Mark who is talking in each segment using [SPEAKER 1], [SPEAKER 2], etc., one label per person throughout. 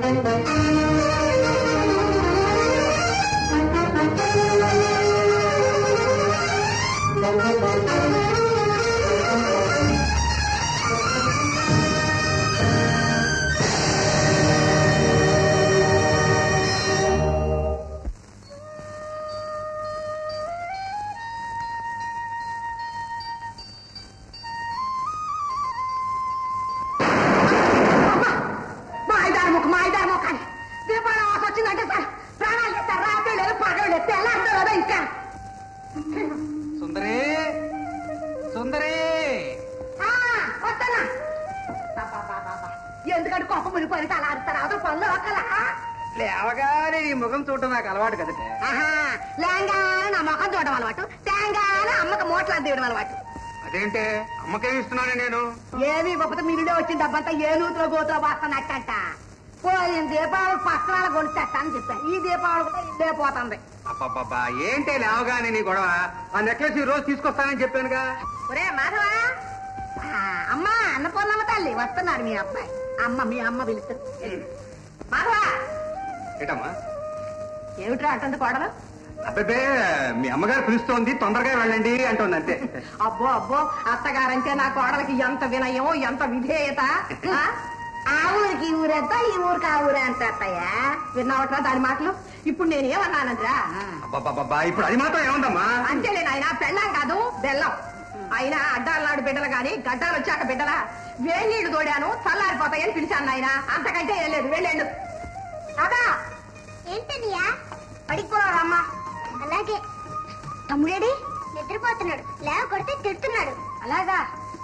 [SPEAKER 1] మా ఐదారు ముఖం మా ఐదారు ముఖాన్ని దీపావళి వాస వచ్చిందంటే సార్ ప్రాణాలు ఎత్తారు రాత్రి లేదు పగలు లేదు తెల్లారుతో కదా ఇంకా
[SPEAKER 2] సుందరి సుందరి
[SPEAKER 1] ఆ, వస్తానా అబ్బబ్బబ్బబ్బ. ఎందుకంటే కోపం మునిపోయి అలా అరుస్తారు అవతల పనులు ఒక్కలా
[SPEAKER 2] లేవగానే నీ ముఖం చూడటం నాకు అలవాటు కదట
[SPEAKER 1] ఆహా లేంగానే నా ముఖం చూడడం అలవాటు తేంగానే అమ్మకి మోట్లు తీయడం అలవాటు
[SPEAKER 2] అదేంటే అమ్మకేమి ఇస్తున్నానే నేను
[SPEAKER 1] ఏమి ఇవ్వకపోతే మీరుడే వచ్చిన డబ్బంతా ఏ నూతులో గోతులో పోస్తున్నట్టంట పోయిన దీపావళి పక్కన కొనిచ్చేస్తా అని చెప్పాను ఈ దీపావళి కూడా ఇల్లే పోతుంది
[SPEAKER 2] అబ్బబ్బబ్బా ఏంటే లేవగానే నీ గొడవ ఆ నెక్లెస్ ఈ రోజు తీసుకొస్తానని చెప్పానుగా
[SPEAKER 1] ఒరే మాధవా ఆ, అమ్మా అన్నపూర్ణమ్మ తల్లి వస్తున్నాడు మీ అబ్బాయి అమ్మ మీ అమ్మ పిలుస్తుంది మాధవా
[SPEAKER 2] ఏంటమ్మా
[SPEAKER 1] ఏమిట్రా అంటుంది కోడలు
[SPEAKER 2] అబ్బే మీ అమ్మగారు పిలుస్తోంది తొందరగా వెళ్ళండి అంటుంది అంతే
[SPEAKER 1] అబ్బో అబ్బో అత్తగారంటే నా కోడలకి ఎంత వినయం ఎంత విధేయత ఆ? ఆ ఊరికి ఈ ఊరెంత ఈ ఊరికి ఆ ఊరే అంత అత్తయ్యా విన్నావట్రా దాని మాటలు ఇప్పుడు నేనేమన్నానరా
[SPEAKER 2] అబ్బబ్బబ్బా ఇప్పుడు అది మాత్రం ఏముందమ్మా
[SPEAKER 1] అంతేలే నాయన పెళ్ళాం కాదు బెల్లం అయినా అడ్డాలు నాడు బిడ్డలు గాని గడ్డాలు వచ్చాక బిడ్డలా వేడి నీళ్లు తోడాను చల్లారిపోతాయని పిలిచాను నాయన అంతకంటే ఏం లేదు వెళ్ళండు అదా
[SPEAKER 3] ఏంటనియా
[SPEAKER 1] పడిపోరాదమ్మా
[SPEAKER 3] అలాగే తమ్ముడేడి నిద్రపోతున్నాడు లేవ కొడితే తిడుతున్నాడు
[SPEAKER 1] అలాగా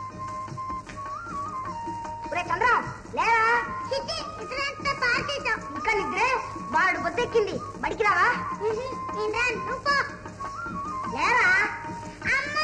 [SPEAKER 1] ఒరే చంద్రం లేరా
[SPEAKER 3] చిట్టి ఇతరంతా పార్టీతో
[SPEAKER 1] ఇంకా నిద్రే వాడు బొద్దెక్కింది బడికి రావా
[SPEAKER 3] నేను రాను నువ్వు పో.
[SPEAKER 1] లేరా
[SPEAKER 3] అమ్మా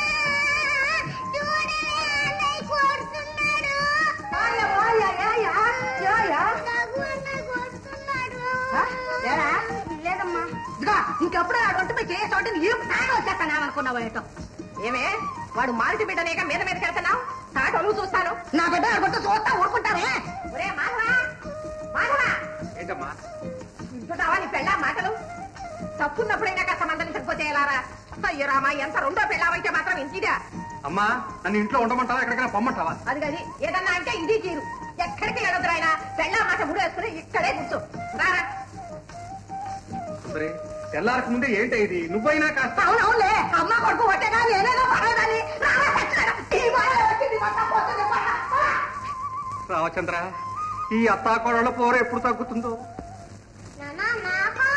[SPEAKER 3] చూడవే అన్నయ్య కొడుతున్నాడు
[SPEAKER 1] ఓయ, ఓయ, ఏయ, ఏయ.
[SPEAKER 3] రఘు అన్నయ్య కొడుతున్నాడు
[SPEAKER 1] ఆ, లేరా లేదమ్మా ఇదిగో ఇంకెప్పుడు ఆ రొట్టెపై చేసేటోటి నీకు తాను వచ్చేస్తానేమనుకున్నావు ఏటో ఏమే వాడు మారుతి బిడ్డనేక మీద మీద వెళ్తున్నావు తాటలు చూస్తాను నా బిడ్డ ఆ గుట్ట చూస్తా ఊరుకుంటారే ఒరే మాధవా మాధవా
[SPEAKER 2] ఏంటమ్మా
[SPEAKER 1] వింటున్నావా నీ పెళ్ళా మాటలు తప్పున్నప్పుడైనా కాస్త మందలించకపోతే ఎలారా అయ్యో రామా ఎంత రెండో పెళ్ళావైతే మాత్రం ఇంటిదా
[SPEAKER 2] అమ్మా నన్ను ఇంట్లో ఉండమంటావా ఎక్కడికైనా పొమ్మంటావా
[SPEAKER 1] అది గది ఏదన్నా అంటే ఇది తీరు ఎక్కడికి వెళ్ళదురాయన పెళ్ళా మాట ముడేసుకుని ఇక్కడే కూర్చో రారా
[SPEAKER 2] సుందరి తెల్లారకు ముందే ఏంటి ఇది నువ్వైనా కాస్త
[SPEAKER 1] అవునవునులే అమ్మ కొడుకు ఒట్టేగా నేనేదో పడలేదని రారా చచ్చినాడా? ఈ బాధ వచ్చింది మొత్తం పోతుంది పడ.
[SPEAKER 2] రామచంద్ర ఈ అత్తాకోడళ్ళ పోర ఎప్పుడు తగ్గుతుందో
[SPEAKER 3] నానా నాకు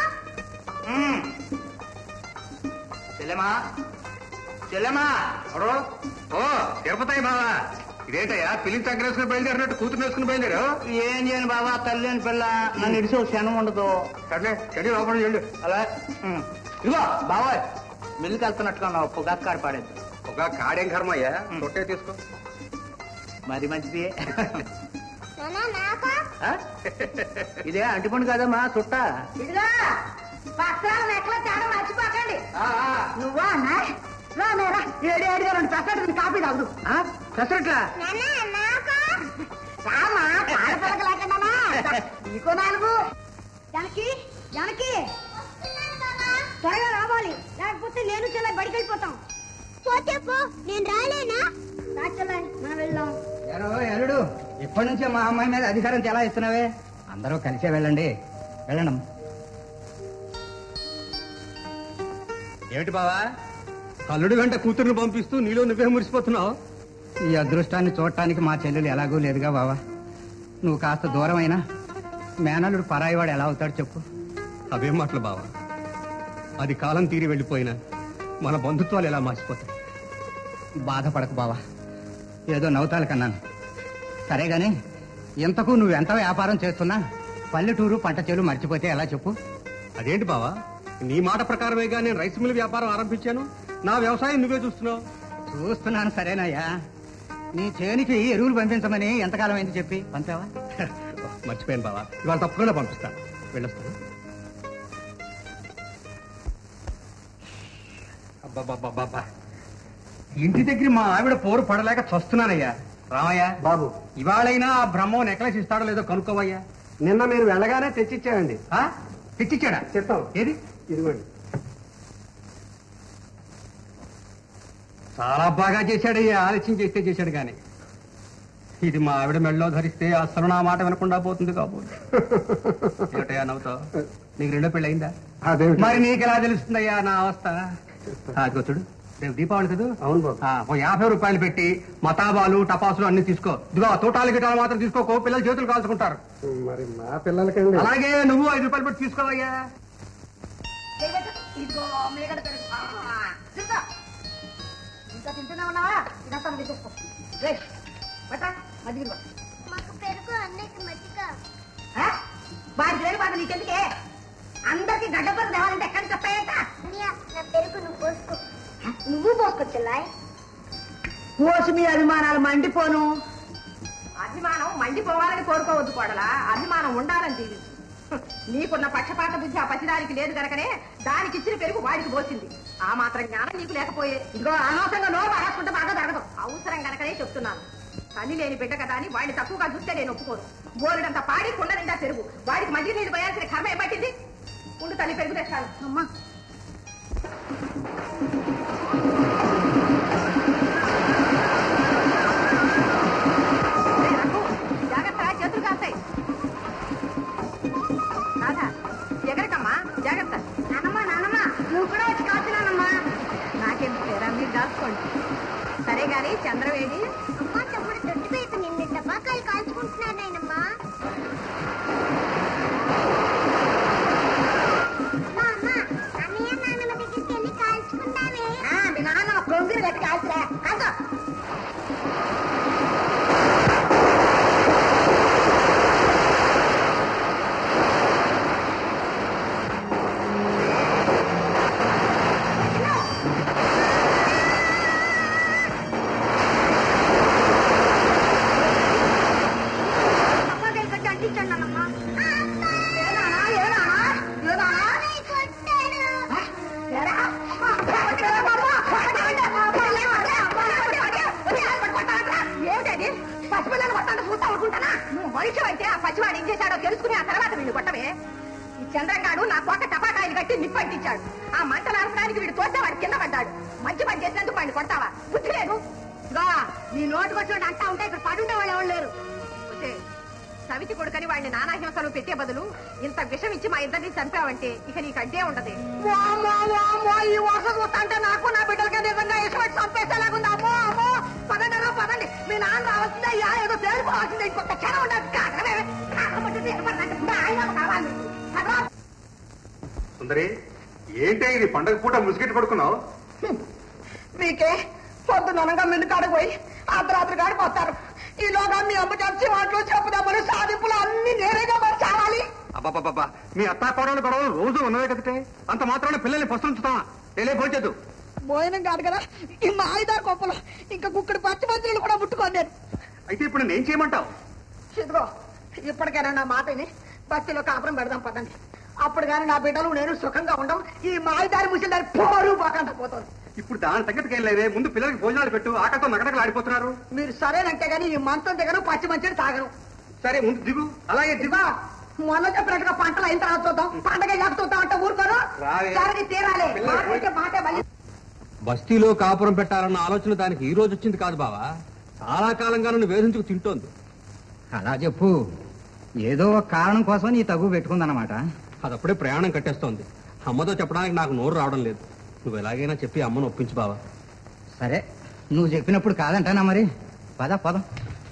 [SPEAKER 2] చెల్లెమా చెల్లెమా ఎవరో ఓ తిరుపతి బావా ఇదేంటయ్యా పిల్లి తగ్గరేసుకుని బయలుదేరినట్టు కూతురు వేసుకుని బయలుదేరు
[SPEAKER 4] ఏం చేయను బాబా తల్లి అని పిల్ల నన్ను ఇడిసి ఒక క్షణం ఉండదు
[SPEAKER 2] సర్లే చెడి లోపల వెళ్ళు
[SPEAKER 4] అలా ఉమ్. ఇదిగో బాబాయ్ మిల్లుకి వెళ్తున్నట్టుగా ఉన్నావు పొగాకు కాడ పాడేది
[SPEAKER 2] ఒక కాడేం కర్మ అయ్యా తొట్టే తీసుకో
[SPEAKER 4] మరి మంచిది
[SPEAKER 3] నానా నాకు
[SPEAKER 4] ఆ? ఇదే అంటిపండు కాదమ్మా చుట్ట
[SPEAKER 1] ఇదిగో పక్కన నెక్కల తేడా మర్చిపోకండి
[SPEAKER 2] ఆ, ఆ.
[SPEAKER 1] నువ్వా అన్నా రా మేరా ఏడు ఏడుగా రెండు పెసరట్టు కాపీ తాగుదు
[SPEAKER 4] ఆ? పెసరట్లా
[SPEAKER 3] నానా నాకు
[SPEAKER 1] రామా కాడ పిల్లక లేకుండా నీకో నాలుగు జానకి జానకి
[SPEAKER 3] వస్తున్నాను బాబా
[SPEAKER 1] త్వరగా రావాలి లేకపోతే నేను చెల్ల బడికి వెళ్ళిపోతాం
[SPEAKER 3] పోతే పో నేను రాలేనా
[SPEAKER 1] రాచెల్లాయి మనం వెళ్దాం
[SPEAKER 4] ఎరో ఎరుడు ఇప్పటి నుంచే మా అమ్మాయి మీద అధికారం ఎలా ఇస్తున్నావే అందరూ కలిసే వెళ్ళండి వెళ్ళండి
[SPEAKER 2] ఏమిటి బావా కల్లుడి వెంట కూతుర్ని పంపిస్తూ నీలో నువ్వే మురిసిపోతున్నావు
[SPEAKER 4] ఈ అదృష్టాన్ని చూడటానికి మా చెల్లెలు ఎలాగూ లేదుగా బావా నువ్వు కాస్త దూరం అయినా మేనల్లుడు పరాయివాడు ఎలా అవుతాడు చెప్పు
[SPEAKER 2] అవేం మాటలు బావా అది కాలం తీరి వెళ్ళిపోయినా మన బంధుత్వాలు ఎలా మార్చిపోతాయి
[SPEAKER 4] బాధపడకు బావా ఏదో నవ్వుతాలు కన్నాను సరే గాని ఇంతకు నువ్వు ఎంత వ్యాపారం చేస్తున్నా పల్లెటూరు పంట చేలు మర్చిపోతే ఎలా చెప్పు
[SPEAKER 2] అదేంటి బావా నీ మాట ప్రకారమేగా నేను రైస్ మిల్ వ్యాపారం ఆరంభించాను నా వ్యవసాయం నువ్వే చూస్తున్నావు
[SPEAKER 4] చూస్తున్నాను సరేనయ్యా నీ చేనికి ఎరువులు పంపించమని ఎంతకాలం అయింది చెప్పి పంపావా
[SPEAKER 2] మర్చిపోయాను బావా ఇవాళ తప్పకుండా పంపిస్తాను వెళ్ళొస్తాను అబ్బబ్బబ్బబ్బబ్బా. ఇంటి దగ్గర మా ఆవిడ పోరు పడలేక చస్తున్నానయ్యా రామయ్య
[SPEAKER 4] బాబు
[SPEAKER 2] ఇవాళైనా ఆ బ్రహ్మం నెక్లెస్ ఇస్తాడో లేదో కనుక్కోవయ్యా నిన్న మీరు వెళ్ళగానే తెచ్చిచ్చామండి
[SPEAKER 4] ఆ? తెచ్చిచ్చాడా
[SPEAKER 2] చెప్తాం
[SPEAKER 4] ఏది
[SPEAKER 2] ఇదిగోండి
[SPEAKER 4] చాలా బాగా చేశాడు ఈ ఆలస్యం చేస్తే చేశాడు గాని ఇది మా ఆవిడ మెళ్ళలో ధరిస్తే అసలు నా మాట వినకుండా పోతుంది కాబోదు ఏమిటయ్యా నవ్వుతావు నీకు రెండో పెళ్ళి అయిందా
[SPEAKER 2] అదేమిటి?
[SPEAKER 4] మరి నీకు ఎలా తెలుస్తుందయ్యా నా అవస్థ ఆ, ఇదిగో చూడు రేపు దీపావళి కదా
[SPEAKER 2] అవును బాబు
[SPEAKER 4] ఆ, ఓ యాభై రూపాయలు పెట్టి మతాబాలు టపాసులు అన్ని తీసుకో ఇదిగో తోటాలు గిటాలు మాత్రం తీసుకోకో పిల్లలు చేతులు కాల్చుకుంటారు
[SPEAKER 2] మరి మా పిల్లలకండి
[SPEAKER 4] అలాగే నువ్వు ఐదు రూపాయలు పెట్టి తీసుకోవయ్యా
[SPEAKER 1] చేయబెట్టు. ఇదిగో మేగడ పెరుగు. ఆ, తింటా. ఇంకా తింటూనే ఉన్నావా ఇదంతా నువ్వు తీసేసుకో రే పట్టా మజ్జిగ ఇదిగో.
[SPEAKER 3] మాకు పెరుగు అన్నయ్యకి మజ్జిగ
[SPEAKER 1] ఆ? వాడికి లేని బాధ నీకెందుకే అందరికి గడ్డ పెరుగు తేవాలంటే ఎక్కడి నుంచి వస్తాయంట
[SPEAKER 3] అన్నయ్య నా పెరుగు నువ్వు పోసుకో నువ్వు పోసుకోవచ్చులాయ్
[SPEAKER 1] ఓసి మీ అభిమానాలు మండిపోను అభిమానం మండిపోవాలని కోరుకోవద్దు కోడలా అభిమానం ఉండాలని జీవించు హ్మ్. నీకున్న పక్షపాత బుద్ధి ఆ పసిదానికి లేదు గనకనే దానికి ఇచ్చిన పెరుగు వాడికి పోసింది ఆ మాత్రం జ్ఞానం నీకు లేకపోయే ఇదిగో అనవసరంగా నోరు రాసుకుంటే బాగా జరగదు అవసరం గనకనే చెప్తున్నాను తల్లి లేని బిడ్డ కదా అని వాడిని తక్కువగా చూస్తే నేను ఒప్పుకోను బోరుడంత పాడి కుండ నిండా పెరుగు వాడికి మధ్య నీళ్ళు పోయాల్సిన కర్మ ఏమట్టింది ఉండు తల్లి పెరుగు తెచ్చాను అమ్మా ఏయ్, రంగు, జాగ్రత్త చేతులు కాస్తాయి రాధా ఎగరకమ్మా జాగ్రత్త నానమ్మా నానమ్మా నువ్వు కూడా వచ్చి కాచున్నానమ్మా నాకేం పేరా మీరు దాచుకోండి సరే గాని చంద్రవేడి
[SPEAKER 3] అమ్మ తమ్ముడు దొడ్డి వైపు నిండి టపాకాయలు కాల్చుకుంటున్నాడు నాయనమ్మా అమ్మా, అమ్మా, అన్నయ్య నాన్నమ్మ దగ్గరికి వెళ్ళి కాల్చుకుందామే
[SPEAKER 1] ఆ, మీ నాన్న కొంగిరి కట్టి కాల్చురా కాల్చో
[SPEAKER 3] టపాకాయలు కట్టి అంటించండి నాన్నమ్మ
[SPEAKER 1] ఏనానా ఏనానా ఏనానా ఏరా? ఏమిటది పసిపిల్లని కొట్టాలని చూస్తా అనుకుంటానా నువ్వు మనిషి అయితే ఆ పసివాడు ఏం చేశాడో తెలుసుకుని ఆ తర్వాత వీళ్ళు కొట్టవే ఈ చంద్రంగాడు నా కోట టపాకాయలు కట్టి నిప్పంటించాడు ఆ మంట నరపడానికి వీడు తోస్తే వాడు కింద పడ్డాడు మంచి పని చేసినందుకు వాడిని కొడతావా బుద్ధి లేదు ఇదిగో, నీ నోటికి వచ్చినట్టు అంటా ఉంటే ఇక్కడ పడుండే వాళ్ళు ఎవరు లేరు వచ్చే సవితి కొడుకని వాడిని నానాహింసలు పెట్టే బదులు ఇంత విషం ఇచ్చి మా ఇద్దరిని చంపావంటే ఇక నీకు అడ్డే ఉండదు ఈ వరుస చూస్తాంటే నాకు నా బిడ్డలకి నిజంగా ఇష్టపడి చంపేసేలాగుంది అమ్మో అమ్మో పదండి రా, పదండి మీ నాన్న రావాల్సిందే అయ్యా ఏదో తేలిపోవాల్సిందే ఇంకొక క్షణం ఉండదు కాకరే, కాకపోతే ఏమన్నట్టు మా ఆయన కావాలి పదరా.
[SPEAKER 2] సుందరి ఏంటే ఇది పండగ పూట ముసుగెట్టు పడుకున్నావు
[SPEAKER 1] మీకే పొద్దుననగా మిన్ను కాడపోయి అర్ధరాత్రి కాడిపోతారు ఈలోగా మీ అమ్మ చచ్చి వాటిలో చెప్పుదామని సాధింపులు అన్ని నేరేగా మరి చావాలి
[SPEAKER 2] అబ్బాబాబా మీ అత్తా కోడలు గొడవలు రోజు ఉన్నవే కదటే అంత మాత్రాన పిల్లల్ని పస్తుంచుతావా తెలియ పోల్చదు
[SPEAKER 1] భోజనం కాదు కదా ఈ మాయిదారు కొప్పలు ఇంకా కుక్కడి పచ్చి మంత్రులు కూడా ముట్టుకోలేరు
[SPEAKER 2] అయితే ఇప్పుడు నేను చేయమంటావు
[SPEAKER 1] ఇదిగో ఇప్పటికైనా నా మాటని బస్సులో కాపురం పెడదాం పదండి అప్పుడు కానీ నా బిడ్డలు నేను సుఖంగా ఉండవు ఈ మాయిదారి ముసిదారి పోరు పోకుండా పోతుంది
[SPEAKER 2] ఇప్పుడు దాని సంగతికి ఏం లేదే ముందు పిల్లలకి భోజనాలు పెట్టు ఆకలితో నగడకలు ఆడిపోతున్నారు
[SPEAKER 1] మీరు సరేనంటే గానీ ఈ మంచం దిగను పచ్చి మంచిని తాగను
[SPEAKER 2] సరే ముందు దిగు అలాగే దిగు
[SPEAKER 1] ఇదిగో మొన్న చెప్పినట్టుగా పంటలు అయిన తర్వాత చూద్దాం పండగ ఎలా చూద్దాం అంటే ఊరుకోను
[SPEAKER 2] రావే.
[SPEAKER 1] జరిగి తీరాలి
[SPEAKER 2] పిల్లలు
[SPEAKER 1] మాట అంటే మాటే మళ్ళీ
[SPEAKER 2] బస్తీలో కాపురం పెట్టాలన్న ఆలోచన దానికి ఈ రోజు వచ్చింది కాదు బావా చాలా కాలంగా నన్ను వేధించుకు తింటోంది
[SPEAKER 4] అలా చెప్పు ఏదో ఒక కారణం కోసం నీ తగు పెట్టుకుందన్నమాట
[SPEAKER 2] అదప్పుడే ప్రయాణం కట్టేస్తోంది అమ్మతో చెప్పడానికి నాకు నోరు రావడం లేదు నువ్వు ఎలాగైనా చెప్పి అమ్మను ఒప్పించు బావా
[SPEAKER 4] సరే నువ్వు చెప్పినప్పుడు కాదంటానా మరి పద పదం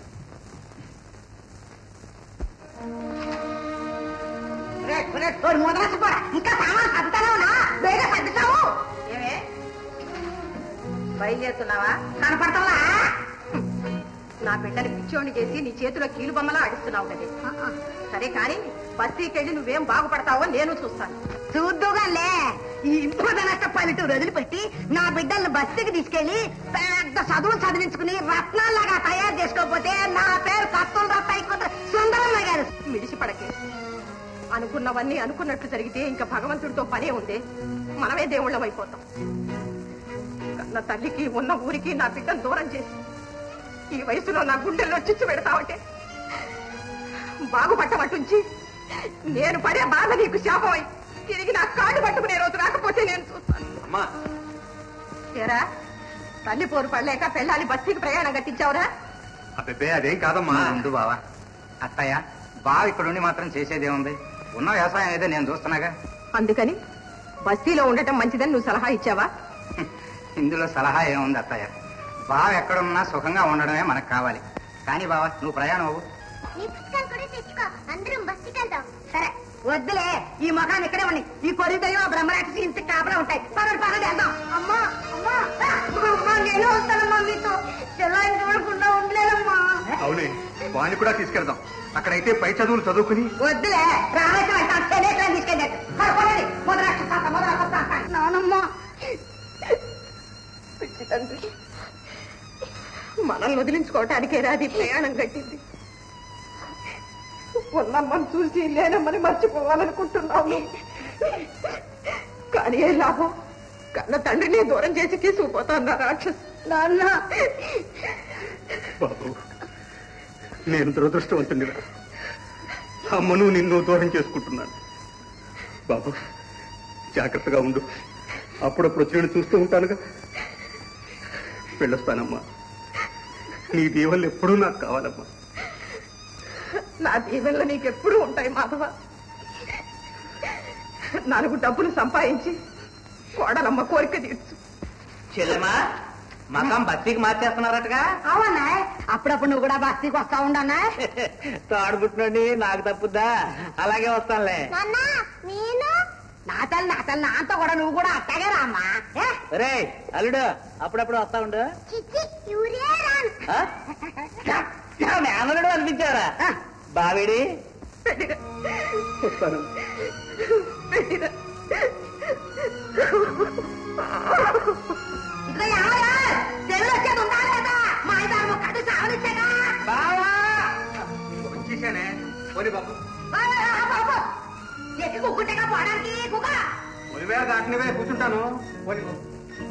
[SPEAKER 1] రే, రే, ఓరి ముదరసిపోరా. ఇంకా సామాన్ సర్దుతానే ఉన్నా బేగా సర్దుతావు ఏమే బయలుదేరుతున్నావా కనపడతావా నా బిడ్డని పిచ్చోని చేసి నీ చేతిలో కీలు బొమ్మలా ఆడిస్తున్నావు కదే సరే కానీ బస్తీకి వెళ్ళి నువ్వేం బాగుపడతావో నేను చూస్తాను చూద్దుగాలే ఈ ఇంపుదనట్ట పల్లెటూరు వదిలిపెట్టి నా బిడ్డల్ని బస్తీకి తీసుకెళ్లి పెద్ద చదువులు చదివించుకుని రత్నాల్లాగా తయారు చేసుకోకపోతే నా పేరు కత్తులు రత్త అయిపోతుంది సుందరమ్మ గారు మిడిసిపడకే అనుకున్నవన్నీ అనుకున్నట్లు జరిగితే ఇంకా భగవంతుడితో పనే ఉంది మనమే దేవుళ్ళం అయిపోతాం కన్న తల్లికి ఉన్న ఊరికి నా బిడ్డను దూరం చేసి ఈ వయసులో నా గుండెల్లో చిచ్చు పెడతావంటే బాగుపట్టమటుంచి నేను పడే బాధ నీకు శాపమై తిరిగి నా కాళ్ళు పట్టుకునే రోజు రాకపోతే నేను చూస్తాను
[SPEAKER 2] అమ్మా
[SPEAKER 1] ఏరా తల్లి పోరు పడలేక పెళ్ళాలి బస్తీకి ప్రయాణం కట్టించావురా
[SPEAKER 2] అబ్బే అదేం కాదమ్మా
[SPEAKER 4] ఉండు బావా అత్తయ్య బావ ఇక్కడుండి మాత్రం చేసేదేముంది ఉన్న వ్యవసాయం ఏదో నేను చూస్తున్నాగా
[SPEAKER 1] అందుకని బస్తీలో ఉండటం మంచిదని నువ్వు సలహా ఇచ్చావా
[SPEAKER 4] ఇందులో సలహా ఏముంది అత్తయ్య బావ ఎక్కడున్నా సుఖంగా ఉండడమే మనకు కావాలి కానీ బావా నువ్వు ప్రయాణం అవ్వు
[SPEAKER 3] నీ పుస్తకాలు కూడా తెచ్చుకో అందరం బస్సుకి వెళ్దాం
[SPEAKER 1] సరే వద్దులే ఈ మకాన్ ఇక్కడే ఉన్నాయి ఈ కొరిదయం ఆ బ్రహ్మరాక్షసి ఇంత కాపలా ఉంటాయి పగడు పగడు వెళ్దాం అమ్మా అమ్మా ఆ, అమ్మా నేను వస్తానమ్మా మీతో చెల్లాయిని చూడకుండా ఉండలేదమ్మా
[SPEAKER 2] అవునే వాణ్ణి కూడా తీసుకెళ్దాం అక్కడైతే పై చదువులు చదువుకుని
[SPEAKER 1] వద్దులే రామేశ్వరం అంటాను శనేశ్వరం తీసుకెళ్ళాడు పడుకోండి మొదలక్ష మొదలకొస్తా నానమ్మ పిచ్చి తండ్రి మనల్ని వదిలించుకోవటానికే రాది ప్రయాణం కట్టింది ఉన్నమ్మని చూసి లేనమ్మని మర్చిపోవాలనుకుంటున్నావు నువ్వు. కానీ ఏ లాభం కన్న తండ్రిని దూరం చేసి తీసుకుపోతాను రాక్షస్ నాన్న
[SPEAKER 2] బాబు నేను దురదృష్టవంతుడిగా అమ్మను నిన్ను దూరం చేసుకుంటున్నాను బాబు జాగ్రత్తగా ఉండు అప్పుడప్పుడు వచ్చి నేను చూస్తూ ఉంటానుగా వెళ్ళొస్తానమ్మా నీ దీవెనలు ఎప్పుడూ నాకు కావాలమ్మా
[SPEAKER 1] నా దీవెనలు నీకెప్పుడూ ఉంటాయి మాధవ నాలుగు డబ్బులు సంపాదించి కోడలమ్మ కోరిక తీర్చు
[SPEAKER 4] చెల్లెమా మకం బస్తీకి మార్చేస్తున్నారటగా
[SPEAKER 1] అవునా అప్పుడప్పుడు నువ్వు కూడా బస్తీకి వస్తా ఉండన్నా
[SPEAKER 4] తాడుబుట్టినండి నాకు తప్పుద్దా అలాగే వస్తానులే
[SPEAKER 3] నాన్న నేను
[SPEAKER 1] నా తల్లి నా తల్లి నాతో కూడా నువ్వు కూడా అట్టగే రామ్మా ఏ?
[SPEAKER 4] రే అల్లుడు అప్పుడప్పుడు వస్తా ఉండు
[SPEAKER 3] చిచ్చి యూరియా రాన్
[SPEAKER 4] ఆ? నా మేనలుడు అనిపించారా బావిడి
[SPEAKER 1] పెట్టిరా.
[SPEAKER 2] వస్తాను
[SPEAKER 1] పెట్టిరా. ఇదిగో ఏమయ్యా? చెవులు వచ్చేది ఉండాలి కదా మా ఆయన కట్టు చావనిచ్చాగా
[SPEAKER 4] బావా
[SPEAKER 2] వచ్చేసానే పోనీ బాబు
[SPEAKER 1] ఎక్కి కుక్కుంటేగా పోవడానికి కుక్క
[SPEAKER 2] పోనివే దాటినవే కూర్చుంటాను పోనీ బాబు.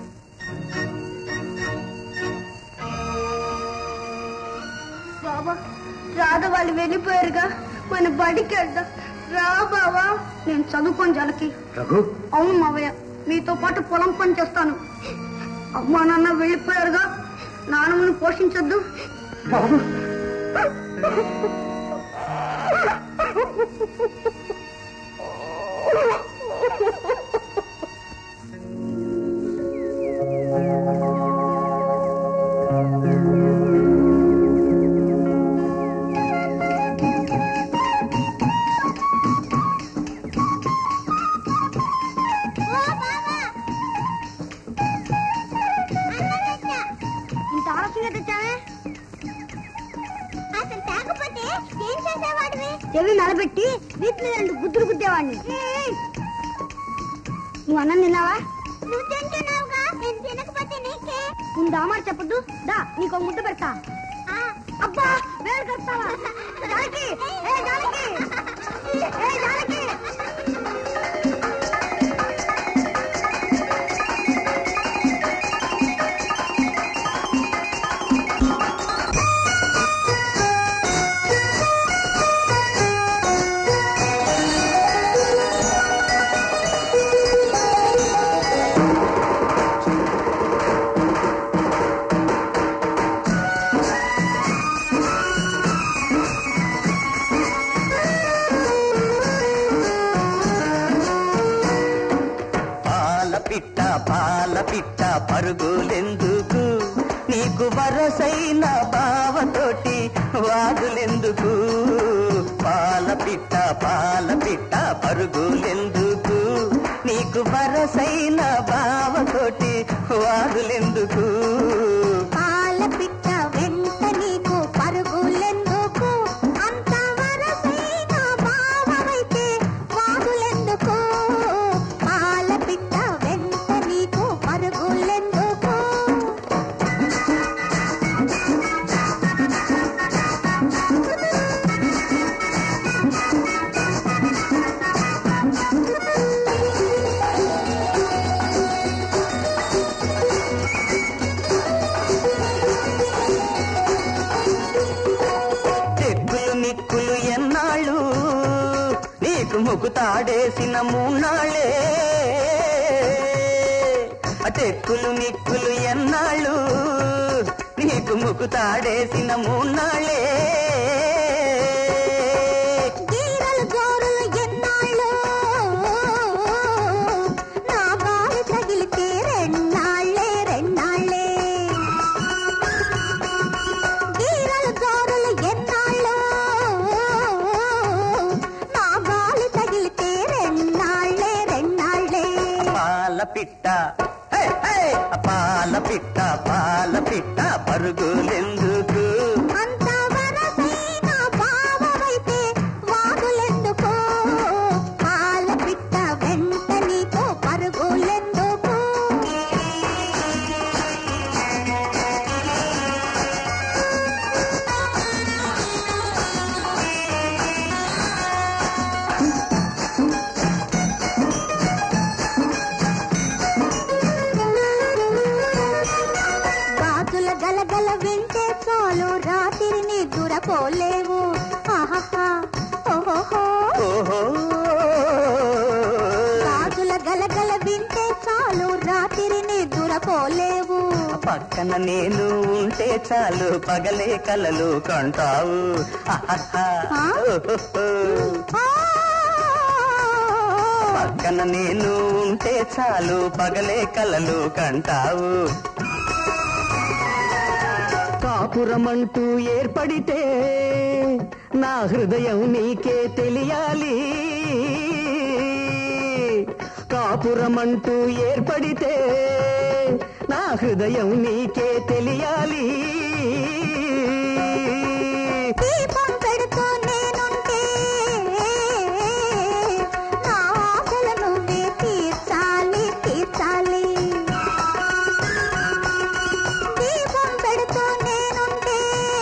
[SPEAKER 3] బాబా రాధ వాళ్ళు వెళ్ళిపోయారుగా మన బడికి వెళ్దాం రా బాబా నేను చదువుకొని జలకి
[SPEAKER 2] రఘు
[SPEAKER 3] అవును మావయ్య మీతో పాటు పొలం పని చేస్తాను అమ్మా నాన్న వెళ్ళిపోయారుగా నాన్నమ్మను పోషించొద్దు
[SPEAKER 2] బాబు
[SPEAKER 3] ఇంత ఆలస్యంగా తెచ్చావే అసలు తేకపోతే ఏం చేసేవాడివి చెవి నలబెట్టి వీటిని రెండు గుద్దులు గుద్దేవాడిని నువ్వు అన్నం తిన్నావా నువ్వు తింటున్నావుగా నేను తినకపోతే నీకే నువ్వు దామారు చెప్పొద్దు దా నీకు ముద్ద పెడతా అబ్బా వేరు కడతావా జానకి ఏ జానకి ఏ జానకి
[SPEAKER 5] పాల పిట్ట పాల పిట్ట పరుగులెందుకు నీకు వరసైన బావతోటి వాదులెందుకు పాల పిట్ట పాల పిట్ట పరుగులెందుకు నీకు వరసైన బావతోటి వాదులెందుకు
[SPEAKER 3] పాల పిట్ట వెంట నీకు పరుగులెందుకు అంత వరసైన భావమైతే వాగులెందుకు పాల పిట్ట వెంట నీకు పరుగులెందుకు
[SPEAKER 5] నీకు ముకుతాడేసిన మూన్నాళ్ళే అటెక్కులు నిక్కులు ఎన్నాళ్ళు నీకు ముకుతాడేసిన మూన్నాళ్ళే
[SPEAKER 3] గీరలు జోరులు ఎన్నాళ్ళు నా గాలి తగిలితే రెన్నాళ్ళే రెన్నాళ్ళే గీరలు జోరులు ఎన్నాళ్ళు నా గాలి తగిలితే రెన్నాళ్ళే రెన్నాళ్ళే
[SPEAKER 5] పాల పిట్ట హే, హే! పాల పిట్ట పాల పిట్ట పరుగులెందుకు
[SPEAKER 3] అంత వరసైన భావమైతే వాగులెందుకో పాల పిట్ట వెంట నీకు పరుగులెందుకు గాజుల గలగల వింటే చాలు రాత్రిని దురపోలేవు ఆహాహా ఓహోహో
[SPEAKER 5] ఓహో
[SPEAKER 3] గాజుల గలగల వింటే చాలు రాత్రిని దురపోలేవు
[SPEAKER 5] పక్కన నేను ఉంటే చాలు పగలే కలలు కంటావు ఆహాహా.
[SPEAKER 3] ఆ?
[SPEAKER 5] ఓహోహో.
[SPEAKER 3] ఆ!
[SPEAKER 5] పక్కన నేను ఉంటే చాలు పగలే కలలు కంటావు కాపురమంటూ ఏర్పడితే నా హృదయం నీకే తెలియాలి కాపురమంటూ ఏర్పడితే నా హృదయం నీకే తెలియాలి
[SPEAKER 3] దీపం పెడుతూ నేనుంటే నా ఆశలు నువ్వే తీర్చాలి తీర్చాలి దీపం పెడుతూ నేనుంటే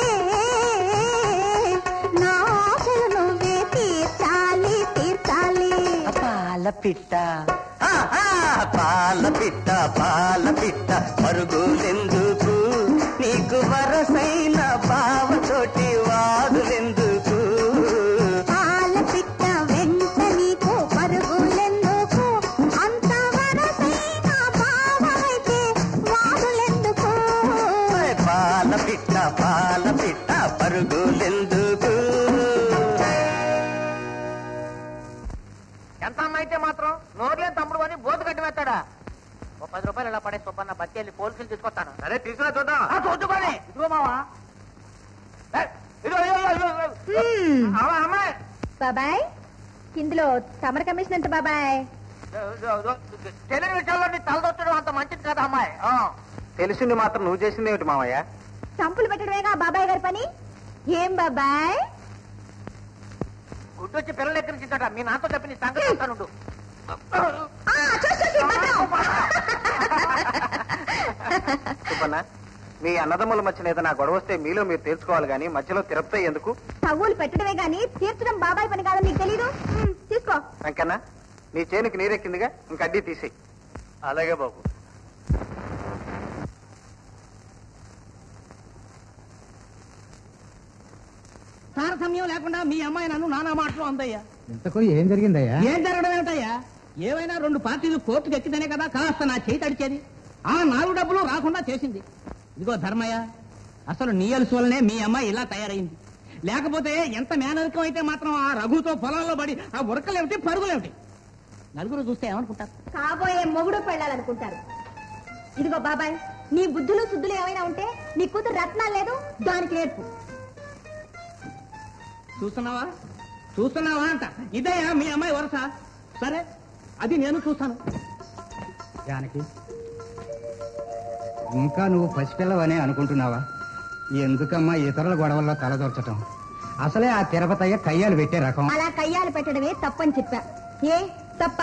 [SPEAKER 3] నా ఆశలు నువ్వే తీర్చాలి తీర్చాలి
[SPEAKER 5] పాల పిట్ట ఆహా! పాల పిట్ట పాల పిట్ట పరుగులెందుకు నీకు వరసైన బావతోటి వాదులెందుకు
[SPEAKER 3] పాల పిట్ట వెంట నీకు పరుగులెందుకు అంత వరసైన భావమైతే వాదులెందుకు
[SPEAKER 5] పాల పిట్ట పాల పిట్ట పరుగులెందుకు
[SPEAKER 6] ఎంత అన్న అయితే మాత్రం నోర్లే తమ్ముడు అని బోతు కట్టి వేస్తాడా ఓ పది రూపాయలు ఇలా పడే సుబ్బన్న బట్టి వెళ్ళి పోలీసులు తీసుకొస్తాను
[SPEAKER 2] సరే తీసుకురా చూద్దాం
[SPEAKER 6] ఆ, చూద్దుకోండి ఇదిగో మావా ఏ, ఇదిగో, ఇదిగో, ఇదిగో, ఇదిగో. అమ్మా, అమ్మాయి
[SPEAKER 3] బాబాయ్ ఇందులో సమ్మర్ కమిషన్ ఎంత బాబాయ్
[SPEAKER 6] ఇదిగో, ఇదిగో, ఇదిగో. తెలియని విషయాల్లో నీ తలదొచ్చడం అంత మంచిది కదా అమ్మాయి ఆ.
[SPEAKER 2] తెలిసింది మాత్రం నువ్వు చేసింది ఏమిటి మామయ్య
[SPEAKER 3] చంపులు పెట్టడమేగా బాబాయ్ గారి పని ఏం బాబాయ్
[SPEAKER 6] గుడ్డొచ్చి పిల్లలు ఎక్కిరించిందట మీ నాతో చెప్పి నీ సంగతి చెప్తానుండు
[SPEAKER 3] ఆ, చూసి, చూసి, భద్రం.
[SPEAKER 2] సుబ్బన్న మీ అన్నదమ్ముల మధ్యన ఏదైనా గొడవ వస్తే మీలో మీరు తీర్చుకోవాలి కానీ మధ్యలో తిరుపతి ఎందుకు
[SPEAKER 3] తవ్వులు పెట్టడమే గాని తీర్చడం బాబాయ్ పని కాదని నీకు తెలీదు ఉమ్, తీసుకో
[SPEAKER 2] వెంకన్న నీ చేనుకి నీరెక్కిందిగా ఇంక అడ్డీ తీసేయి అలాగే బాబు
[SPEAKER 6] తారతమ్యం లేకుండా మీ అమ్మాయి నన్ను నానా మాటలు అందయ్యా
[SPEAKER 4] ఇంతకు ఏం జరిగిందయ్యా
[SPEAKER 6] ఏం జరగడం ఏమిటయ్యా ఏవైనా రెండు పార్టీలు కోర్టుకు ఎక్కితేనే కదా కాస్త నా చేయి తడిచేది ఆ నాలుగు డబ్బులు రాకుండా చేసింది ఇదిగో ధర్మయ్య అసలు నీ అలుసు వల్లనే మీ అమ్మాయి ఇలా తయారైంది లేకపోతే ఎంత మేనరికం అయితే మాత్రం ఆ రఘుతో పొలాల్లో పడి ఆ ఉరకలేమిటి పరుగులేమిటి నలుగురు చూస్తే ఏమనుకుంటారు
[SPEAKER 3] కాబోయే మొగుడు పెళ్ళాలనుకుంటారు ఇదిగో బాబాయ్ నీ బుద్ధులు శుద్ధులు ఏమైనా ఉంటే నీ కూతురు రత్నాలు లేదు దానికి నేర్పు
[SPEAKER 6] చూస్తున్నావా చూస్తున్నావా అంట ఇదయ్యా మీ అమ్మాయి వరస సరే అది నేను చూస్తాను
[SPEAKER 4] జానకి ఇంకా నువ్వు పసిపిల్లవనే అనుకుంటున్నావా ఎందుకమ్మా ఇతరుల గొడవల్లో తలదొరచటం అసలే ఆ తిరుపతయ్య కయ్యాలు పెట్టే రకం
[SPEAKER 3] అలా కయ్యాలు పెట్టడమే తప్పని చెప్పా ఏ తప్ప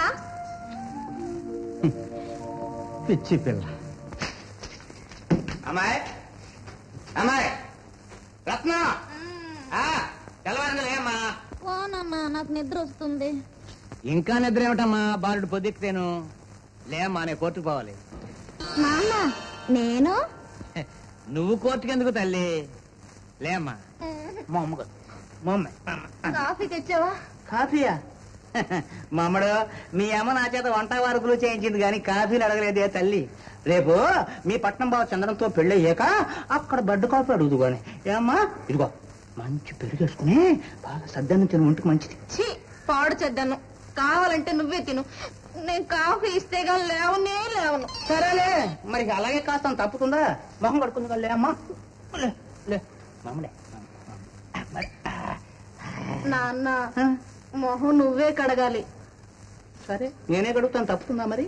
[SPEAKER 4] పిచ్చి పిల్ల
[SPEAKER 6] అమ్మాయి అమ్మాయి రత్న తెల్లవారిందిలేమ్మా
[SPEAKER 3] పోనమ్మా నాకు నిద్ర వస్తుంది
[SPEAKER 6] ఇంకా నిద్ర ఏమిటమ్మా బాలుడు పొద్దుకితేను లేమ్మా నేను కోర్టుకు పోవాలి
[SPEAKER 3] నాన్న నేను
[SPEAKER 6] నువ్వు కోర్టుకు ఎందుకు తల్లి లేమ్మా మా అమ్మ కాదు. మా అమ్మాయి.
[SPEAKER 3] కాఫీ తెచ్చావా
[SPEAKER 6] కాఫీయా మామడు మీ అమ్మ నా చేత వంట వరకులు చేయించింది కానీ కాఫీలు అడగలేదే తల్లి రేపు మీ పట్నం బావ చంద్రంతో పెళ్ళయ్యాక అక్కడ బడ్డ కాఫీ అడుగుదు కానీ ఏమ్మా ఇదిగో మంచి పెరిగేసుకుని బాగా సద్దన్నం తిన ఒంటికి మంచిది
[SPEAKER 1] ఛీ పాడు చేద్దాను కావాలంటే నువ్వే తిను నేను కాఫీ ఇస్తే కానీ లేవనే లేవను
[SPEAKER 6] సరేలే మరి అలాగే కాస్త తప్పుతుందా మొహం కడుకుంది కదా లే అమ్మా లే లే మామడే మరి,
[SPEAKER 1] నాన్న
[SPEAKER 6] ఆ,
[SPEAKER 1] మొహం నువ్వే కడగాలి
[SPEAKER 6] సరే నేనే కడుగుతాను తప్పుతుందా మరి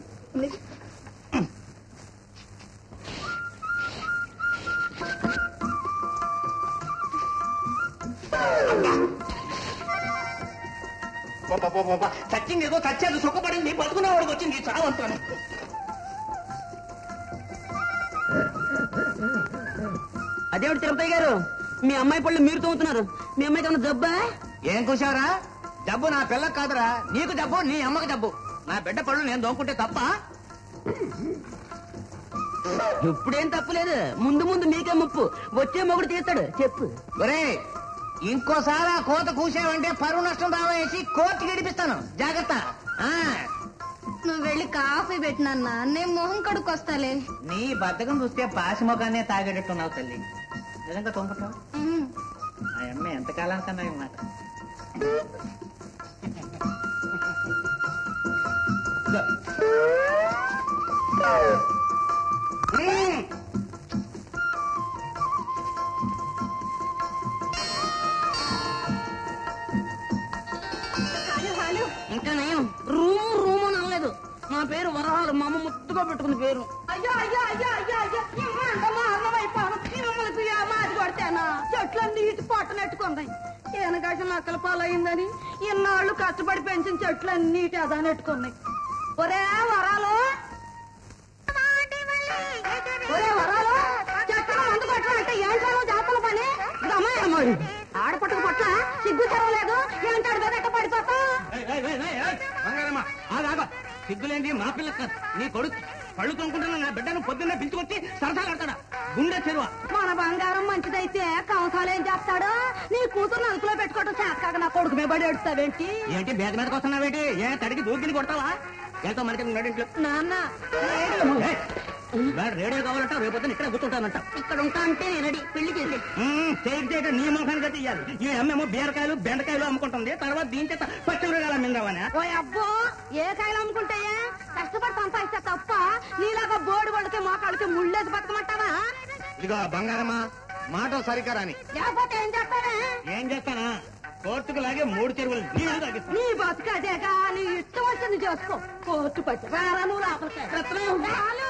[SPEAKER 6] చచ్చింది ఏదో చచ్చేది సుఖపడింది బతుకున్న వాడికి వచ్చింది చావంతాను
[SPEAKER 7] అదేమిటి తిరుపతి గారు మీ అమ్మాయి పళ్ళు మీరు తోముతున్నారు మీ అమ్మాయికి ఏమన్నా జబ్బా
[SPEAKER 6] ఏం కూసావరా జబ్బు నా పిల్లకి కాదురా నీకు జబ్బు నీ అమ్మకి జబ్బు నా బిడ్డ పళ్ళు నేను దోముకుంటే తప్ప
[SPEAKER 7] ఇప్పుడేం తప్పులేదు ముందు ముందు మీకే ముప్పు వచ్చే మొగుడు తీస్తాడు చెప్పు
[SPEAKER 6] ఒరే ఇంకోసారి ఆ కోత కూసావంటే పరువు నష్టం రావేసి కోర్టుకి గడిపిస్తాను జాగ్రత్త ఆ,
[SPEAKER 1] నువ్వు వెళ్ళి కాఫీ పెట్టినన్న నేను మొహం కడుక్కొస్తాలే
[SPEAKER 6] నీ బద్దకం చూస్తే పాసి ముఖాన్నే తాగేటట్టున్నావు తల్లి నిజంగా తోముకుంటావు
[SPEAKER 1] ఉమ్.
[SPEAKER 6] ఆ అమ్మ ఎంతకాలానికన్నా మాట
[SPEAKER 7] ఇంకా నయం రూము రూము అని అనలేదు నా పేరు వరహాలు మా అమ్మ ముద్దుగా పెట్టుకున్న పేరు
[SPEAKER 1] అయ్యో అయ్యో అయ్యో అయ్యో అయ్యో అందమా అన్నమైపోను మిమ్మల్ని మాది కొడితేనా చెట్లన్నీ ఇటు పొట్టనెట్టుకుంది ఏనగాక నక్కల పాలయ్యిందని ఇన్నాళ్ళు కష్టపడి పెంచిన చెట్లన్నీ ఇటు అదానెట్టుకున్నాయి ఒరే వరాలు ఒరే వరాలు చెట్ల మందు కొట్టాలంటే ఏంటాను జాతల పని అమ్మాయి ఆడపట్టుకు పట్ల సిగ్గు తెరవలేదు ఏంటాడు కదా ఎట్ట పడిపోతా
[SPEAKER 6] సిగ్గులేంటి మా పిల్ల కాదు నీ కొడుకు పళ్ళు తొంగుకుంటున్న నా బిడ్డను పొద్దున్నే పిలుచుకొచ్చి సరసాలాడతాడా గుండె చెరువా
[SPEAKER 1] మన బంగారం మంచిదైతే కంసాలేం చేస్తాడు నీ కూతురు అదుపులో పెట్టుకోవటం చేస్తాక నా కొడుకు మీద పడి ఏడుస్తావేంటి
[SPEAKER 6] ఏంటి బేద మీదకి వస్తున్నావేంటి ఏ తడికి దూకిని కొడతావా ఎంతో మనకి నడింట్లో
[SPEAKER 1] నాన్న
[SPEAKER 6] ఏయ్, వాడు రేడియో కావాలంట రేపు పొద్దున్న ఇక్కడ కూర్చుంటానంట
[SPEAKER 1] ఇక్కడ ఉంటా అంటే నేను రెడీ పెళ్లి చేసి
[SPEAKER 6] చేయి చేయటం నీ ముఖానికి అయితే ఇయ్యాలి ఈ అమ్మేమో బీరకాయలు బెండకాయలు అమ్ముకుంటుంది తర్వాత దీని చేత పచ్చిమిరకాయలు అమ్మిందామని
[SPEAKER 1] ఓ అబ్బో ఏ కాయలు అమ్ముకుంటాయే కష్టపడి సంపాదిస్తే తప్ప నీలాగా బోడి వాళ్ళకి మోకాళ్ళకి ముళ్ళేసి బతకమంటావా
[SPEAKER 6] ఇదిగో బంగారమ్మా మాట సరికరాని
[SPEAKER 1] లేకపోతే ఏం చేస్తానే
[SPEAKER 6] ఏం చేస్తానా కోర్టుకు లాగే మూడు చెరువులు నీళ్లు తాగిస్తాను
[SPEAKER 1] నీ బతుకు అదేగా నీ ఇష్టం వచ్చింది చేసుకో కోర్టు పట్టి రారా నువ్వు లోపలికి. చాలు.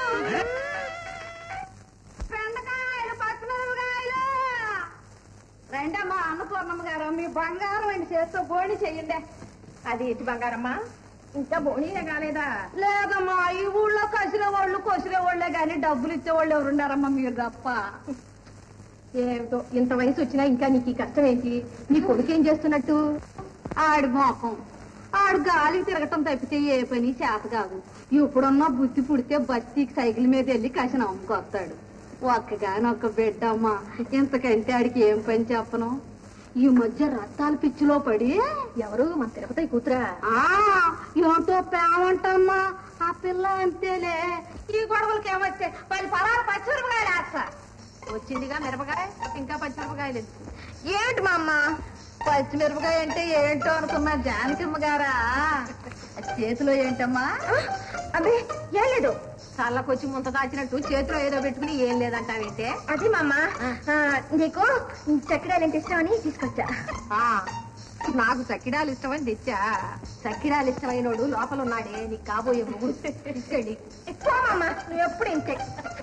[SPEAKER 1] బెండకాయలు పచ్చిమిరపకాయలు రండమ్మా అన్నపూర్ణమ్మ గారు మీ బంగారం అయిన చేత్తో బోణి చెయ్యండి అది ఇటు బంగారమ్మా ఇంకా బోణీనే కాలేదా లేదమ్మా ఈ ఊళ్ళో కసిరే వాళ్ళు కొసిరే వాళ్ళే గాని డబ్బులు ఇచ్చే వాళ్ళు ఎవరున్నారమ్మా మీరు తప్ప ఏమిటో ఇంత వయసు వచ్చినా ఇంకా నీకు ఈ కష్టం ఏంటి నీ కొడుకు ఏం చేస్తున్నట్టు ఆడి మోకం ఆడు గాలి తిరగటం తప్పితే ఏ పని చేత కాదు ఇప్పుడున్న బుద్ధి పుడితే బస్తీకి సైకిల్ మీద వెళ్ళి కసిన అమ్ముకొస్తాడు ఒక్కగాని ఒక్క బిడ్డ అమ్మా ఇంతకంటే ఆడికి ఏం పని చెప్పను ఈ మధ్య రక్తాల పిచ్చిలో పడి ఎవరు మన తిరుపతి కూతురా ఏంటో పేమంటమ్మా ఆ పిల్ల అంతేలే ఈ గొడవలకి ఏమొచ్చాయి పది పరాలు పచ్చిమిరపకాయలు వేస్తా వచ్చిందిగా మిరపకాయ ఇంకా పచ్చిమిరపకాయలు ఎందుకు? ఏమిటి మా అమ్మ పచ్చిమిరపకాయ అంటే ఏంటో అనుకున్నా జానకమ్మ గారా అది చేతిలో ఏంటమ్మా అదే ఏం లేదు చల్లకొచ్చి ముంత దాచినట్టు చేతిలో ఏదో పెట్టుకుని ఏం లేదంటావేంటే
[SPEAKER 3] అది మామ నీకు చక్కెర ఎంత ఇష్టమని తీసుకొచ్చా
[SPEAKER 1] ఆ, నాకు చక్కిడాలు ఇష్టమని తెచ్చా చక్కిడాలు ఇష్టమైనోడు లోపల ఉన్నాడే నీకు కాబోయే మొగుడు తీసుకెళ్ళి
[SPEAKER 3] ఎక్కువ మామ నువ్వు ఎప్పుడు ఇంతే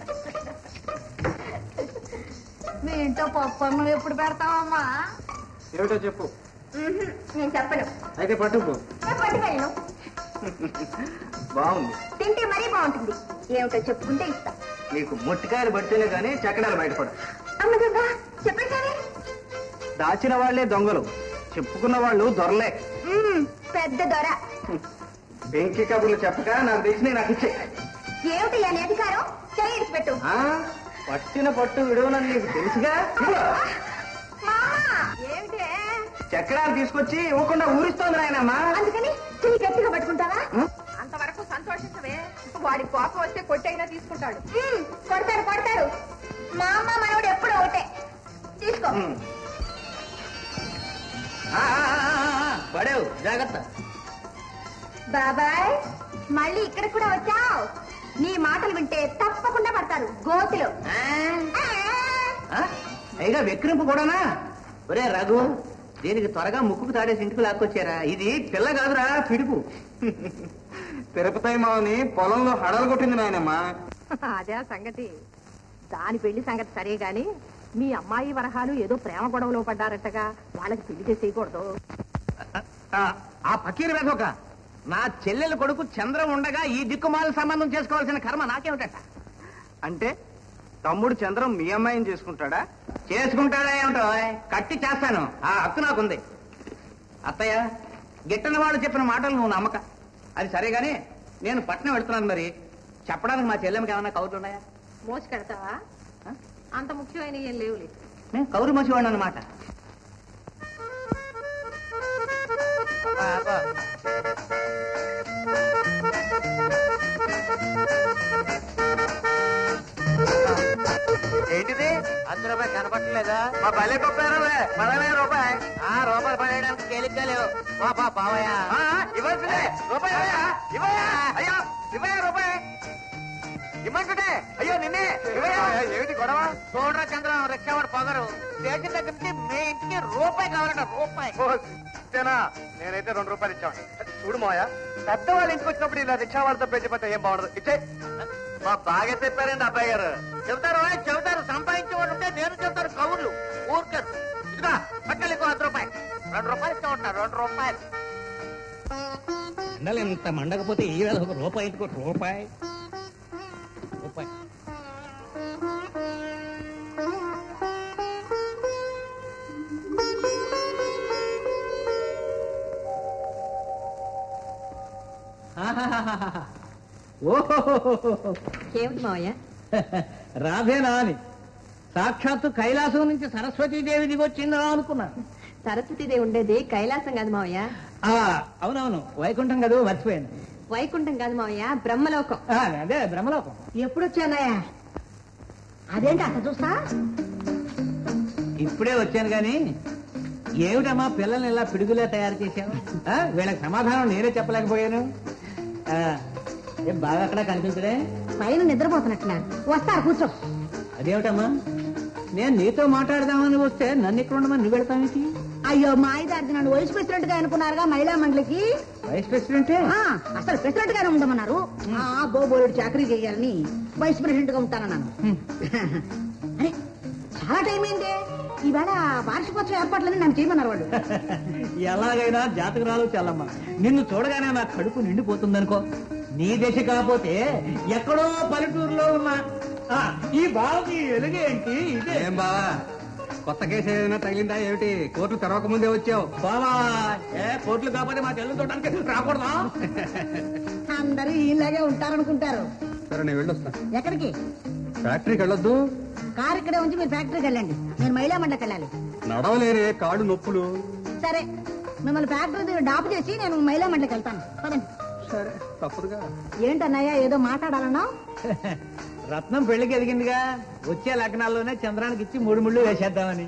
[SPEAKER 1] మీ ఇంట్లో పప్పు అన్నం ఎప్పుడు పెడతావమ్మా
[SPEAKER 2] ఏమిటో చెప్పు
[SPEAKER 3] మ్మ్హ్. నేను చెప్పను
[SPEAKER 2] అయితే పట్టుకు
[SPEAKER 3] నేను పట్టుకెళ్ళను
[SPEAKER 2] బాగుంది
[SPEAKER 3] తింటే మరీ బాగుంటుంది ఏమిటో చెప్పుకుంటే ఇస్తా
[SPEAKER 2] నీకు ముట్టికాయలు పడితేనే గానీ చక్కడాలు బయటపడ
[SPEAKER 3] అమ్మ దుర్గా చెప్పండి కానీ
[SPEAKER 2] దాచిన వాళ్లే దొంగలు చెప్పుకున్న వాళ్ళు దొరలే
[SPEAKER 3] మ్మ్. పెద్ద దొర
[SPEAKER 2] బెంకి కబుర్లు చెప్పక నాకు తెలిసి నాకు ఇచ్చే
[SPEAKER 3] ఏమిటి అని అధికారం చెయ్యి పెట్టు
[SPEAKER 2] పట్టిన పట్టు విడవనని నీకు తెలుసుగా ఇదిగో,
[SPEAKER 3] మామా
[SPEAKER 1] ఏమిటే
[SPEAKER 2] చక్రాలు తీసుకొచ్చి ఇవ్వకుండా ఊరిస్తోంది నాయనమ్మా
[SPEAKER 3] అందుకని చెయ్యి
[SPEAKER 1] కొట్టుకుంటాడు కొడతాడు కొడతాడు మా అమ్మ మనవడు ఎప్పుడు ఒకటే తీసుకో
[SPEAKER 6] పడేవు జాగ్రత్త
[SPEAKER 1] బాబాయ్ మళ్ళీ ఇక్కడ కూడా వచ్చావు నీ మాటలు వింటే తప్పకుండా పడతారు గోతులు
[SPEAKER 6] పైగా వెక్కిరింపు కూడానా ఒరే రఘు దీనికి త్వరగా ముక్కుకు తాడేసి ఇంటికి లాక్కొచ్చారా ఇది పిల్ల కాదురా పిడుపు
[SPEAKER 2] తిరుపతి మావని పొలంలో హడలు కొట్టింది నాయనమ్మా
[SPEAKER 1] అదే ఆ సంగతి దాని పెళ్లి సంగతి సరే గాని మీ అమ్మాయి వరహాలు ఏదో ప్రేమ గొడవలో పడ్డారట్టగా వాళ్ళకి పెళ్లి చేసేయకూడదు
[SPEAKER 6] ఆ పకీర్ వెధోక నా చెల్లెల కొడుకు చంద్రం ఉండగా ఈ దిక్కుమాల సంబంధం చేసుకోవాల్సిన కర్మ నాకేమిటట
[SPEAKER 2] అంటే తమ్ముడు చంద్రం మీ అమ్మాయిని చేసుకుంటాడా
[SPEAKER 6] చేసుకుంటాడా ఏమిటో కట్టి చేస్తాను ఆ హక్కు నాకుంది అత్తయ్య గిట్టని వాళ్ళు చెప్పిన మాటలు నువ్వు నమ్మక అది సరే గాని నేను పట్నం వెళ్తున్నాను మరి చెప్పడానికి మా చెల్లెమ్మకి ఏమైనా కౌరులు ఉన్నాయా
[SPEAKER 1] మోసి కడతావా అంత ముఖ్యమైన ఏం లేవులే
[SPEAKER 6] నేను కౌరు మసివాడిని అనమాట
[SPEAKER 5] ఏంటిది అందు రూపాయి కనపట్టలేదా మా భలే కొప్పారులే పదవే రూపాయి ఆ రూపాయి పడేయడానికి తేలిగ్గా లేవు మా బా బావయ్యా ఇవ్వాల్సిందే రూపాయి ఇవ్వయా ఇవ్వయా అయ్యో ఇవ్వయా రూపాయి ఇమ్మంటుంటే అయ్యో నిన్నే ఇవ్వయా ఏమిటి గొడవ చూడరా చంద్రం రిక్షావాడు పొగరు స్టేషన్ దగ్గర నుంచి మీ ఇంటికి రూపాయి కావాలంట రూపాయి
[SPEAKER 2] అంతేనా నేనైతే రెండు రూపాయలు ఇచ్చాను చూడు మాయా పెద్దవాళ్ళ ఇంటికి వచ్చినప్పుడు ఇలా రిక్షా వాళ్ళతో పెంచిపోతే ఏం బాగుండదు ఇచ్చే
[SPEAKER 5] మా బాగా చెప్పారండి అబ్బాయి గారు చెబుతారు ఓయ్, చెబుతారు సంపాదించే వాడు ఉంటే నేను చెబుతారు కవులు ఊరికారు ఇదిగా పట్టలు ఇంకో వంద రూపాయలు రెండు రూపాయలు ఇస్తా ఉంటారు రెండు రూపాయలు
[SPEAKER 6] ఎండలు ఇంత మండకపోతే ఈ వేళ ఒక రూపాయి ఇంటికి ఒక రూపాయి రూపాయి ఓహో
[SPEAKER 1] ఏమిటి మావయ్య
[SPEAKER 6] రాధేనా అని సాక్షాత్తు కైలాసం నుంచి సరస్వతీదేవి దిగొచ్చిందా అనుకున్నా
[SPEAKER 1] సరస్వతీదేవి ఉండేది కైలాసం కాదు మావయ్య
[SPEAKER 6] ఆ, అవునవును వైకుంఠం కదా మర్చిపోయాను
[SPEAKER 1] వైకుంఠం కాదు మావయ్య బ్రహ్మలోకం
[SPEAKER 6] ఆ, అదే బ్రహ్మలోకం
[SPEAKER 1] ఎప్పుడు వచ్చానయ్యా అదేంటి అసలు చూస్తా
[SPEAKER 6] ఇప్పుడే వచ్చాను గాని ఏమిటమ్మా పిల్లల్ని ఇలా పిడుగులే తయారు చేశాను ఆ, వీళ్ళకి సమాధానం నేనే చెప్పలేకపోయాను ఆ, ఏం బాగా అక్కడ కనిపించడే
[SPEAKER 1] పైన నిద్రపోతున్నట్టున్నారు వస్తారు కూర్చో
[SPEAKER 6] అదేమిటమ్మా నేను నీతో మాట్లాడదామని వస్తే నన్ను ఇక్కడ ఉండమని నువ్వు వెళ్తావేంటి
[SPEAKER 1] అయ్యో మా ఐదారు నన్ను వైస్ ప్రెసిడెంట్ గా అనుకున్నారుగా మహిళా మండలికి
[SPEAKER 6] వైస్ ప్రెసిడెంటే
[SPEAKER 1] ఆ, అసలు ప్రెసిడెంట్ గానే ఉండమన్నారు ఆ, గోబోలుడు చాకరీ చేయాలని వైస్ ప్రెసిడెంట్ గా ఉంటానన్నాను అరే, చాలా టైం అయింది ఈవేళ వార్షికోత్సవ ఏర్పాట్లని నన్ను చేయమన్నారు వాళ్ళు
[SPEAKER 6] ఎలాగైనా జాతకురాలు చెల్లమ్మ నిన్ను చూడగానే నా కడుపు నిండిపోతుందనుకో నీ దశ కాకపోతే ఎక్కడో పల్లెటూరులో ఉన్న ఆ, ఈ బావకి ఎలుగేంటి ఇదే
[SPEAKER 2] ఏం బావా కొత్త కేసు ఏదైనా తగిలిందా ఏమిటి కోర్టు తెరవక ముందే వచ్చావు
[SPEAKER 6] బావా ఏ కోట్లు కాకపోతే మా చెల్లు చూడడానికి రాకూడదా
[SPEAKER 1] అందరూ ఇలాగే ఉంటారనుకుంటారు
[SPEAKER 2] సరే నేను వెళ్ళొస్తా
[SPEAKER 1] ఎక్కడికి
[SPEAKER 2] ఫ్యాక్టరీకి వెళ్ళొద్దు
[SPEAKER 1] కారు ఇక్కడే ఉంచి మీరు ఫ్యాక్టరీకి వెళ్ళండి నేను మహిళా మండలికి వెళ్ళాలి
[SPEAKER 2] నడవలేరే కాళ్ళు నొప్పులు
[SPEAKER 1] సరే మిమ్మల్ని ఫ్యాక్టరీ దగ్గర డాప్ చేసి నేను మహిళా మండలికి వెళ్తాను పదండి
[SPEAKER 2] సరే తప్పదుగా
[SPEAKER 1] ఏంటన్నయ్య ఏదో మాట్లాడాలన్నా
[SPEAKER 6] రత్నం పెళ్లికి ఎదిగిందిగా వచ్చే లగ్నాల్లోనే చంద్రానికి ఇచ్చి మూడు ముళ్ళు వేసేద్దామని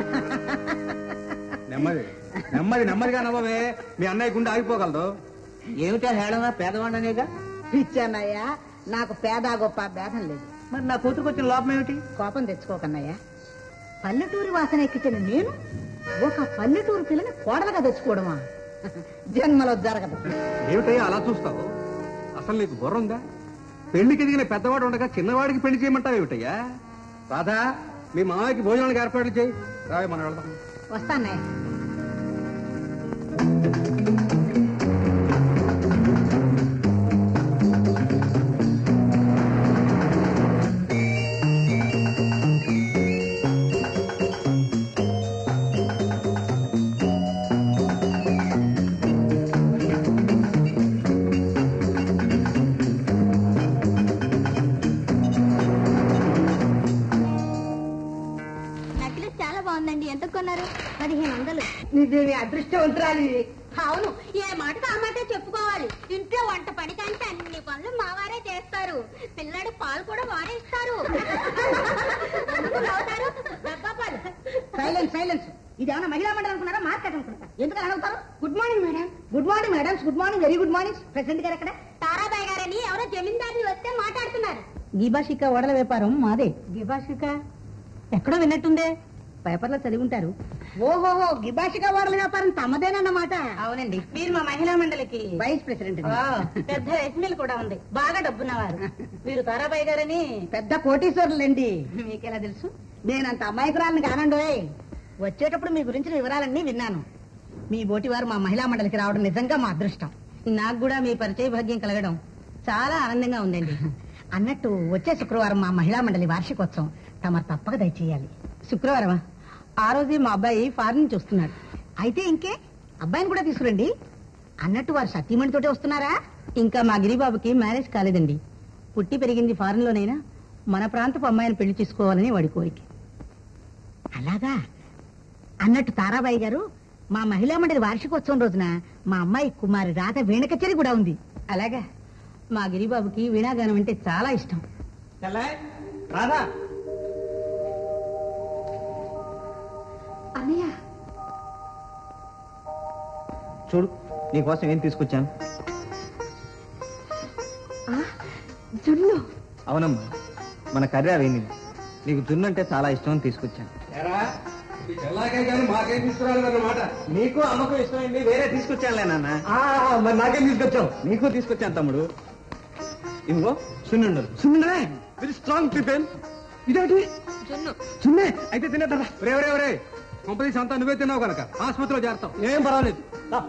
[SPEAKER 2] నెమ్మది నెమ్మది నెమ్మదిగా నవ్వవే మీ అన్నయ్య గుండె ఆగిపోగలదు
[SPEAKER 6] ఏమిటా హేళన పేదవాడనేగా
[SPEAKER 1] పిచ్చన్నయ్య నాకు పేద గొప్ప భేదం లేదు
[SPEAKER 6] మరి నా కూతురుకు వచ్చిన లోపం ఏమిటి
[SPEAKER 1] కోపం తెచ్చుకోకన్నయ్య పల్లెటూరి వాసన ఎక్కించిన నేను ఒక పల్లెటూరు పిల్లని కోడలుగా తెచ్చుకోవడమా జన్మలో జరగదు
[SPEAKER 2] ఏమిటయ్యా అలా చూస్తావు అసలు నీకు బుర్ర ఉందా పెళ్లికి ఎదిగిన పెద్దవాడు ఉండగా చిన్నవాడికి పెళ్లి చేయమంటావు ఏమిటయ్యా రాధా మీ మామయ్యకి భోజనానికి ఏర్పాట్లు చేయి రావే మనం వెళ్దాం
[SPEAKER 1] వస్తాన్నయ్య
[SPEAKER 3] నెక్లెస్ చాలా బాగుందండి ఎంత కొన్నారు పదిహేను వందలు
[SPEAKER 1] నిజమే అదృష్టవంతురాలి ఆ
[SPEAKER 3] అవును ఏ మాటకు ఆ మాటే చెప్పుకోవాలి ఇంట్లో వంట పని కంటే అన్ని పనులు మావారే చేస్తారు పిల్లడు పాలు కూడా వారే ఇస్తారు ఎందుకు నవ్వుతారు? డబ్బా పాలు
[SPEAKER 1] సైలెన్స్ సైలెన్స్ ఇది ఏమైనా మహిళా మండలి అనుకున్నారా మార్కెట్ అనుకున్నారా ఎందుకు అలా అడుగుతారు good morning madam good morning madam good morning very good morning president గారు ఎక్కడ
[SPEAKER 3] తారాబాయ్ గారని ఎవరో జమీందారుని వస్తే మాట్లాడుతున్నారు
[SPEAKER 1] గీబాషిక ఓడల వ్యాపారం మాదే గీబాషిక ఎక్కడో విన్నట్టుందే పేపర్లో చదివి ఉంటారు ఓహోహో గిబాషిక ఓడల వ్యాపారం తమదేనన్నమాట అవునండి మీరు మా మహిళా మండలికి వైస్ ప్రెసిడెంట్ పెద్ద ఎస్మిల్ కూడా ఉంది బాగా డబ్బున్నవారు మీరు తారాబాయి గారని పెద్ద కోటీశ్వరులండి మీకెలా తెలుసు నేనంత అమాయకురాలని కానండోయ్ వచ్చేటప్పుడు మీ గురించిన వివరాలన్నీ విన్నాను మీ బోటి వారు మా మహిళా మండలికి రావడం నిజంగా మా అదృష్టం నాకు కూడా మీ పరిచయ భాగ్యం కలగడం చాలా ఆనందంగా ఉందండి అన్నట్టు వచ్చే శుక్రవారం మా మహిళా మండలి వార్షికోత్సవం తమరు తప్పక దయచేయాలి శుక్రవారమా ఆ రోజే మా అబ్బాయి ఫారెన్ నుంచి వస్తున్నాడు అయితే ఇంకే అబ్బాయిని కూడా తీసుకురండి అన్నట్టు వారు సతీమణి తోటే వస్తున్నారా ఇంకా మా గిరిబాబుకి మ్యారేజ్ కాలేదండి పుట్టి పెరిగింది ఫారెన్ లోనైనా మన ప్రాంతపు అమ్మాయిని పెళ్లి చేసుకోవాలని వాడి కోరిక అలాగా అన్నట్టు తారాబాయి గారు మా మహిళా మండలి వార్షికోత్సవం రోజున మా అమ్మాయి కుమారి రాధ వీణ కచేరి కూడా ఉంది అలాగా మా గిరిబాబుకి వీణాగానం అంటే చాలా ఇష్టం
[SPEAKER 5] రాధా
[SPEAKER 1] అన్నయ్య
[SPEAKER 5] చూడు నీకోసం ఏం తీసుకొచ్చాను
[SPEAKER 1] జున్ను
[SPEAKER 5] అవునమ్మా మన కర్రీ అవేంది నీకు జున్ను అంటే చాలా ఇష్టం అని తీసుకొచ్చాను
[SPEAKER 2] ఎరా ఈ చెల్లాకే కానీ మాకేం తీసుకురాలేదన్నమాట
[SPEAKER 5] నీకు అమ్మకు ఇష్టమైంది వేరే తీసుకొచ్చానులే నాన్న మరి నాకేం తీసుకొచ్చావు నీకు తీసుకొచ్చాను తమ్ముడు ఇదిగో సున్నుండలు
[SPEAKER 2] సున్నుండే వెరీ స్ట్రాంగ్ టిఫిన్ ఇదేంటి
[SPEAKER 1] జున్ను
[SPEAKER 2] సున్నే అయితే తినేద్దా రే రే రే కంపెనీస్ అంతా నువ్వే తిన్నావు కనుక ఆసుపత్రిలో చేరతాం ఏం పర్వాలేదు రా.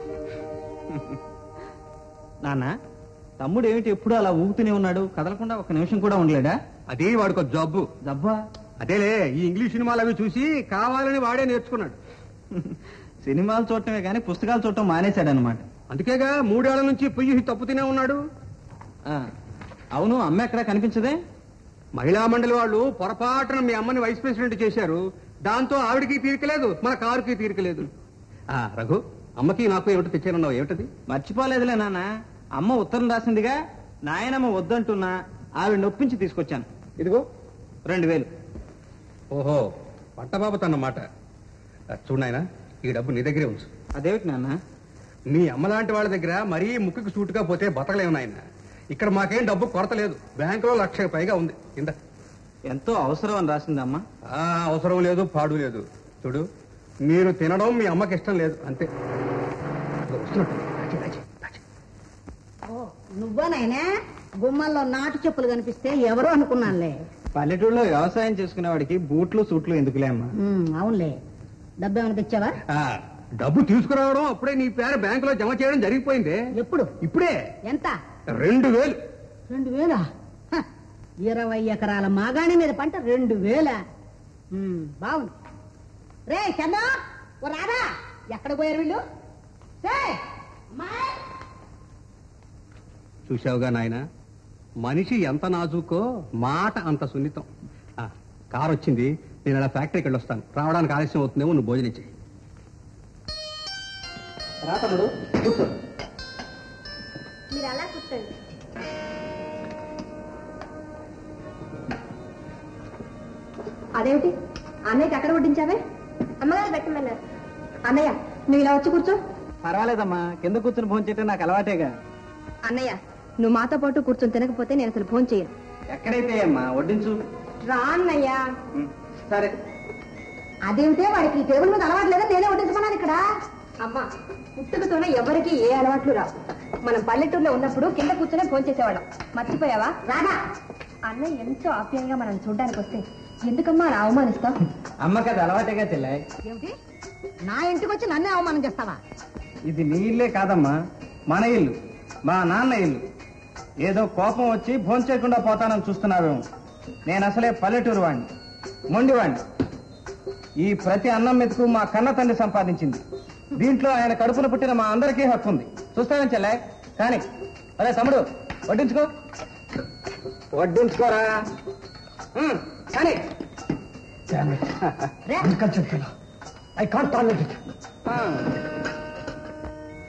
[SPEAKER 5] నాన్న తమ్ముడు ఏమిటి ఎప్పుడు అలా ఊగుతూనే ఉన్నాడు కదలకుండా ఒక నిమిషం కూడా ఉండలేడా
[SPEAKER 2] అది వాడికి జబ్బు
[SPEAKER 5] దబ్బా
[SPEAKER 2] అదేలే ఈ ఇంగ్లీష్ సినిమాలు అవి చూసి కావాలని వాడే నేర్చుకున్నాడు
[SPEAKER 5] సినిమాలు చూడటమే కానీ పుస్తకాలు చూడటం మానేశాడు అనమాట
[SPEAKER 2] అందుకేగా మూడేళ్ల నుంచి పొయ్యి తప్పు తినే ఉన్నాడు
[SPEAKER 5] అవును అమ్మ ఎక్కడ కనిపించదే
[SPEAKER 2] మహిళా మండలి వాళ్ళు పొరపాటున మీ అమ్మని వైస్ ప్రెసిడెంట్ చేశారు దాంతో ఆవిడికి తీరికలేదు మన కారుకి తీరికలేదు ఆ రఘు అమ్మకి నాకు ఏమిటి తెచ్చానన్నావు ఏమిటది
[SPEAKER 5] మర్చిపోలేదులే నాన్న అమ్మ ఉత్తరం రాసిందిగా నాయనమ్మ వద్దంటున్నా ఆవిడ నొప్పించి తీసుకొచ్చాను ఇదిగో రెండు వేలు
[SPEAKER 2] ఓహో పట్టబాబత్ అన్నమాట ఆ, చూడు నాయనా ఈ డబ్బు నీ దగ్గరే ఉంచు
[SPEAKER 5] అదేమిటి నాన్న
[SPEAKER 2] మీ అమ్మ లాంటి వాళ్ళ దగ్గర మరీ ముక్కుకి సూటుగా పోతే బతకలేము నాయన ఇక్కడ మాకేం డబ్బు కొరత లేదు బ్యాంకులో లక్ష పైగా ఉంది కింద
[SPEAKER 5] ఎంతో అవసరం అని రాసింది అమ్మ
[SPEAKER 2] ఆ, అవసరం లేదు పాడు లేదు చూడు మీరు తినడం మీ అమ్మకి ఇష్టం లేదు అంతే ఇదిగో వస్తున్నట్టు. రాజీ, రాజీ, రాజీ.
[SPEAKER 1] నువ్వా నాయనా గుమ్మల్లో నాటు చెప్పులు కనిపిస్తే ఎవరో అనుకున్నానులే
[SPEAKER 5] పల్లెటూరులో వ్యవసాయం చేసుకునేవాడికి బూట్లు సూట్లు ఎందుకులే అమ్మా
[SPEAKER 1] ఉమ్, అవునులే డబ్బు ఏమైనా తెచ్చావా
[SPEAKER 2] ఆ, డబ్బు తీసుకురావడం అప్పుడే నీ పేరు బ్యాంకులో జమ చేయడం జరిగిపోయింది
[SPEAKER 1] ఎప్పుడు
[SPEAKER 2] ఇప్పుడే
[SPEAKER 1] ఎంత
[SPEAKER 2] రెండు వేలు
[SPEAKER 1] రెండు వేల ఇరవై ఎకరాల మాగాణి మీద పంట రెండు వేల ఉమ్, బాగుంది రే చంద ఓ రాధా ఎక్కడ పోయారు వీళ్ళు రేయ్, అమ్మాయ్.
[SPEAKER 2] చూశావుగా నాయన మనిషి ఎంత నాజుకో మాట అంత సున్నితం ఆ, కారు వచ్చింది నేను అలా ఫ్యాక్టరీకి వెళ్ళి వస్తాను రావడానికి ఆలస్యం అవుతుందేమో నువ్వు భోజనం చెయ్యి
[SPEAKER 5] రా తమ్ముడు కూర్చో
[SPEAKER 3] మీరు అలా కూర్చోండి
[SPEAKER 1] అదేమిటి అన్నయ్యకి అక్కడ వడ్డించావే
[SPEAKER 3] అమ్మగారు పెట్టమన్నారు
[SPEAKER 1] అన్నయ్య నువ్వు ఇలా వచ్చి కూర్చో
[SPEAKER 5] పర్వాలేదమ్మా కింద కూర్చొని భోజనం చేయటం నాకు అలవాటేగా
[SPEAKER 1] అన్నయ్య నువ్వు మాతో పాటు కూర్చొని తినకపోతే నేను అసలు ఫోన్ చేయను
[SPEAKER 5] ఎక్కడైతే అమ్మా వడ్డించు
[SPEAKER 1] రా అన్నయ్య
[SPEAKER 5] ఉం, సరే
[SPEAKER 1] అదేమిటే వాడికి ఈ టేబుల్ మీద అలవాటు లేదా నేనే వడ్డించమన్నాను ఇక్కడ అమ్మా పుట్టుకతోనే ఎవరికి ఏ అలవాట్లు రావు మనం పల్లెటూరులో ఉన్నప్పుడు కింద కూర్చొని ఫోన్ చేసేవాళ్ళం మర్చిపోయావా రాదా అన్నయ్య ఎంతో ఆప్యాయంగా మనం చూడడానికి వస్తే ఎందుకమ్మా అలా అవమానిస్తావు
[SPEAKER 5] అమ్మకి అది అలవాటేగా తెల్లాయి
[SPEAKER 1] ఏమిటి నా ఇంటికి వచ్చి నన్నే అవమానం చేస్తావా
[SPEAKER 5] ఇది నీ ఇల్లే కాదమ్మా మన ఇల్లు మా నాన్న ఇల్లు ఏదో కోపం వచ్చి భోంచేయకుండా పోతానని చూస్తున్నావేమో నేను అసలే పల్లెటూరు వాణ్ణి మొండివాణ్ణి ఈ ప్రతి అన్నం మెతుకు మా కన్న తండ్రి సంపాదించింది దీంట్లో ఆయన కడుపున పుట్టిన మా అందరికీ హక్కు ఉంది చూస్తానని చెల్లె కానీ అరే తమ్ముడు వడ్డించుకో వడ్డించుకోరా ఉం, కానీ
[SPEAKER 1] రే
[SPEAKER 5] I can't tolerate it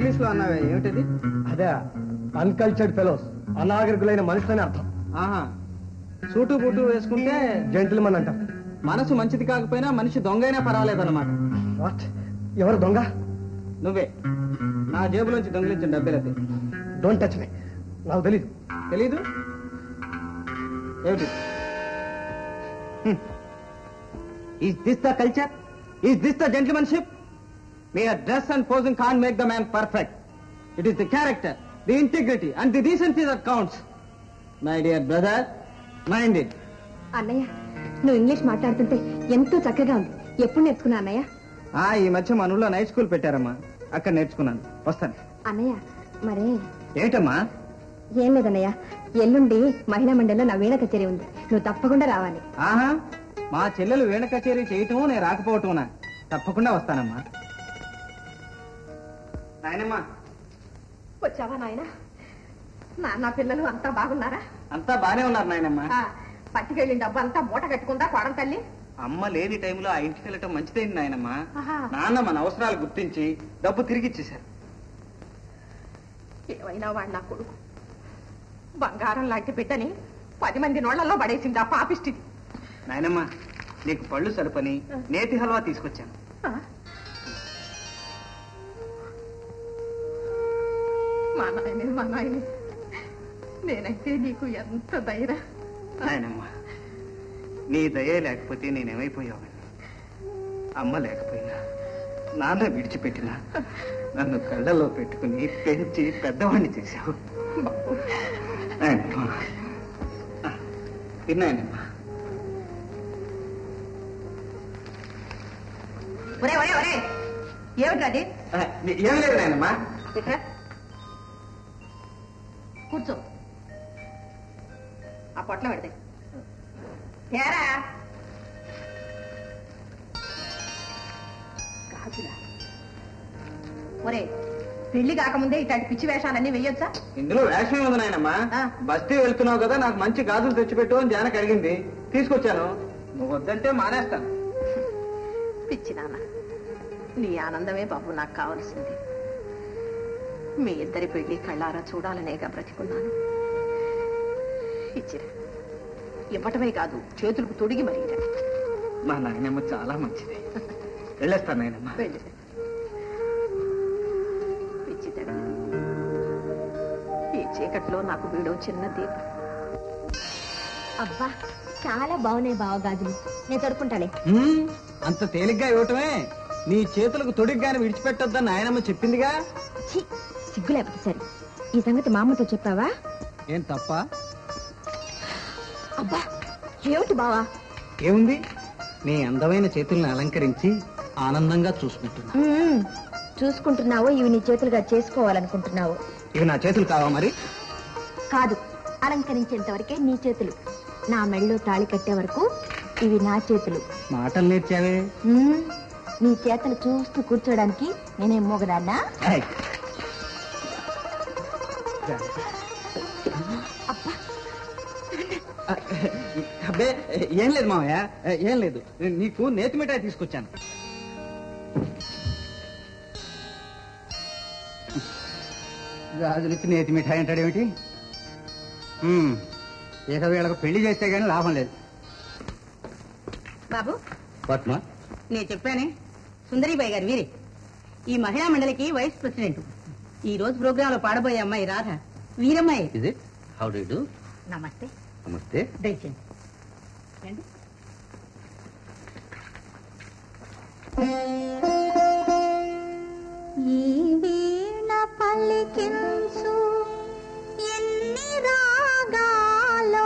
[SPEAKER 2] English లో అన్నావే ఏమిటది
[SPEAKER 8] అదే అన్కల్చర్డ్ ఫెలోస్ అనాగరికులైన మనుషులని అర్థం
[SPEAKER 2] ఆహా సూటు బూటు వేసుకుంటే
[SPEAKER 8] జెంటిల్మన్ అంటారు
[SPEAKER 2] మనసు మంచిది కాకపోయినా మనిషి దొంగైనా పర్వాలేదన్నమాట
[SPEAKER 8] వాట్ ఎవరు దొంగ
[SPEAKER 2] నువ్వే నా జేబులోంచి దొంగిలించిన డబ్బులది
[SPEAKER 8] డోంట్ టచ్ మీ నాకు తెలీదు
[SPEAKER 2] తెలీదు ఏమిటి is this the culture is this the gentlemanship మీ dress and posing can make the man perfect it is the character the integrity and the decency that counts my dear brother mind it
[SPEAKER 1] అన్నయ్య నువ్వు English మాట్లాడుతుంటే ఎంతో చక్కగా ఉంది ఎప్పుడు నేర్చుకున్నా అన్నయ్య
[SPEAKER 2] ఆ ఈ మధ్య మన ఊళ్ళో నైట్ స్కూల్ పెట్టారమ్మా అక్కడ నేర్చుకున్నాను వస్తాను
[SPEAKER 1] అన్నయ్య మరే
[SPEAKER 2] ఏంటమ్మా
[SPEAKER 1] ఏం లేదన్నయ్య ఎల్లుండి మహిళా మండలిలో నా వీణ కచేరీ ఉంది నువ్వు తప్పకుండా రావాలి
[SPEAKER 2] ఆహా మా చెల్లెలు వీణ కచేరీ చేయటం నేను రాకపోవటం తప్పకుండా వస్తానమ్మా నాయనమ్మా
[SPEAKER 1] వచ్చావా నాయన నా పిల్లలు అంతా బాగున్నారా
[SPEAKER 2] అంతా బానే ఉన్నారు నాయనమ్మా
[SPEAKER 1] ఆ, పట్టుకెళ్ళిన డబ్బు అంతా మూట కట్టుకుందా కోడం తల్లి
[SPEAKER 2] అమ్మ లేని టైంలో ఆ ఇంటికి వెళ్ళటం మంచిదైంది నాయనమ్మా
[SPEAKER 1] ఆహా.
[SPEAKER 2] నాన్న మన అవసరాలు గుర్తించి డబ్బు తిరిగి ఇచ్చేశారు
[SPEAKER 1] ఏమైనా వాడు నా కొడుకు బంగారం లాంటి బిడ్డని పది మంది నోళ్లలో పడేసింది ఆ పాపిష్టిది
[SPEAKER 2] నాయనమ్మా నీకు పళ్ళు సరుపని నేతి హల్వా తీసుకొచ్చాను
[SPEAKER 1] ఆ? మా నాయనే మా నాయనే నేనైతే నీకు ఎంత ధైర్య
[SPEAKER 2] నాయనమ్మా నీ దయ లేకపోతే నేనేమైపోయావు అమ్మ లేకపోయినా నాన్న విడిచిపెట్టినా నన్ను కళ్ళలో పెట్టుకుని పెంచి పెద్దవాడిని చేశావు నాయనమ్మా ఆ, తిన్నాయనమ్మా
[SPEAKER 1] ఒరే ఒరే ఒరే ఏమిటి అది
[SPEAKER 2] ఆ, ఏం లేదు నాయనమ్మా
[SPEAKER 1] ఇక్కడ కూర్చో ఆ పొట్ల పెడితే ఏరా గాజులా ఒరే పెళ్లి కాకముందే ఇట్లాంటి పిచ్చి వేషాలన్నీ వెయ్యొచ్చా
[SPEAKER 2] ఇందులో వేషమే ఉంది నాయనమ్మా
[SPEAKER 1] ఆ.
[SPEAKER 2] బస్తీ వెళ్తున్నావు కదా నాకు మంచి గాజులు తెచ్చిపెట్టు అని జానకి అడిగింది తీసుకొచ్చాను నువ్వు వద్దంటే మానేస్తాను
[SPEAKER 1] పిచ్చి నాన్న నీ ఆనందమే బాబు నాకు కావలసింది మీ ఇద్దరి పెళ్లి కళ్ళారా చూడాలనేగా బ్రతికున్నాను ఇచ్చిరా ఇవ్వటమే కాదు చేతులకు తొడిగి మరీ ఇరా.
[SPEAKER 2] మా నాయనమ్మ చాలా మంచిది వెళ్ళేస్తాను నాయనమ్మ
[SPEAKER 1] వెళ్ళు పిచ్చి తల్లి. ఈ చీకట్లో నాకు వీడో చిన్న దీపం
[SPEAKER 3] అబ్బా చాలా బాగున్నాయి బావ గాజులు నేను తొడుక్కుంటాలే
[SPEAKER 2] హ్మ్, అంత తేలిగ్గా ఇవ్వటమే నీ చేతులకు తొడిగ్గాని విడిచిపెట్టొద్దని నాయనమ్మ చెప్పిందిగా
[SPEAKER 3] ఛీ, సిగ్గు లేకపోతే సరే ఈ సంగతి మా అమ్మతో చెప్పావా
[SPEAKER 2] ఏం తప్ప
[SPEAKER 3] అబ్బా ఏమిటి బావా
[SPEAKER 2] ఏముంది నీ అందమైన చేతుల్ని అలంకరించి ఆనందంగా చూసుకుంటున్నా
[SPEAKER 3] మ్మ్. చూసుకుంటున్నావో ఇవి నీ చేతులుగా చేసుకోవాలనుకుంటున్నావు
[SPEAKER 2] ఇవి నా చేతులు కావా మరి
[SPEAKER 3] కాదు అలంకరించేంత వరకే నీ చేతులు నా మెళ్ళలో తాళి కట్టే వరకు ఇవి నా చేతులు
[SPEAKER 2] మాటలు నేర్చావే
[SPEAKER 3] మ్మ్. నీ చేతలు చూస్తూ కూర్చోడానికి నేనేం మోగదాన్నా
[SPEAKER 2] ఏయ్. అబ్బే ఏం లేదు మామయ్య ఏం లేదు నీకు నేతి మిఠాయి తీసుకొచ్చాను గాజులు ఇచ్చి నేతి మిఠాయి అంటాడు ఏమిటి ఇక వీళ్ళకు పెళ్లి చేస్తే గానీ లాభం లేదు
[SPEAKER 1] బాబు
[SPEAKER 2] పద్మ
[SPEAKER 1] నేను చెప్పానే సుందరీబాయి గారు వీరే ఈ మహిళా మండలికి వైస్ ప్రెసిడెంట్ ఈ రోజు ప్రోగ్రామ్ లో పాడబోయే అమ్మాయి రాధ వీరమ్మాయి
[SPEAKER 7] is it how do do
[SPEAKER 1] namaste
[SPEAKER 7] namaste
[SPEAKER 1] దయచేయండి రండి.
[SPEAKER 3] ఈ వీణ పలికించు ఎన్ని రాగాలో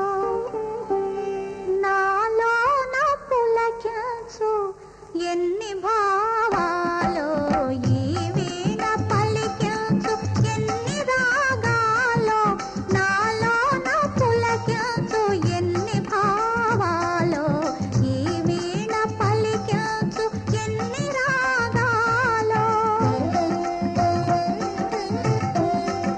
[SPEAKER 3] నాలోన పులకించు ఎన్ని భావాలో ఈ వీణ పలికించు ఎన్ని రాగాలో నాలోన పులకించు ఎన్ని భావాలో ఈ వీణ పలికించు ఎన్ని రాగాలో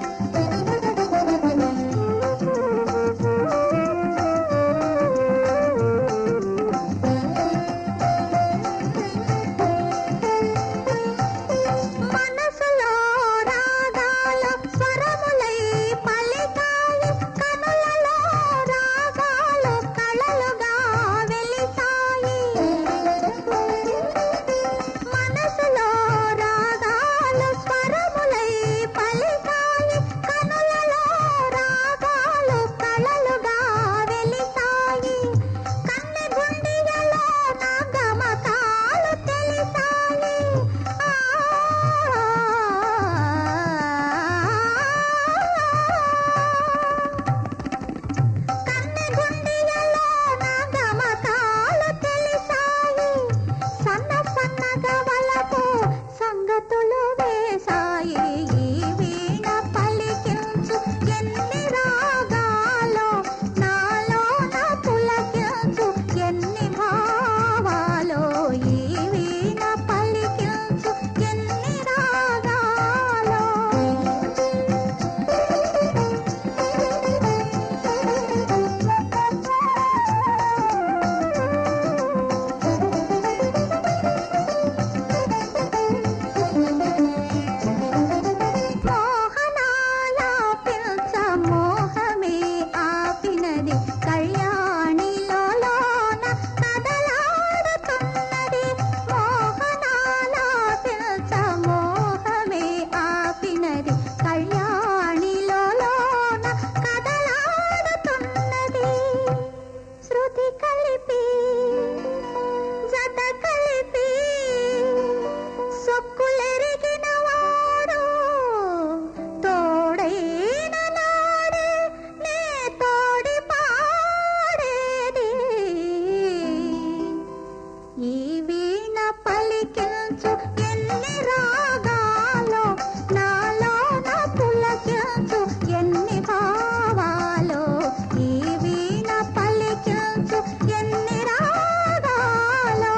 [SPEAKER 3] ఈ వీణ పలికించు ఎన్ని రాగాలో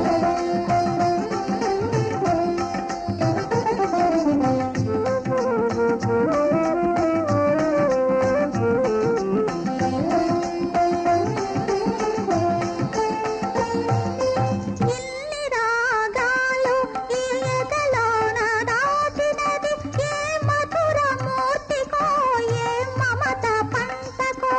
[SPEAKER 3] ఇన్ని రాగాలు ఈ ఎదలోన దాచినది ఏ మధుర మూర్తికో ఏ మమత పంటకో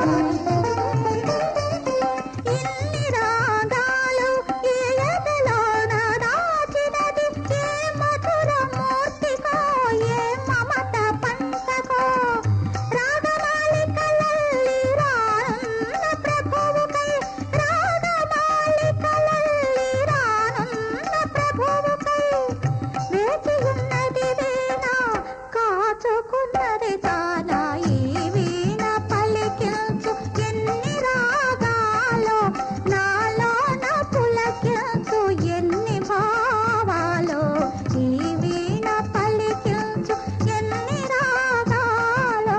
[SPEAKER 3] ఇన్ని రాగాలు ఈ ఎదలోన దాచినది ఏ మధుర మూర్తికో ఏ మమత పంటకో రాగమాలికలల్లి రానున్న ప్రభువుకై రాగమాలికలల్లి రానున్న ప్రభువుకై వేచి ఉన్నది వీణ కాచుకున్నది తానా ఈ వీణ పలికించు ఎన్ని రాగాలో నాలోన పులకించు ఎన్ని భావాలో ఈ వీణ పలికించు ఎన్ని రాగాలో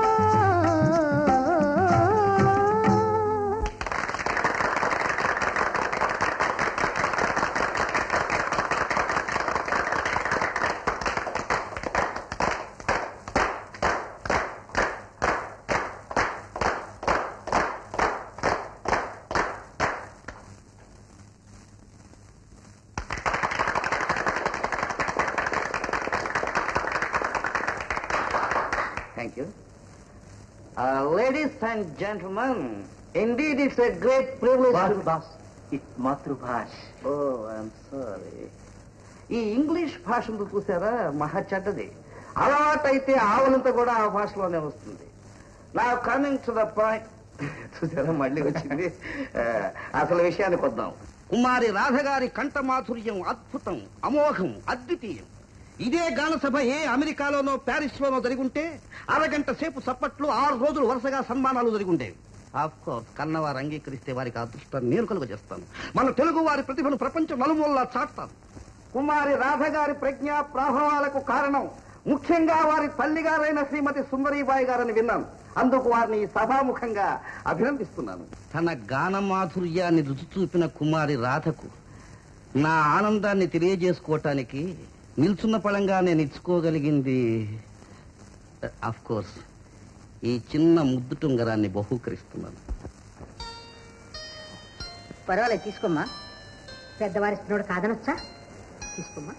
[SPEAKER 5] Thank you. Uh, ladies and gentlemen, indeed it's a great privilege to...
[SPEAKER 2] boss it మాతృభాష
[SPEAKER 5] Oh, I'm sorry. ఈ ఇంగ్లీష్ భాషను చూసారా మహా చెడ్డది అలవాటైతే ఆవులంతా కూడా ఆ భాషలోనే వస్తుంది నా కమింగ్ టు ద పాయింట్ చూసారా మళ్ళీ వచ్చింది Uh, అసలు విషయానికి వద్దాం కుమారి రాధగారి కంఠమాధుర్యం అద్భుతం అమోఘం అద్వితీయం ఇదే గానసభ ఏ అమెరికాలోనో ప్యారిస్ లోనో జరిగుంటే అరగంట సేపు చప్పట్లు ఆరు రోజులు వరుసగా సన్మానాలు జరిగుండేవి ఆఫ్ కోర్స్ కన్నవారు అంగీకరిస్తే వారికి అదృష్టాన్ని నేను కలుగ చేస్తాను మన తెలుగు వారి ప్రతిభను ప్రపంచం నలుమూలలా చాటుతాను కుమారి రాధగారి ప్రజ్ఞ ప్రభావాలకు కారణం ముఖ్యంగా వారి తల్లిగారైన శ్రీమతి సుందరీబాయి గారని విన్నాను అందుకు వారిని ఈ సభాముఖంగా అభినందిస్తున్నాను తన గాన మాధుర్యాన్ని రుచి చూపిన కుమారి రాధకు నా ఆనందాన్ని తెలియజేసుకోవటానికి నిల్చున్న పళంగా నేను ఇచ్చుకోగలిగింది ఆఫ్ కోర్స్ ఈ చిన్న ముద్దు టుంగరాన్ని బహూకరిస్తున్నాను
[SPEAKER 1] పర్వాలేదు తీసుకోమ్మా పెద్దవారి ఇస్తున్నాడు కాదనొచ్చా తీసుకోమ్మా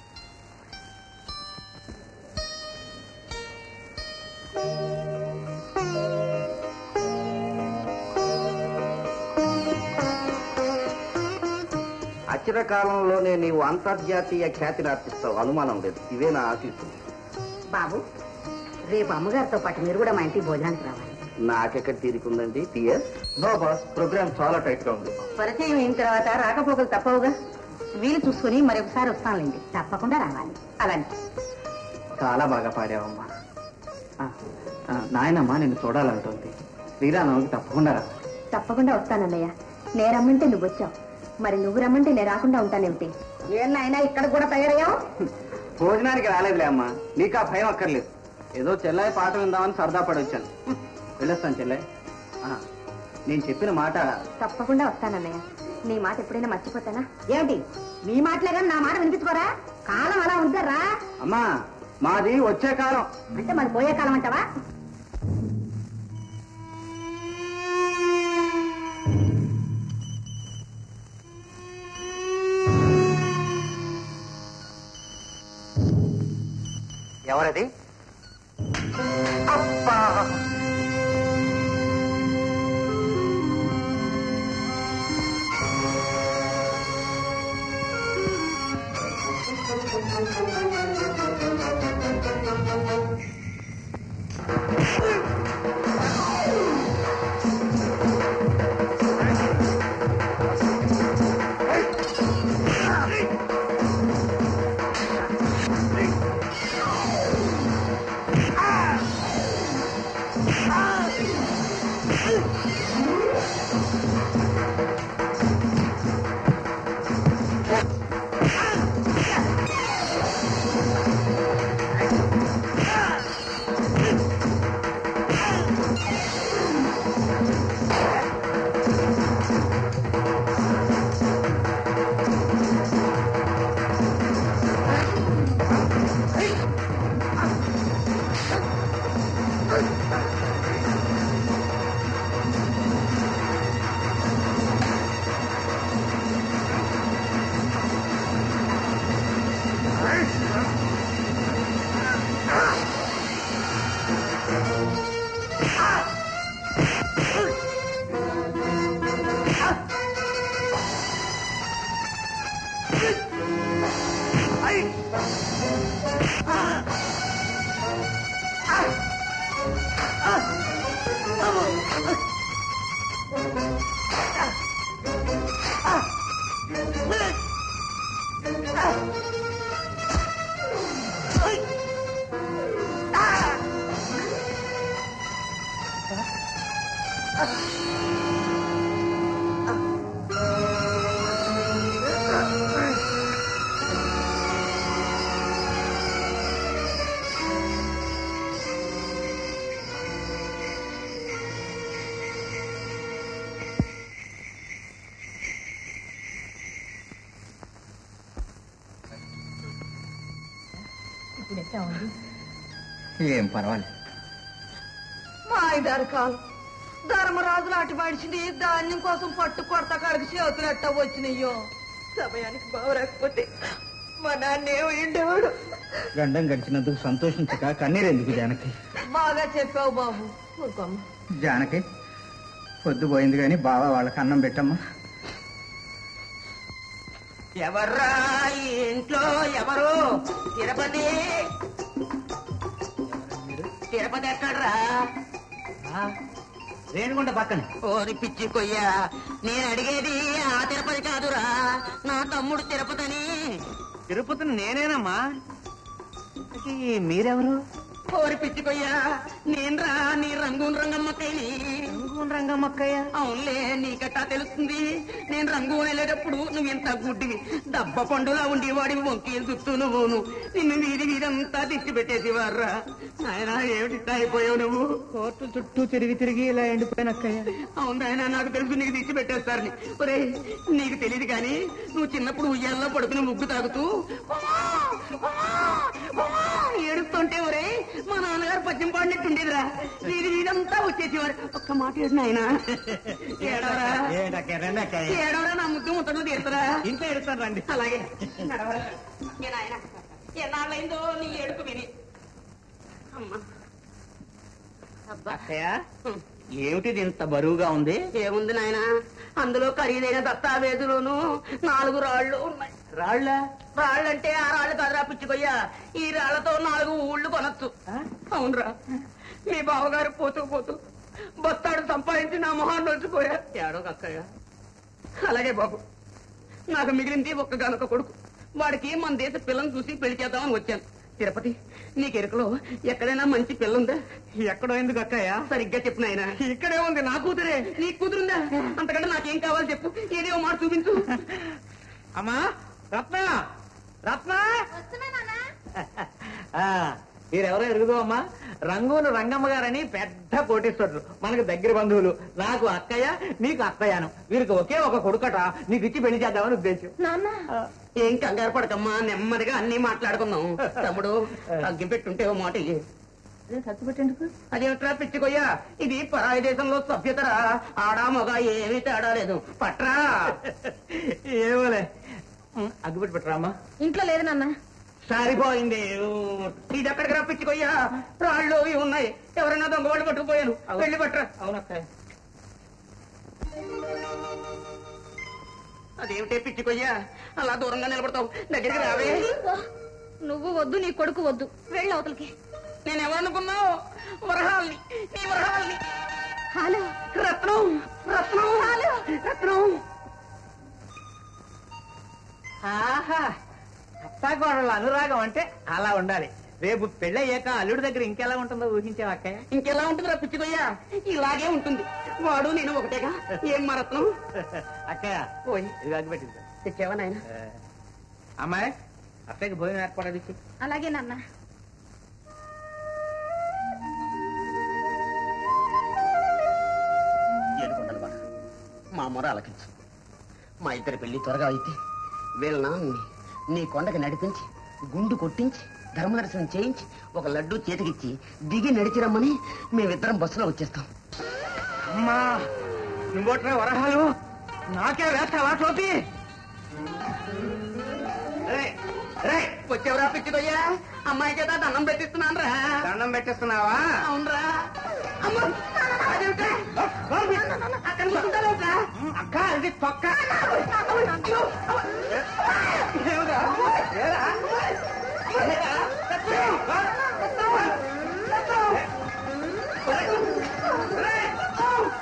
[SPEAKER 5] అచిర కాలంలోనే నీవు అంతర్జాతీయ ఖ్యాతిని ఆర్పిస్తావు అనుమానం లేదు ఇవే నా ఆశీస్సులు
[SPEAKER 1] బాబు రేపు అమ్మగారితో పాటు మీరు కూడా మా ఇంటికి భోజనానికి రావాలి
[SPEAKER 5] నాకెక్కడ తీరుకుందండి టిఎస్ నో బాస్ ప్రోగ్రామ్ చాలా టైట్ గా ఉంది
[SPEAKER 1] పరిచయం అయిన తర్వాత రాకపోకలు తప్పవుగా వీలు చూసుకుని మరొకసారి వస్తానులేండి తప్పకుండా రావాలి అలాంటి
[SPEAKER 2] చాలా బాగా పాడావమ్మా ఆ, ఆ, నాయనమ్మ నిన్ను చూడాలంటుంది శ్రీరామకి తప్పకుండా రా
[SPEAKER 3] తప్పకుండా వస్తానన్నయ్య నేను రమ్మంటే నువ్వు వచ్చావు మరి నువ్వు రమ్మంటే నేను రాకుండా ఉంటానేమిటి
[SPEAKER 1] ఏం నాయనా ఇక్కడ కూడా తయారయ్యావు
[SPEAKER 2] భోజనానికి రాలేదులే అమ్మా నీకు ఆ భయం అక్కర్లేదు ఏదో చెల్లాయి పాట విందామని సరదా పడి వచ్చాను వెళ్ళొస్తాను చెల్లాయి ఆ, నేను చెప్పిన మాట
[SPEAKER 3] తప్పకుండా వస్తానన్నయ్య నీ మాట ఎప్పుడైనా మర్చిపోతానా
[SPEAKER 1] ఏమిటి నీ మాటలే కానీ నా మాట వినిపించుకోరా కాలం అలా ఉంటారా
[SPEAKER 2] అమ్మా మాది వచ్చే కాలం
[SPEAKER 1] అంటే మరి పోయే కాలం అంటావా
[SPEAKER 5] ఎవరది అబ్బా
[SPEAKER 1] ఇప్పుడు ఎట్లా ఉంది
[SPEAKER 4] ఏం పర్వాలేదు
[SPEAKER 1] మా ఐదారు కాలం ధర్మరాజు నాటి మనిషిని ధాన్యం కోసం పట్టు కొడత కాడికి చేతులు ఎట్ట వచ్చినాయో సమయానికి బావరాకపోతే మా నాన్న ఏమైండేవాడు
[SPEAKER 4] గండం గడిచినందుకు సంతోషించక కన్నీరెందుకు జానకి
[SPEAKER 1] బాగా చెప్పావు బాబు ఊరుకోమ్మ
[SPEAKER 4] జానకి పొద్దుపోయింది కానీ బావ వాళ్ళకి అన్నం పెట్టమ్మా
[SPEAKER 7] ఎవర్రా ఈ ఇంట్లో ఎవరు తిరుపతి తిరుపతి ఎక్కడ్రా
[SPEAKER 4] రేణుగుంట పక్కన
[SPEAKER 7] ఓరి పిచ్చి కొయ్యా నేను అడిగేది ఆ తిరుపతి కాదురా నా తమ్ముడు తిరుపతిని
[SPEAKER 5] తిరుపతిని నేనేనమ్మా మీరెవరు
[SPEAKER 7] ఓరి పిచ్చి కొయ్యా నేనురా నీ రంగూన్ రంగమ్మక్కయ్యని
[SPEAKER 5] రంగమ్మక్కయ్య
[SPEAKER 7] అవునులే నీకట్టా తెలుస్తుంది నేను రంగు వెళ్ళేటప్పుడు నువ్వు ఇంత గుడ్డివి దబ్బ పండులా ఉండేవాడి వంకీలు చుట్టూ నువ్వును నిన్ను వీధి వీధంతా తిట్టి పెట్టేసేవారా ఆయన ఏమిటి ఇట్టా అయిపోయావు నువ్వు
[SPEAKER 5] కోర్టు చుట్టూ తిరిగి తిరిగి ఇలా ఎండిపోయినక్కయ్య
[SPEAKER 7] అవును ఆయన నాకు తెలుసు నీకు తెచ్చి పెట్టేస్తారని ఒరే నీకు తెలియదు కానీ నువ్వు చిన్నప్పుడు ఉయ్యాల్లో పడుకుని ముగ్గు తాగుతూ "అమ్మా! అమ్మా! అమ్మా!" ఏడుస్తుంటే ఒరే మా నాన్నగారు పద్యం పాడినట్టు ఉండేదిరా వీధి వీధంతా వచ్చేసేవారు ఒక్క మాట వేసిన ఆయన ఏడవరా ఏడవరా నా ముద్దు ముట్టను తీరుతారా
[SPEAKER 5] ఇంట్లో ఎడుతాను రండి
[SPEAKER 7] అలాగే నడవరా. ఏ నాయన ఎన్నాళ్ళైందో నీ ఏడుపు విని అమ్మా అబ్బా
[SPEAKER 5] అక్కయ్య ఏమిటిది ఇంత బరువుగా ఉంది
[SPEAKER 7] ఏముంది నాయన అందులో ఖరీదైన దస్తావేజులోను నాలుగు రాళ్ళు ఉన్నాయి
[SPEAKER 5] రాళ్ళ
[SPEAKER 7] రాళ్ళంటే ఆ రాళ్ళు కదరా పిచ్చుకొయ్యా ఈ రాళ్లతో నాలుగు ఊళ్ళు కొనొచ్చు అవునరా మీ బావగారు పోతూ పోతూ బస్తాడు సంపాదించి నా మొహాన్ని వచ్చిపోయారు ఏడో కక్కయ్య అలాగే బాబు నాకు మిగిలింది ఒక్కగానొక్క కొడుకు వాడికి మన దేశ పిల్లని చూసి పెళ్లి చేద్దామని వచ్చాను తిరుపతి నీకు ఎరుకలో ఎక్కడైనా మంచి పిల్ల ఉందా
[SPEAKER 5] ఎక్కడో ఎందుకు అక్కయ్య
[SPEAKER 7] సరిగ్గా చెప్పు నాయన
[SPEAKER 5] ఇక్కడే ఉంది నా కూతురే
[SPEAKER 7] నీ కూతురుందా అంతకంటే నాకేం కావాలి చెప్పు ఏదో మాట చూపించు
[SPEAKER 5] అమ్మా రత్న రత్న
[SPEAKER 3] వస్తున్నా నాన్న
[SPEAKER 5] ఆ, మీరెవరో ఎరుగుదో అమ్మా రంగూను రంగమ్మ గారని పెద్ద కోటేశ్వరులు మనకు దగ్గర బంధువులు నాకు అక్కయ్య నీకు అత్తయ్యను వీరికి ఒకే ఒక కొడుకట నీకు ఇచ్చి పెళ్లి చేద్దామని ఉద్దేశం
[SPEAKER 3] నాన్న
[SPEAKER 7] ఏం కంగారు పడకమ్మా నెమ్మదిగా అన్ని మాట్లాడుకుందాం తమ్ముడు అగ్గి పెట్టుంటే ఓ మాట ఇయ్యి. అదేమిట్రా పిచ్చికొయ్యా ఇది పరాయి దేశంలో సభ్యతరా ఆడా మగ ఏమీ తేడా లేదు పట్రా
[SPEAKER 5] ఏమోలే ఉమ్, అగ్గిపెట్టి పెట్టరా అమ్మా
[SPEAKER 3] ఇంట్లో లేదు నాన్న
[SPEAKER 7] సరిపోయింది ఊ, ఇది ఎక్కడికి రా పిచ్చికొయ్యా రాళ్ళు ఇవి ఉన్నాయి ఎవరైనా దొంగ వాళ్ళు పట్టుకుపోయాను వెళ్ళి పట్రా
[SPEAKER 5] అవునక్కయ్య
[SPEAKER 7] అదేమిటే పిచ్చికొయ్యా అలా దూరంగా నిలబడతావు దగ్గరికి రావే
[SPEAKER 3] నువ్వు వద్దు నీ కొడుకు వద్దు వెళ్ళు అవతలకి
[SPEAKER 7] నేను ఎవరనుకున్నావు వరహాల్ని నీ వరహాల్ని
[SPEAKER 3] హలో
[SPEAKER 7] రత్నం రత్నం రత్నం
[SPEAKER 5] ఆహా అత్తాకోడళ్ళ అనురాగం అంటే అలా ఉండాలి రేపు పెళ్ళయ్యాక అల్లుడి దగ్గర ఇంకెలా ఉంటుందో ఊహించావు అక్కయ్య
[SPEAKER 7] ఇంకెలా ఉంటుంది రా పిచ్చికొయ్యా ఇలాగే ఉంటుంది వాడు నేను ఒకటేగా ఏం మా రత్నం
[SPEAKER 5] అక్కయ్య
[SPEAKER 7] పోయి
[SPEAKER 5] ఇది అగ్గిపెట్టింది
[SPEAKER 7] తెచ్చావా నాయన
[SPEAKER 5] అమ్మాయి అక్కయ్యకి భోజనం ఏర్పడది
[SPEAKER 3] అలాగే నాన్న
[SPEAKER 7] ఏడుకొండలు వాడ మా మొర ఆలకించు మా ఇద్దరి పెళ్లి త్వరగా అయితే వీళ్ళ నాన్నని నీ కొండకి నడిపించి గుండు కొట్టించి ధర్మదర్శనం చేయించి ఒక లడ్డు చేతికిచ్చి దిగి నడిచిరమ్మని మేమిద్దరం బస్సులో వచ్చేస్తాం
[SPEAKER 5] అమ్మా నువ్వట్రా వరహాలు నాకే వేస్తావా టోపీ రేయ్, రేయ్,
[SPEAKER 7] వచ్చేవరా పిచ్చిదయ్యా అమ్మాయి చేత దండం పెట్టిస్తున్నాను రా
[SPEAKER 5] దండం పెట్టేస్తున్నావా
[SPEAKER 7] అవునరా అమ్మ అదేమిట్రా? అక్కడ కూర్చుంటావేంట్రా?
[SPEAKER 5] అక్క ఇది తొక్క
[SPEAKER 7] అయ్యో, అమ్మ.
[SPEAKER 5] ఏమిరా? ఏరా?
[SPEAKER 7] ఏరా? రత్నం! రత్నం! రత్నం!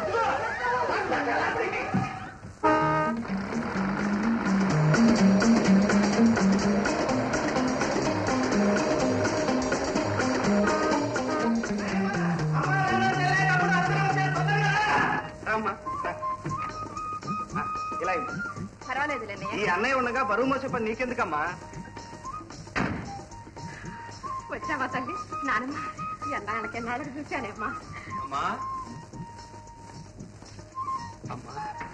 [SPEAKER 5] రామ్మా రా. ఆ, ఇలా ఇవ్వు.
[SPEAKER 1] పర్వాలేదులేండి
[SPEAKER 5] ఈ అన్నయ్య ఉండగా బరువు మోసే పని నీకెందుకమ్మా
[SPEAKER 1] వచ్చావా తల్లి నానమ్మ ఎన్నాళ్ళకి ఎన్నాళ్ళకి చూశానేమ్మా
[SPEAKER 5] అమ్మా అమ్మా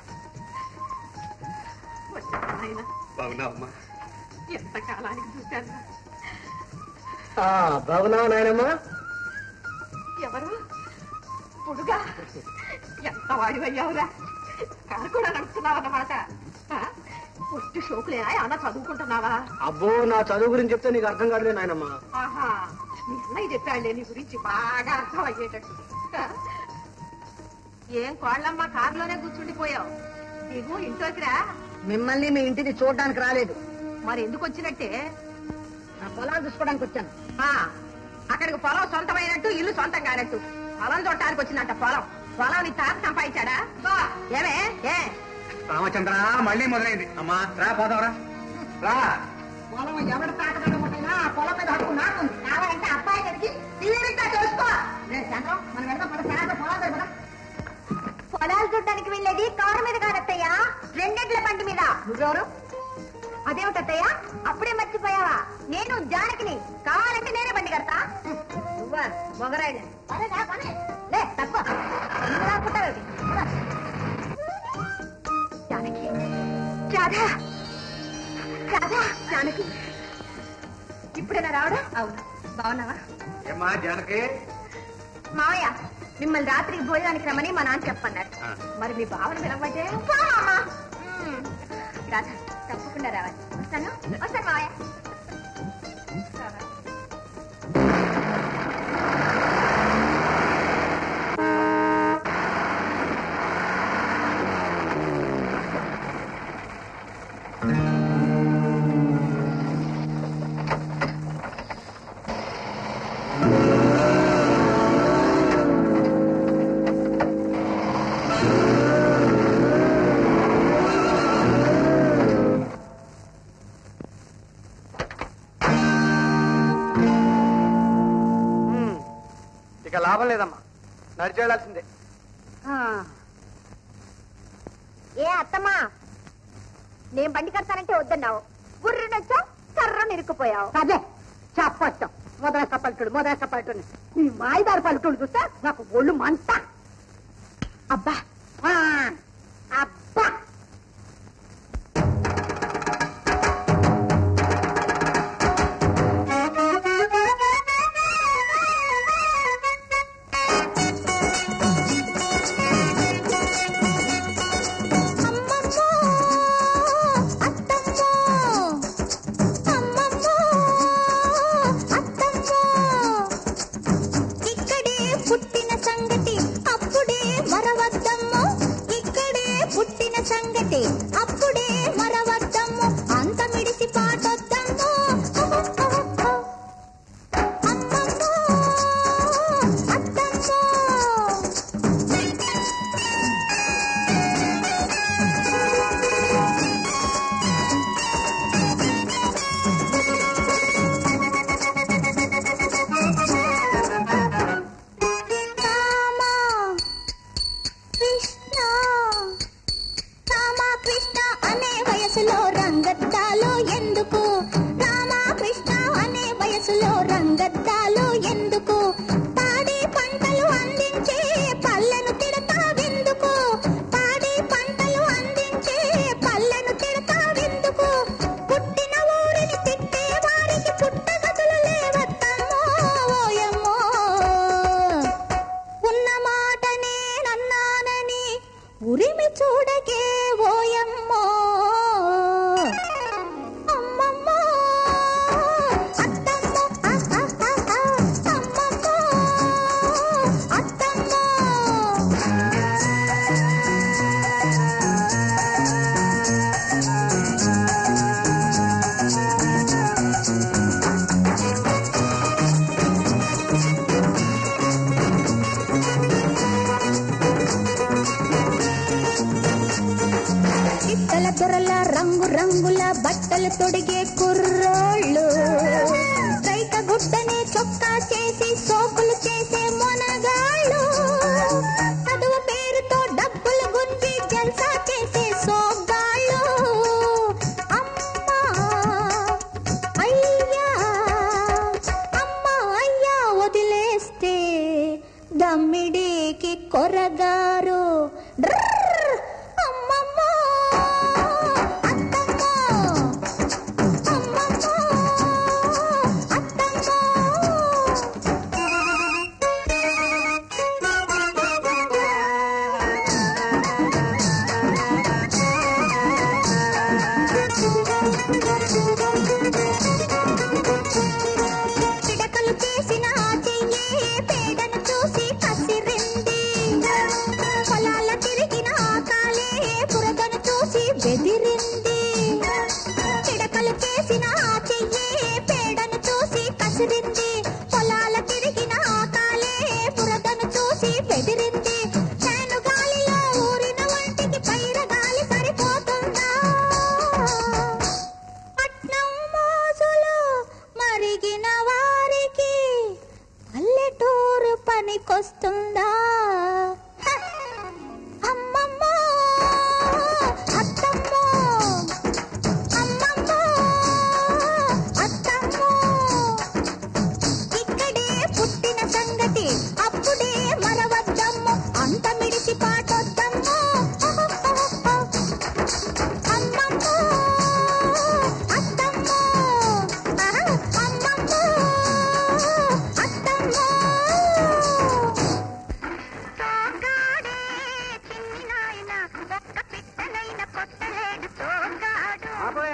[SPEAKER 1] వచ్చావా నాయన
[SPEAKER 5] బాగున్నావమ్మా
[SPEAKER 1] ఎంత కాలానికి చూశాను
[SPEAKER 8] బాగున్నావా నాయనమ్మా
[SPEAKER 1] ఎవరు పుడుగా ఎంత వాడివయ్యావురా కారు కూడా నడుపుతున్నావన్నమాట ఆ? ఒట్టి షోకులేనా ఏమన్నా చదువుకుంటున్నావా
[SPEAKER 8] అబ్బో నా చదువు గురించి చెప్తే నీకు అర్థం కాదులే నాయనమ్మా
[SPEAKER 1] ఆహా మీ అన్నయ్య చెప్పాడులే నీ గురించి బాగా అర్థం అయ్యేటట్టు ఆ? ఏం కోళ్ళమ్మ కారులోనే కూర్చుండిపోయావు దిగు ఇంట్లోకిరా
[SPEAKER 9] మిమ్మల్ని మీ ఇంటిని చూడడానికి రాలేదు
[SPEAKER 1] మరి ఎందుకు వచ్చినట్టే
[SPEAKER 9] నా పొలాలు చూసుకోవడానికి వచ్చాను
[SPEAKER 1] ఆ అక్కడికి పొలం సొంతమైనట్టు ఇల్లు సొంతం కానట్టు పొలం చూడటానికి వచ్చిందంట పొలం పొలం నీ తాత సంపాదించాడా బా, ఏమే ఏ
[SPEAKER 5] రామచంద్ర మళ్ళీ మొదలైంది అమ్మా రా పోదావరా రా
[SPEAKER 9] పొలం ఎవరి తాట కడగొట్టినా ఆ పొలం మీద హక్కు నాకుంది కావాలంటే అబ్బాయి గడికి తీరిగ్గా చేసుకో నేను చంద్రం మనం వెళ్దాం పద సాయంత్రం పొలాలు దగ్గర పొలాలు చూడడానికి వెళ్ళేది కారు మీద కాదత్తయ్యా రెండెడ్ల బండి మీద నువ్వెవరు అదేమిటత్తయ్యా అప్పుడే మర్చిపోయావా నేను జానకిని కావాలంటే నేనే బండి కడతా నువ్వా మొగరాయిలే పనే రా, పనే. లే తప్ప అనుకుంటావు జానకి రాధా రాధా జానకి ఇప్పుడేనా రావడం అవును బాగున్నావా
[SPEAKER 5] ఏమ్మా జానకి
[SPEAKER 9] మావయ్య మిమ్మల్ని రాత్రి భోజనానికి రమ్మని మా నాన్న చెప్పన్నాడు
[SPEAKER 5] ఆ.
[SPEAKER 9] మరి మీ భావన పిలవబట్టే రాధా తప్పకుండా రావాలి వస్తాను వస్తాను మావయ్య
[SPEAKER 8] ఇక లాభం లేదమ్మా నడిచేయాల్సిందే
[SPEAKER 9] ఏ అత్తమ్మా నేను బండి కడతానంటే వద్దన్నావు గుర్రునొచ్చా కర్రను ఇరుక్కుపోయావు అదే చెప్పొచ్చు మొదలక పల్లెటూడు మొదలక పల్లెటూడు నీ మాయదారు పల్లెటూడు చూస్తే నాకు ఒళ్ళు మంట అబ్బా ఆ, అబ్బా
[SPEAKER 3] ఇక్కడే పుట్టిన సంగతి అప్పుడే మరవద్దమ్మో ఇక్కడే పుట్టిన సంగతి అప్పుడే మరవద్దమ్మో అంత మిడిసి పాటొద్దమ్మో అమ్మమ్మో అత్తమ్మో రామ కృష్ణ రామ కృష్ణ అనే వయసులో రంగద్దాలు ఎందుకు రామ కృష్ణ అనే వయసులో రంగద్దాలు ఎందుకు పాడి పంటలు అందించే పల్లెను తిడతావెందుకు పాడి పంటలు అందించే పల్లెను తిడతావెందుకు పుట్టిన ఊరిని తిట్టే వారికి పుట్టగతులు లేవత్తమ్మో ఓయమ్మో ఉన్న మాటనే నన్నానని ఉరిమి చూడకే ఓయమ్మో అమ్మమ్మో అత్తమ్మో ఆ, ఆ, ఆ, ఆ, అమ్మమ్మో అత్తమ్మో ఇత్తల దొరల రంగు రంగుల బట్టలు తొడిగే కుర్రోళ్ళు రైక గుడ్డని చొక్కా చేసి సోకులు చేసే మొనగాళ్ళు చదువు పేరుతో డబ్బులు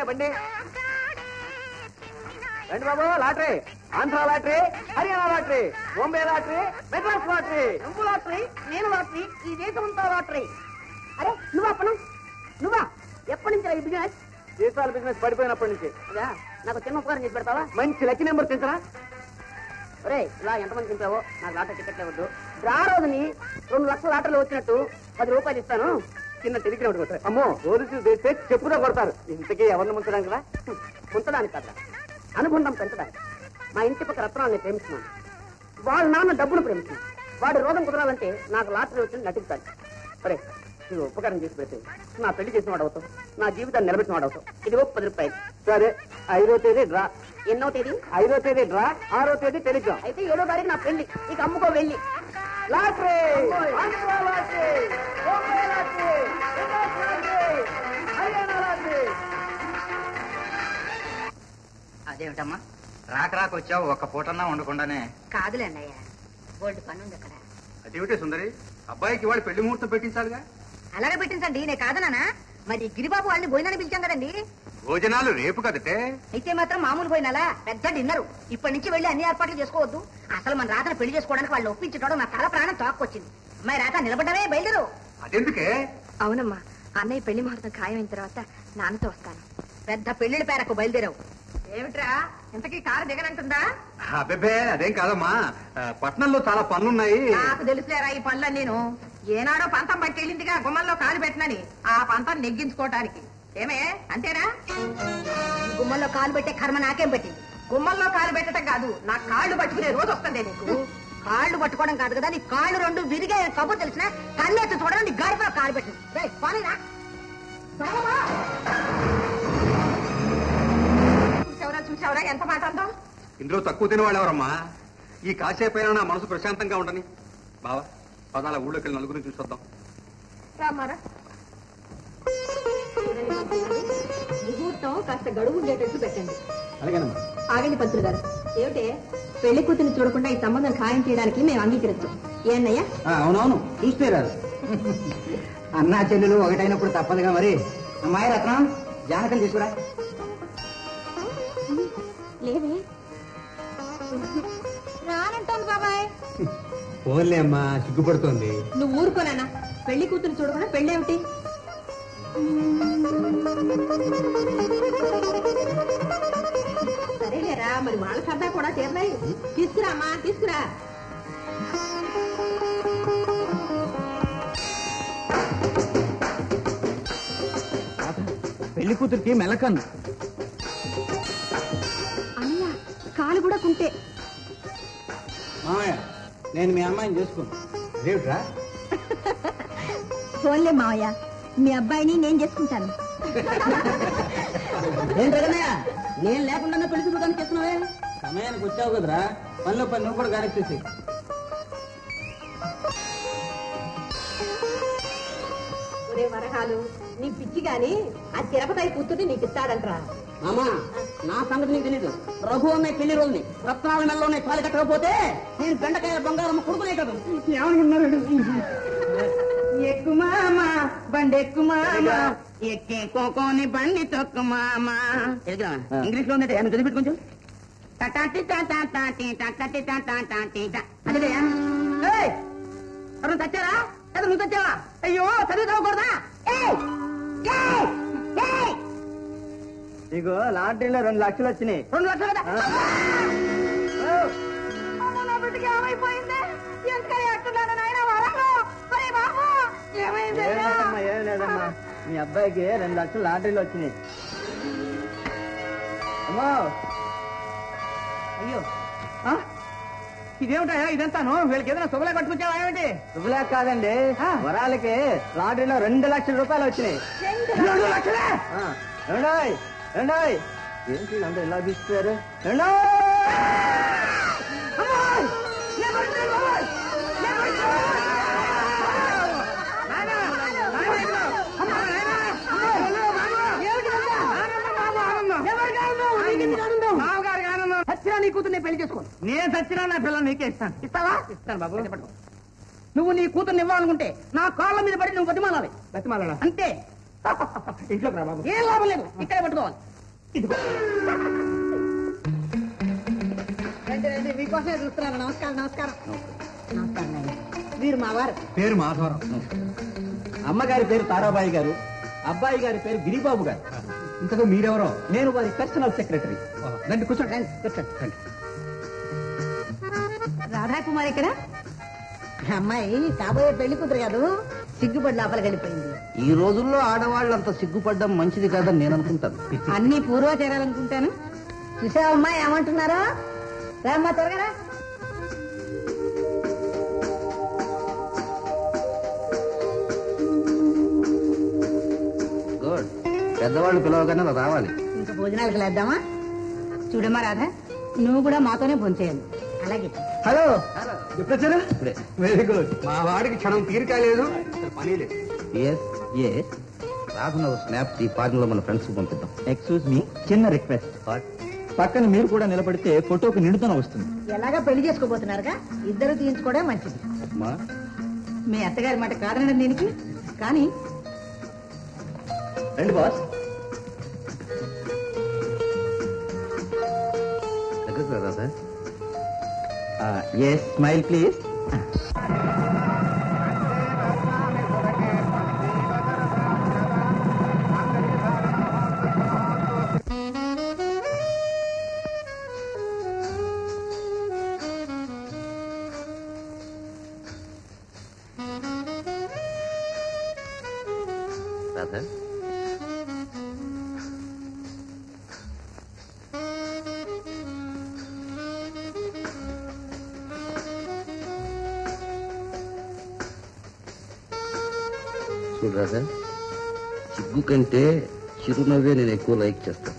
[SPEAKER 5] బండి రండి బాబు lottery Andhra lottery Haryana lottery Bombay lottery Madras lottery
[SPEAKER 1] నువ్వు లాటరీ నేను లాటరీ ఈ దేశం అంతా లాటరీ అరే నువ్వా పను నువ్వా ఎప్పటి నుంచి ఈ బిజినెస్
[SPEAKER 5] దేశాల బిజినెస్ పడిపోయినప్పటి నుంచి
[SPEAKER 1] అదా నాకు చిన్న ఉపకారం చేసి పెడతావా
[SPEAKER 5] మంచి లక్కీ నెంబర్ తెచ్చరా
[SPEAKER 1] ఒరే ఇలా ఎంతమంది తింటావో నాకు లాటరీ టికెట్ ఇవ్వద్దు రా రోజుని రెండు లక్షల లాటరీలు వచ్చినట్టు పది రూపాయలు ఇస్తాను
[SPEAKER 5] చిన్న టెలిగ్రామ్ ఒకటి కొట్టారు అమ్మో పోలీసులు తెస్తే చెప్పుగా కొడతారు ఇంతకీ ఎవరిని ముంచడానికి రా
[SPEAKER 1] ఉంచడానికి కదా అనుబంధం పెంచడానికి మా ఇంటి పక్క రత్నాన్ని ప్రేమిస్తున్నాను వాళ్ళ నాన్న డబ్బును ప్రేమిస్తున్నాను వాడి రోగం కుదరాలంటే నాకు లాటరీ వచ్చి నటించాలి సరే నువ్వు ఉపకారం చేసి పెడితే నా పెళ్లి చేసిన వాడు అవుతావు నా జీవితాన్ని నిలబెట్టిన వాడు అవుతావు ఇదిగో పది రూపాయలు
[SPEAKER 5] సరే ఐదో తేదీ డ్రా
[SPEAKER 1] ఎన్నో తేదీ
[SPEAKER 5] ఐదో తేదీ డ్రా ఆరో తేదీ టెలిగ్రామ్
[SPEAKER 1] అయితే ఏడో తారీఖు నా పెళ్లి ఇక అమ్ముకో వెళ్ళి
[SPEAKER 5] lottery Andhra lottery Bombay lottery Madras lottery Haryana lottery
[SPEAKER 4] అదేమిటమ్మా రాక రాక వచ్చావు ఒక్క పూటన్నా ఉండకుండానే
[SPEAKER 9] కాదులే అన్నయ్య గోల్డ్ పని ఉంది అక్కడ
[SPEAKER 4] అదేమిటే సుందరి అబ్బాయికి వాళ్ళు పెళ్లి ముహూర్తం పెట్టించాలిగా
[SPEAKER 9] అలాగే పెట్టించండి నేను కాదనా మరి గిరిబాబు వాళ్ళని భోజనాన్ని పిలిచాం కదండి
[SPEAKER 4] భోజనాలు రేపు కదటే
[SPEAKER 9] అయితే మాత్రం మామూలు పోయినాలా పెద్ద డిన్నర్ ఇప్పటి నుంచి వెళ్ళి అన్ని ఏర్పాట్లు చేసుకోవద్దు అసలు మన రాతను పెళ్లి చేసుకోవడానికి వాళ్ళు ఒప్పించడం నా తల ప్రాణం తోక్కొచ్చింది అమ్మాయి రాత నిలబడ్డమే బయలుదేరు
[SPEAKER 4] అదెందుకే
[SPEAKER 9] అవునమ్మా అన్నయ్య పెళ్లి ముహూర్తం ఖాయమైన తర్వాత నాన్నతో వస్తాను పెద్ద పెళ్లిళ్ళ పేరకు బయలుదేరావు ఏమిట్రా ఇంతకీ కారు దిగనంటుందా
[SPEAKER 4] అబ్బే అదేం కాదమ్మా ఆ, పట్నంలో చాలా పనులున్నాయి
[SPEAKER 1] నాకు తెలుసులేరా ఈ పనులు నేను ఏనాడో పంతం పట్టి వెళ్ళిందిగా గుమ్మంలో కాలు పెట్టినని ఆ పంతం నెగ్గించుకోవటానికి ఏమే అంతేనా
[SPEAKER 9] ఈ గుమ్మంలో కాలు పెట్టే కర్మ నాకేం పెట్టింది
[SPEAKER 1] గుమ్మంలో కాలు పెట్టడం కాదు నా కాళ్ళు పట్టుకునే రోజు వస్తుంది నీకు
[SPEAKER 9] కాళ్ళు పట్టుకోవడం కాదు కదా నీ కాళ్ళు రెండు విరిగే కబుర్ తెలిసిన కన్నెత్తి చూడడం నీ గడపలో కాలు పెట్టింది రేయ్, పోనీరా. త్వరగా పో.
[SPEAKER 1] చూసావురా చూసావురా ఎంత మాట అందో
[SPEAKER 4] ఇందులో తక్కువ తినేవాళ్ళు ఎవరమ్మా ఈ కాసేపైనా నా మనసు ప్రశాంతంగా ఉండని బావా పదాల ఊళ్ళోకి వెళ్ళి నలుగురిని చూసొద్దాం
[SPEAKER 1] రామారా
[SPEAKER 9] ముహూర్తం కాస్త గడువు ఉండేటట్టు పెట్టండి
[SPEAKER 8] అలాగేనమ్మా
[SPEAKER 9] ఆగండి పంతులు గారు ఏమిటే పెళ్లి కూతురు చూడకుండా ఈ సంబంధం ఖాయం చేయడానికి మేము అంగీకరించాం ఏన్నయ్యా
[SPEAKER 2] అవునవును చూస్తే రాదు అన్నా చెల్లెలు ఒకటైనప్పుడు తప్పదుగా మరి అమ్మాయి రత్నం జానకం తీసుకురా
[SPEAKER 9] లేవే
[SPEAKER 3] రానంటోంది బాబాయ్
[SPEAKER 8] ఫోన్లే అమ్మా సిగ్గుపడుతోంది
[SPEAKER 9] నువ్వు ఊరుకోనా పెళ్లి కూతురు చూడకుండా పెళ్ళేమిటి సరేలేరా మరి వాళ్ళ సరదా కూడా తీరలేదు తీసుకురా అమ్మా తీసుకురా
[SPEAKER 2] పెళ్లి కూతురికి మెలకన్ను
[SPEAKER 9] అన్నయ్య కాలు కూడా కుంటే
[SPEAKER 2] మామయ్య నేను మీ అమ్మాయిని చేసుకున్నాను
[SPEAKER 8] ఏమిట్రా
[SPEAKER 3] ఫోన్లే మావయ్య మీ అబ్బాయిని నేను చేసుకుంటాను
[SPEAKER 6] ఏం జగనయ్య నేను లేకుండా పెళ్లి చూడడానికి చేస్తున్నావే
[SPEAKER 2] సమయానికి వచ్చావు కదరా పనిలో పని నువ్వు కూడా గారెచ్చేసి
[SPEAKER 9] ఒరే వరహాలు నీ పిచ్చి గాని ఆ తిరుపతి కూతుర్ని నీకు ఇస్తాడంటరా
[SPEAKER 6] మామా నా సంగతి నీకు తెలీదు రఘు అనే పెళ్లి రోజుని రత్నాల మెల్లోనే కాలు కట్టకపోతే నేను బెండకాయ బంగారం కొడుకునే కదా ఎక్కు మామ బండి ఎక్కు మామ ఎక్కే కోకోని బండి తొక్కు మామ ఇంగ్లీష్ లో ఉంది ఏమైనా చదివి కొంచెం టటాటి టటాటాటి టటాటి టటాటాటి ట. అదేలే. ఏయ్! ఎవరైనా చచ్చారా లేదా నువ్వు చచ్చావా అయ్యో చదివి చదవకూడదా ఏయ్! ఏయ్! ఏయ్!
[SPEAKER 2] నీకు లాటరీలో రెండు లక్షలు వచ్చినాయి
[SPEAKER 6] రెండు లక్షలు కదా
[SPEAKER 1] నా బిడ్డకి ఏమైపోయింది ఎందుకని ఎట్టున్నాను నాయన వరలు ఒరే బాబు ఏమైంది
[SPEAKER 2] ఏం లేదమ్మా ఏం లేదమ్మా మీ అబ్బాయికి రెండు లక్షలు లాటరీలో వచ్చినాయి అమ్మో
[SPEAKER 6] అయ్యో ఆ? ఇదేమిటా ఇదంతాను వీళ్ళకి ఏదైనా శుభలే కట్టుకొచ్చావా ఏమిటి
[SPEAKER 2] శుభలేఖ కాదండి వరాలకి లాటరీలో రెండు లక్షల రూపాయలు వచ్చినాయి
[SPEAKER 6] రెండు లక్షలే
[SPEAKER 2] ఆ, ఏమండోయ్? ఏమండోయ్? ఏంటి అందరూ ఇలా తీస్తారు
[SPEAKER 6] సచ్చినా నీ కూతురు నేను పెళ్లి చేసుకోను నేను సచ్చినా నా పిల్లలు నీకే ఇస్తాను ఇస్తావా ఇస్తాను బాబు పట్టుకో. నువ్వు నీ కూతుర్ని ఇవ్వాలనుకుంటే నా కాళ్ళ మీద పడి నువ్వు బతిమాలాలి
[SPEAKER 8] బతిమాలనా
[SPEAKER 6] అంతే
[SPEAKER 8] ఇంట్లోకి రా బాబు
[SPEAKER 6] ఏం లాభం లేదు ఇక్కడే పట్టుకోవాలి
[SPEAKER 1] రండి రండి మీకోసమే చూస్తున్నాను నమస్కారం నమస్కారం నమస్కారం నాయన. వీరు మా వారు
[SPEAKER 2] పేరు మాధవరం అమ్మగారి పేరు తారాబాయి గారు అబ్బాయి గారి పేరు గిరిబాబు గారు ఇంతకు మీరెవరో నేను వారి పర్సనల్ సెక్రటరీ రండి కూర్చోండి
[SPEAKER 1] రండి కూర్చోండి రండి రాధాకుమార్ ఇక్కడ అమ్మాయి కాబోయే పెళ్లి కూతురు కాదు సిగ్గుపడి లోపలికి వెళ్ళిపోయింది
[SPEAKER 5] ఈ రోజుల్లో ఆడవాళ్ళు అంత సిగ్గుపడ్డం మంచిది కాదని నేను అనుకుంటాను
[SPEAKER 1] అన్ని పూర్వాచారాలనుకుంటాను చూసావా అమ్మాయి ఏమంటున్నారో రామ్మా త్వరగా రా.
[SPEAKER 5] గుడ్ పెద్దవాళ్ళు పిలవగానే అలా రావాలి
[SPEAKER 1] ఇంకా భోజనాలకు లేద్దామా చూడమ్మా రాధా నువ్వు కూడా మాతోనే భోంచేయాలి అలాగే
[SPEAKER 2] హలో ఎప్పుడొచ్చారు
[SPEAKER 5] ఇప్పుడే
[SPEAKER 2] వెరీ గుడ్ మా వాడికి క్షణం తీరిక లేదు అసలు పని లేదు
[SPEAKER 5] ఎస్ ఎస్ రాకున్న స్నాప్ ఈ ఫారెన్ లో మన ఫ్రెండ్స్ పంపిద్దాం
[SPEAKER 2] ఎక్స్క్యూజ్ మీ చిన్న రిక్వెస్ట్ పక్కన మీరు కూడా నిలబడితే ఫోటోకి నిండుతనం వస్తుంది
[SPEAKER 1] ఎలాగా పెళ్లి చేసుకోబోతున్నారుగా ఇద్దరు తీయించుకోవడం మంచిది
[SPEAKER 5] అమ్మా
[SPEAKER 1] మీ అత్తగారి మాట కాదనడం దీనికి కానీ
[SPEAKER 2] రండి బాస్
[SPEAKER 5] దగ్గరకు రా Radha
[SPEAKER 2] yes smile please
[SPEAKER 5] Radha చూడు రాధా సిగ్గు కంటే చిరునవ్వే నేను ఎక్కువ లైక్ చేస్తాను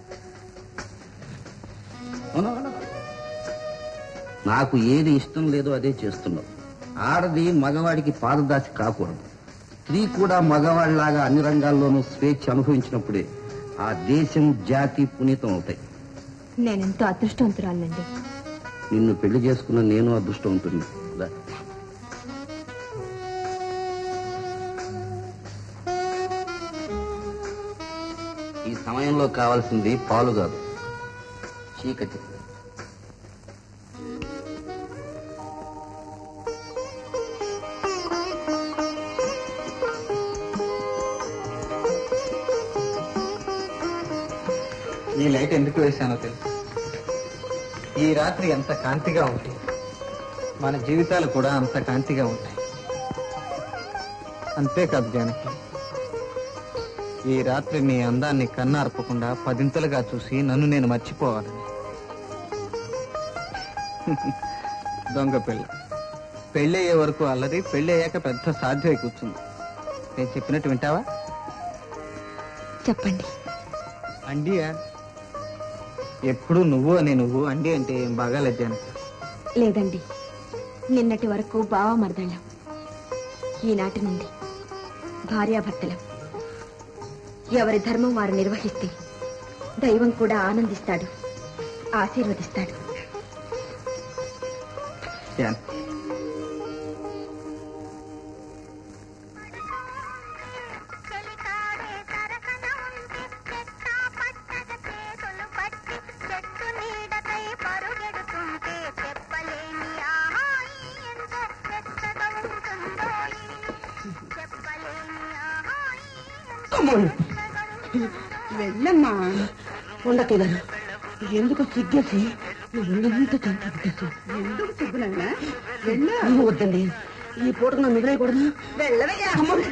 [SPEAKER 5] అవునా, అవునా. నాకు ఏది ఇష్టం లేదో అదే చేస్తున్నావు ఆడది మగవాడికి పాదదాసి కాకూడదు స్త్రీ కూడా మగవాడిలాగా అన్ని రంగాల్లోనూ స్వేచ్ఛ అనుభవించినప్పుడే ఆ దేశం జాతి పునీతం అవుతాయి
[SPEAKER 3] నేనెంతో అదృష్టవంతురాలండి
[SPEAKER 5] నిన్ను పెళ్లి చేసుకున్న నేను అదృష్టం ఉంటుంది రా. ఈ సమయంలో కావాల్సింది పాలు కాదు చీకటి
[SPEAKER 2] ఈ లైట్ ఎందుకు వేశానో తెలుసు ఈ రాత్రి ఎంత కాంతిగా ఉంది మన జీవితాలు కూడా అంత కాంతిగా ఉంటాయి అంతేకాదు జానకి ఈ రాత్రి నీ అందాన్ని కన్నార్పకుండా పదింతలుగా చూసి నన్ను నేను మర్చిపోవాలని దొంగ పెళ్ళి పెళ్ళి అయ్యే వరకు అల్లరి పెళ్ళి అయ్యాక పెద్ద సాధ్యమై కూర్చుంది నేను చెప్పినట్టు వింటావా
[SPEAKER 3] చెప్పండి
[SPEAKER 2] అండియా ఎప్పుడు నువ్వు అని నువ్వు అండి అంటే ఏం బాగాలేదు జానకి
[SPEAKER 3] లేదండి నిన్నటి వరకు బావ మరదళ్ళం ఈనాటి నుండి భార్యాభర్తలం ఎవరి ధర్మం వారు నిర్వహిస్తే దైవం కూడా ఆనందిస్తాడు ఆశీర్వదిస్తాడు
[SPEAKER 2] జానకి
[SPEAKER 1] వెళ్ళమ్మా ఉండకూడదు ఎందుకు సిగ్గేసి ఎంత ఎందుకు సిగ్గునైనా వెళ్ళ వద్దండి ఈ పూటకు నన్ను వదిలేయకూడదు వెళ్ళవయ్యా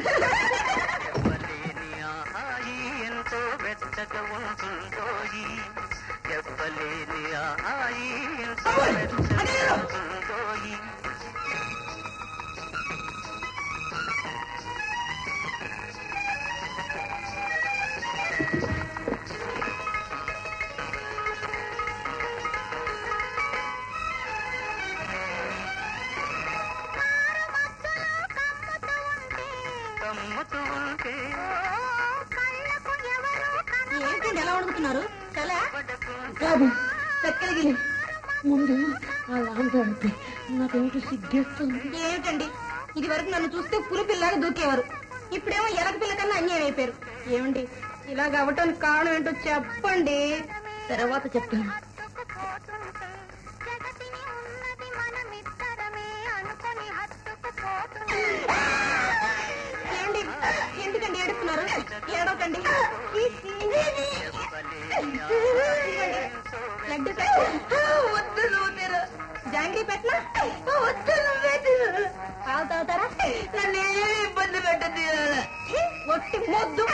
[SPEAKER 1] ఏంటండి ఎలా అడుగుతున్నారు కళ కాదు చక్కలిగిలి ముందు అలా అంటే నాకేమిటో సిగ్గేస్తుంది ఏమిటండి ఇది వరకు నన్ను చూస్తే పులి పిల్లగా దూకేవారు ఇప్పుడేమో ఎలక పిల్ల కన్నా అన్యాయం అయిపోయారు ఏమండి ఇలాగ అవ్వటానికి కారణం ఏంటో చెప్పండి తర్వాత చెప్తాను ఏమండి? ఎందుకండి ఏడుస్తున్నారు ఏడవకండి లడ్డు పెట్ట వద్దు నువ్వు మీరు జాంగ్రీ పెట్టనా వద్దు నువ్వే తిను. పాలు తాగుతారా నన్ను ఏమీ ఇబ్బంది పెట్టదు ఒట్టి మొద్దు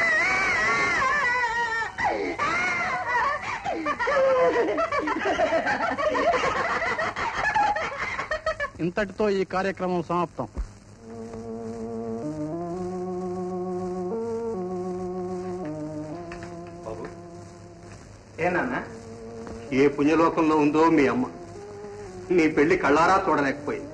[SPEAKER 8] ఇంతటితో ఈ కార్యక్రమం సమాప్తం
[SPEAKER 2] బాబు ఏనాన్న ఏ పుణ్యలోకంలో ఉందో మీ అమ్మ నీ పెళ్లి కళ్ళారా చూడలేకపోయింది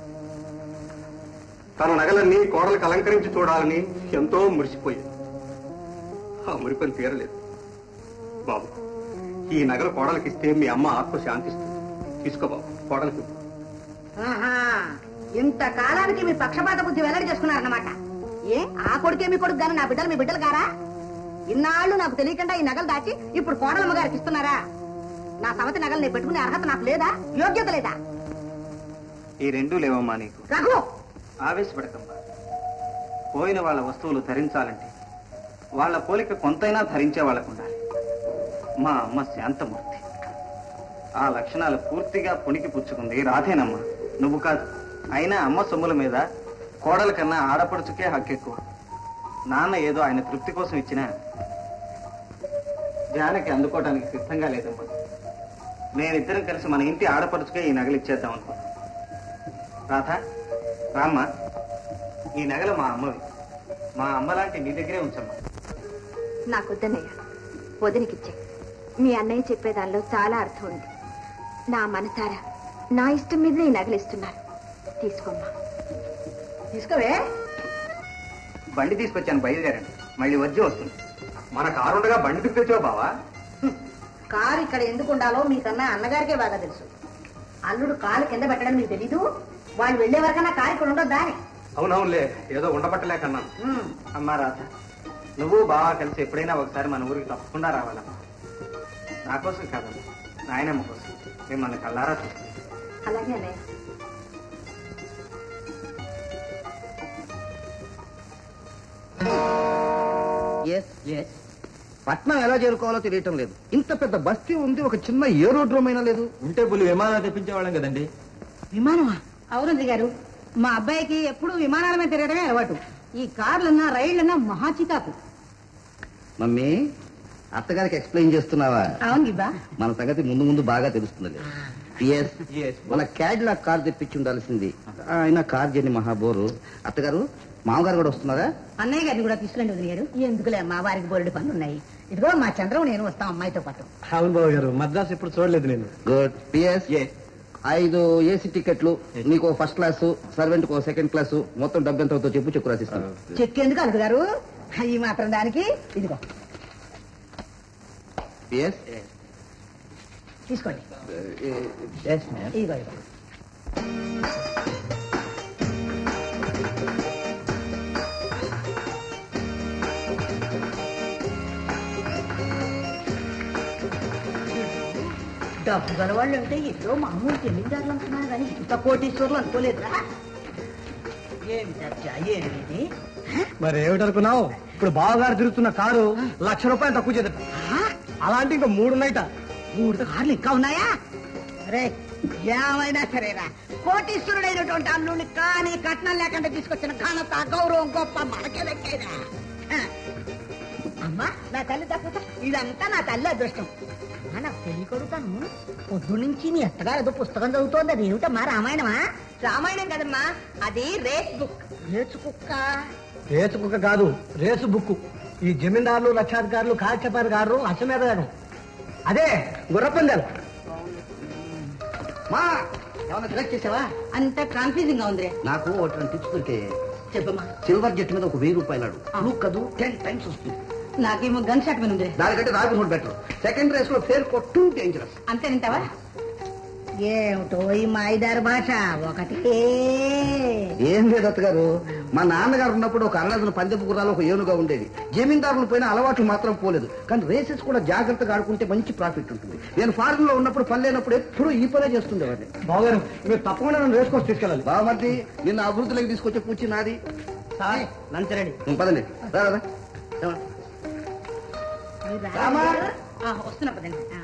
[SPEAKER 2] తన నగలన్నీ కోడలకు అలంకరించి చూడాలని ఎంతో మురిసిపోయింది ఆ మురిపని తీరలేదు బాబు ఈ నగలు కోడలకి ఇస్తే మీ అమ్మ ఆత్మ శాంతిస్తుంది తీసుకో బాబు కోడలకి ఇవ్వు.
[SPEAKER 1] ఆహా, ఇంత కాలానికి మీ పక్షపాత బుద్ధి వెల్లడి చేసుకున్నారన్నమాట ఏ ఆ కొడుకే మీ కొడుకు గాని నా బిడ్డలు మీ బిడ్డలు గారా ఇన్నాళ్ళు నాకు తెలియకుండా ఈ నగలు దాచి ఇప్పుడు కోడలమ్మ గారికి ఇస్తున్నారా నా సమతి నగలు నేను పెట్టుకునే అర్హత నాకు లేదా యోగ్యత లేదా
[SPEAKER 2] ఈ రెండూ లేవమ్మా నీకు
[SPEAKER 1] రఘు
[SPEAKER 2] ఆవేశపడకమ్మా పోయిన వాళ్ళ వస్తువులు ధరించాలంటే వాళ్ళ పోలిక కొంతైనా ధరించే వాళ్ళకు ఉండాలి మా అమ్మ శాంతమూర్తి ఆ లక్షణాలు పూర్తిగా పుణికి పుచ్చుకుంది రాధేనమ్మా నువ్వు కాదు అయినా అమ్మ సొమ్ముల మీద కోడల కన్నా ఆడపడుచుకే హక్కు ఎక్కువ నాన్న ఏదో ఆయన తృప్తి కోసం ఇచ్చిన జానకి అందుకోవడానికి సిద్ధంగా లేదమ్మా మేమిద్దరం కలిసి మన ఇంటి ఆడపడుచుకే ఈ నగలు ఇచ్చేద్దాం అనుకున్నాం రాధ రామ్మ ఈ నగలు మా అమ్మవి మా అమ్మ లాంటి నీ దగ్గరే ఉంచమ్మా
[SPEAKER 9] నాకొద్దన్నయ్య వదినికిచ్చే మీ అన్నయ్య చెప్పేదానిలో చాలా అర్థం ఉంది నా మనసారా నా ఇష్టం మీద ఈ నగలిస్తున్నాను తీసుకోమ్మా
[SPEAKER 1] తీసుకోవే
[SPEAKER 2] బండి తీసుకొచ్చాను బయలుదేరండి మళ్ళీ వచ్చి వస్తుంది మన కారుండగా బండి తిప్పేచావు బావా
[SPEAKER 1] కారు ఇక్కడ ఎందుకు ఉండాలో మీకన్నా అన్నగారికే బాగా తెలుసు అల్లుడు కాలు కింద పెట్టడం మీకు తెలీదు వాళ్ళు వెళ్లే వరకన్నా కారు ఇక్కడ ఉండొద్దా అని
[SPEAKER 2] అవునవునులే ఏదో ఉండబట్టలేకన్నాను
[SPEAKER 1] ఉమ్.
[SPEAKER 2] అమ్మా రాధ నువ్వు బాగా కలిసి ఎప్పుడైనా ఒకసారి మన ఊరికి తప్పకుండా రావాలమ్మా నా కోసం కాదమ్మా నాయనమ్మ కోసం మిమ్మల్ని కల్లారా చూస్తుంది
[SPEAKER 9] అలాగే అన్నయ్య
[SPEAKER 6] పట్నం ఎలా చేరుకోవాలో తెలియటం లేదు ఇంత పెద్ద బస్తీ ఉంది ఒక చిన్న ఏరోడ్రోమ్ అయినా లేదు
[SPEAKER 2] ఉంటే పులి విమానాలు తెప్పించేవాళ్ళం కదండి
[SPEAKER 1] విమానమా అవునంది గారు మా అబ్బాయికి ఎప్పుడు విమానాల మీద తిరగడమే అలవాటు ఈ కార్లన్నా రైళ్లన్నా మహా చికాకు
[SPEAKER 6] మమ్మీ అత్తగారికి ఎక్స్ప్లెయిన్ చేస్తున్నావా
[SPEAKER 1] అవును గిబ్బా
[SPEAKER 6] మన సంగతి ముందు ముందు బాగా తెలుస్తుంది పిఎస్ మన క్యాడ్లాక్ కార్ తెప్పించి ఉండాల్సింది ఆయన కార్ జర్నీ మహాబోరు అత్తగారు మామగారు కూడా వస్తున్నారా
[SPEAKER 1] అన్నయ్య గారిని కూడా తీసుకురండి వదిన గారు ఎందుకులే మా వారికి బోర్డు పనులు ఉన్నాయి ఇదిగో మా చంద్రం నేను వస్తాం అమ్మాయితో పాటు
[SPEAKER 8] అవును బాబు గారు మద్రాసు ఇప్పుడు చూడలేదు నేను
[SPEAKER 6] గుడ్ పిఎస్ ఐదు ఏసీ టికెట్లు నీకు ఫస్ట్ క్లాస్ సర్వెంట్ కో సెకండ్ క్లాస్ మొత్తం డబ్బు ఎంత అవుతుందో చెప్పు చెక్కు రాసిస్తాను
[SPEAKER 1] చెక్ ఎందుకు అలుగు గారు ఈ మాత్రం దానికి ఇదిగో
[SPEAKER 6] పిఎస్
[SPEAKER 1] తీసుకోండి ఇదిగో ఇదిగో డబ్బు గల వాళ్ళు అంటే ఏదో మామూలు జమీందారులు అనుకున్నారు కానీ ఇంత కోటీశ్వర్లు అనుకోలేదురా ఏమి చర్చ ఏమి ఇది
[SPEAKER 8] మరి ఏమిటనుకున్నావు ఇప్పుడు బావగారు తిరుగుతున్న కారు లక్ష రూపాయలు తక్కువ చేద్దట అలాంటి ఇంకా మూడు ఉన్నాయిట
[SPEAKER 1] మూడు కార్లు ఇంకా ఉన్నాయా రే ఏమైనా సరేరా కోటీశ్వరుడైనటువంటి అల్లుడిని కానీ కట్నం లేకుండా తీసుకొచ్చిన ఘనత గౌరవం గొప్ప మనకే దక్కేదా హ. అమ్మా నా తల్లి తక్కువ ఇదంతా నా తల్లి అదృష్టం అమ్మా, నాకు పెళ్లి కొడుతాను పొద్దు నుంచి నీ ఎత్తగారు ఏదో పుస్తకం చదువుతోంది అది ఏమిటమ్మా రామాయణమా రామాయణం కదమ్మా అది రేస్ బుక్ రేసు కుక్క
[SPEAKER 8] రేసు కుక్క కాదు రేసు బుక్కు ఈ జమీందారులు లక్షాధికారులు కాల్చపారి గారు అశ్వమేధ అదే గుర్రపందాలు
[SPEAKER 6] మా ఏమన్నా సెలెక్ట్ చేసావా
[SPEAKER 1] అంత కన్ఫ్యూజింగ్ గా ఉంది
[SPEAKER 6] నాకు ఒకటి టిప్స్ దొరికాయి
[SPEAKER 1] చెప్పమ్మా
[SPEAKER 6] సిల్వర్ జెట్ మీద ఒక వెయ్యి రూపాయలు బ్లూ కదు టెన్ టైమ్స్ వస్తుంది
[SPEAKER 1] నాకేమో గన్ షాట్ మీద ఉంది
[SPEAKER 6] దానికంటే Robin Hood better second race లో ఫేర్ టూ డేంజరస్
[SPEAKER 1] అంతే నింటావా ఏమిటో ఈ మాయిదారు భాష ఒకటి
[SPEAKER 10] ఏం లేదు అత్తగారు మా నాన్నగారు ఉన్నప్పుడు ఒక అన్నదను పందెపు గుర్రాలు ఒక ఏనుగా ఉండేది జమీందారులు పోయిన అలవాట్లు మాత్రం పోలేదు కానీ రేసెస్ కూడా జాగ్రత్తగా ఆడుకుంటే మంచి ప్రాఫిట్ ఉంటుంది నేను ఫారెన్ లో ఉన్నప్పుడు పని లేనప్పుడు ఎప్పుడూ ఈ పనే చేస్తుండేవాడిని
[SPEAKER 8] బావగారు మీరు తప్పకుండా నన్ను రేస్ కోర్స్ తీసుకెళ్ళాలి
[SPEAKER 10] బావమర్ది నిన్న అభివృద్ధిలోకి తీసుకొచ్చే పూచి నాది
[SPEAKER 6] సార్ లంచ్ రెడీ
[SPEAKER 10] ఉం, పదండి రా, రా, రా. ఏమన్నా? రామా.
[SPEAKER 1] ఆ, వస్తున్నా పదండి ఆ.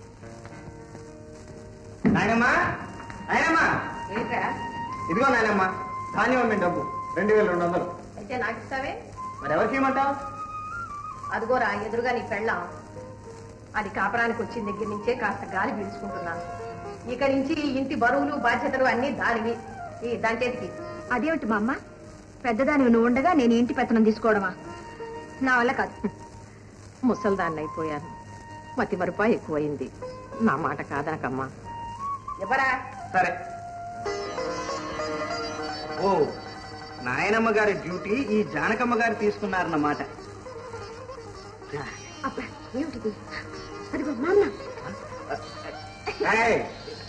[SPEAKER 2] నాయనమ్మా నాయనమ్మా
[SPEAKER 1] ఏంట్రా
[SPEAKER 2] ఇదిగో నాయనమ్మా ధాన్యం మీ డబ్బు రెండు వేల రెండు వందలు
[SPEAKER 1] అయితే నాకు ఇస్తావే
[SPEAKER 2] మరి ఎవరికి ఇవ్వమంటావు
[SPEAKER 1] అదిగోరా ఎదురుగా నీ పెళ్ళాం అది కాపరానికి వచ్చిన దగ్గర నుంచే కాస్త గాలి పీల్చుకుంటున్నాను ఇక నుంచి ఈ ఇంటి బరువులు బాధ్యతలు అన్ని దానివి ఈ దాని చేతికి అదేమిటి మా అమ్మ పెద్దదాని నువ్వు ఉండగా నేను ఇంటి పెత్తనం తీసుకోవడమా నా వల్ల కాదు ముసల్దాన్ని అయిపోయాను మతి మరుప ఎక్కువైంది నా మాట కాదనకమ్మా ఎవరా
[SPEAKER 2] సరే ఓ నాయనమ్మ గారి డ్యూటీ ఈ జానకమ్మ గారు తీసుకున్నారన్నమాట
[SPEAKER 1] అబ్బా ఏమిటిది అదిగో నాన్న
[SPEAKER 2] ఏయ్,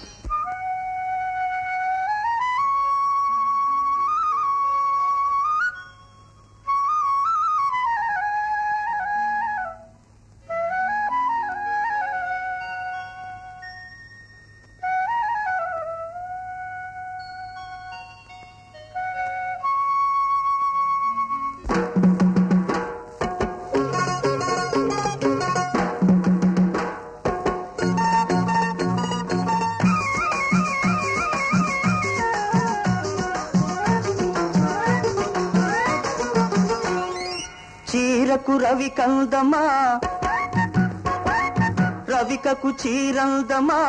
[SPEAKER 11] చీరకు రవి కందమా రవికకు చీరందమా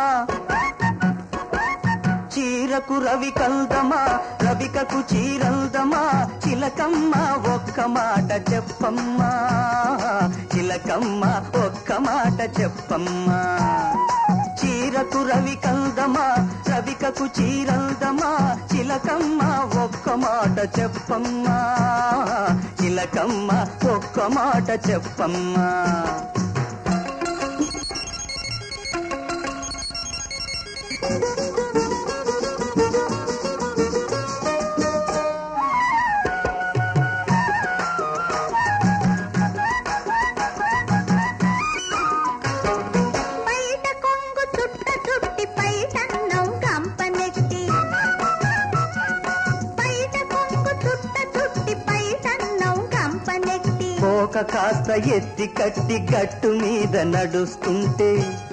[SPEAKER 11] చీరకు రవి కందమా రవికకు చీరందమా చిలకమ్మ ఒక్క మాట చెప్పమ్మా చిలకమ్మ ఒక్క మాట చెప్పమ్మా చీరకు రవి కందమా రవికకు చీరందమా చిలకమ్మ ఒక్క మాట చెప్పమ్మా చిలకమ్మ ఒక్క మాట చెప్పమ్మా
[SPEAKER 3] బయట కొంగు చుట్ట చుట్టి పైటన్నం కంపనెట్టి బయట కొంగు చుట్ట చుట్టి పైటన్నం కంపనెట్టి
[SPEAKER 11] కోక కాస్త ఎత్తి కట్టి గట్టు మీద నడుస్తుంటే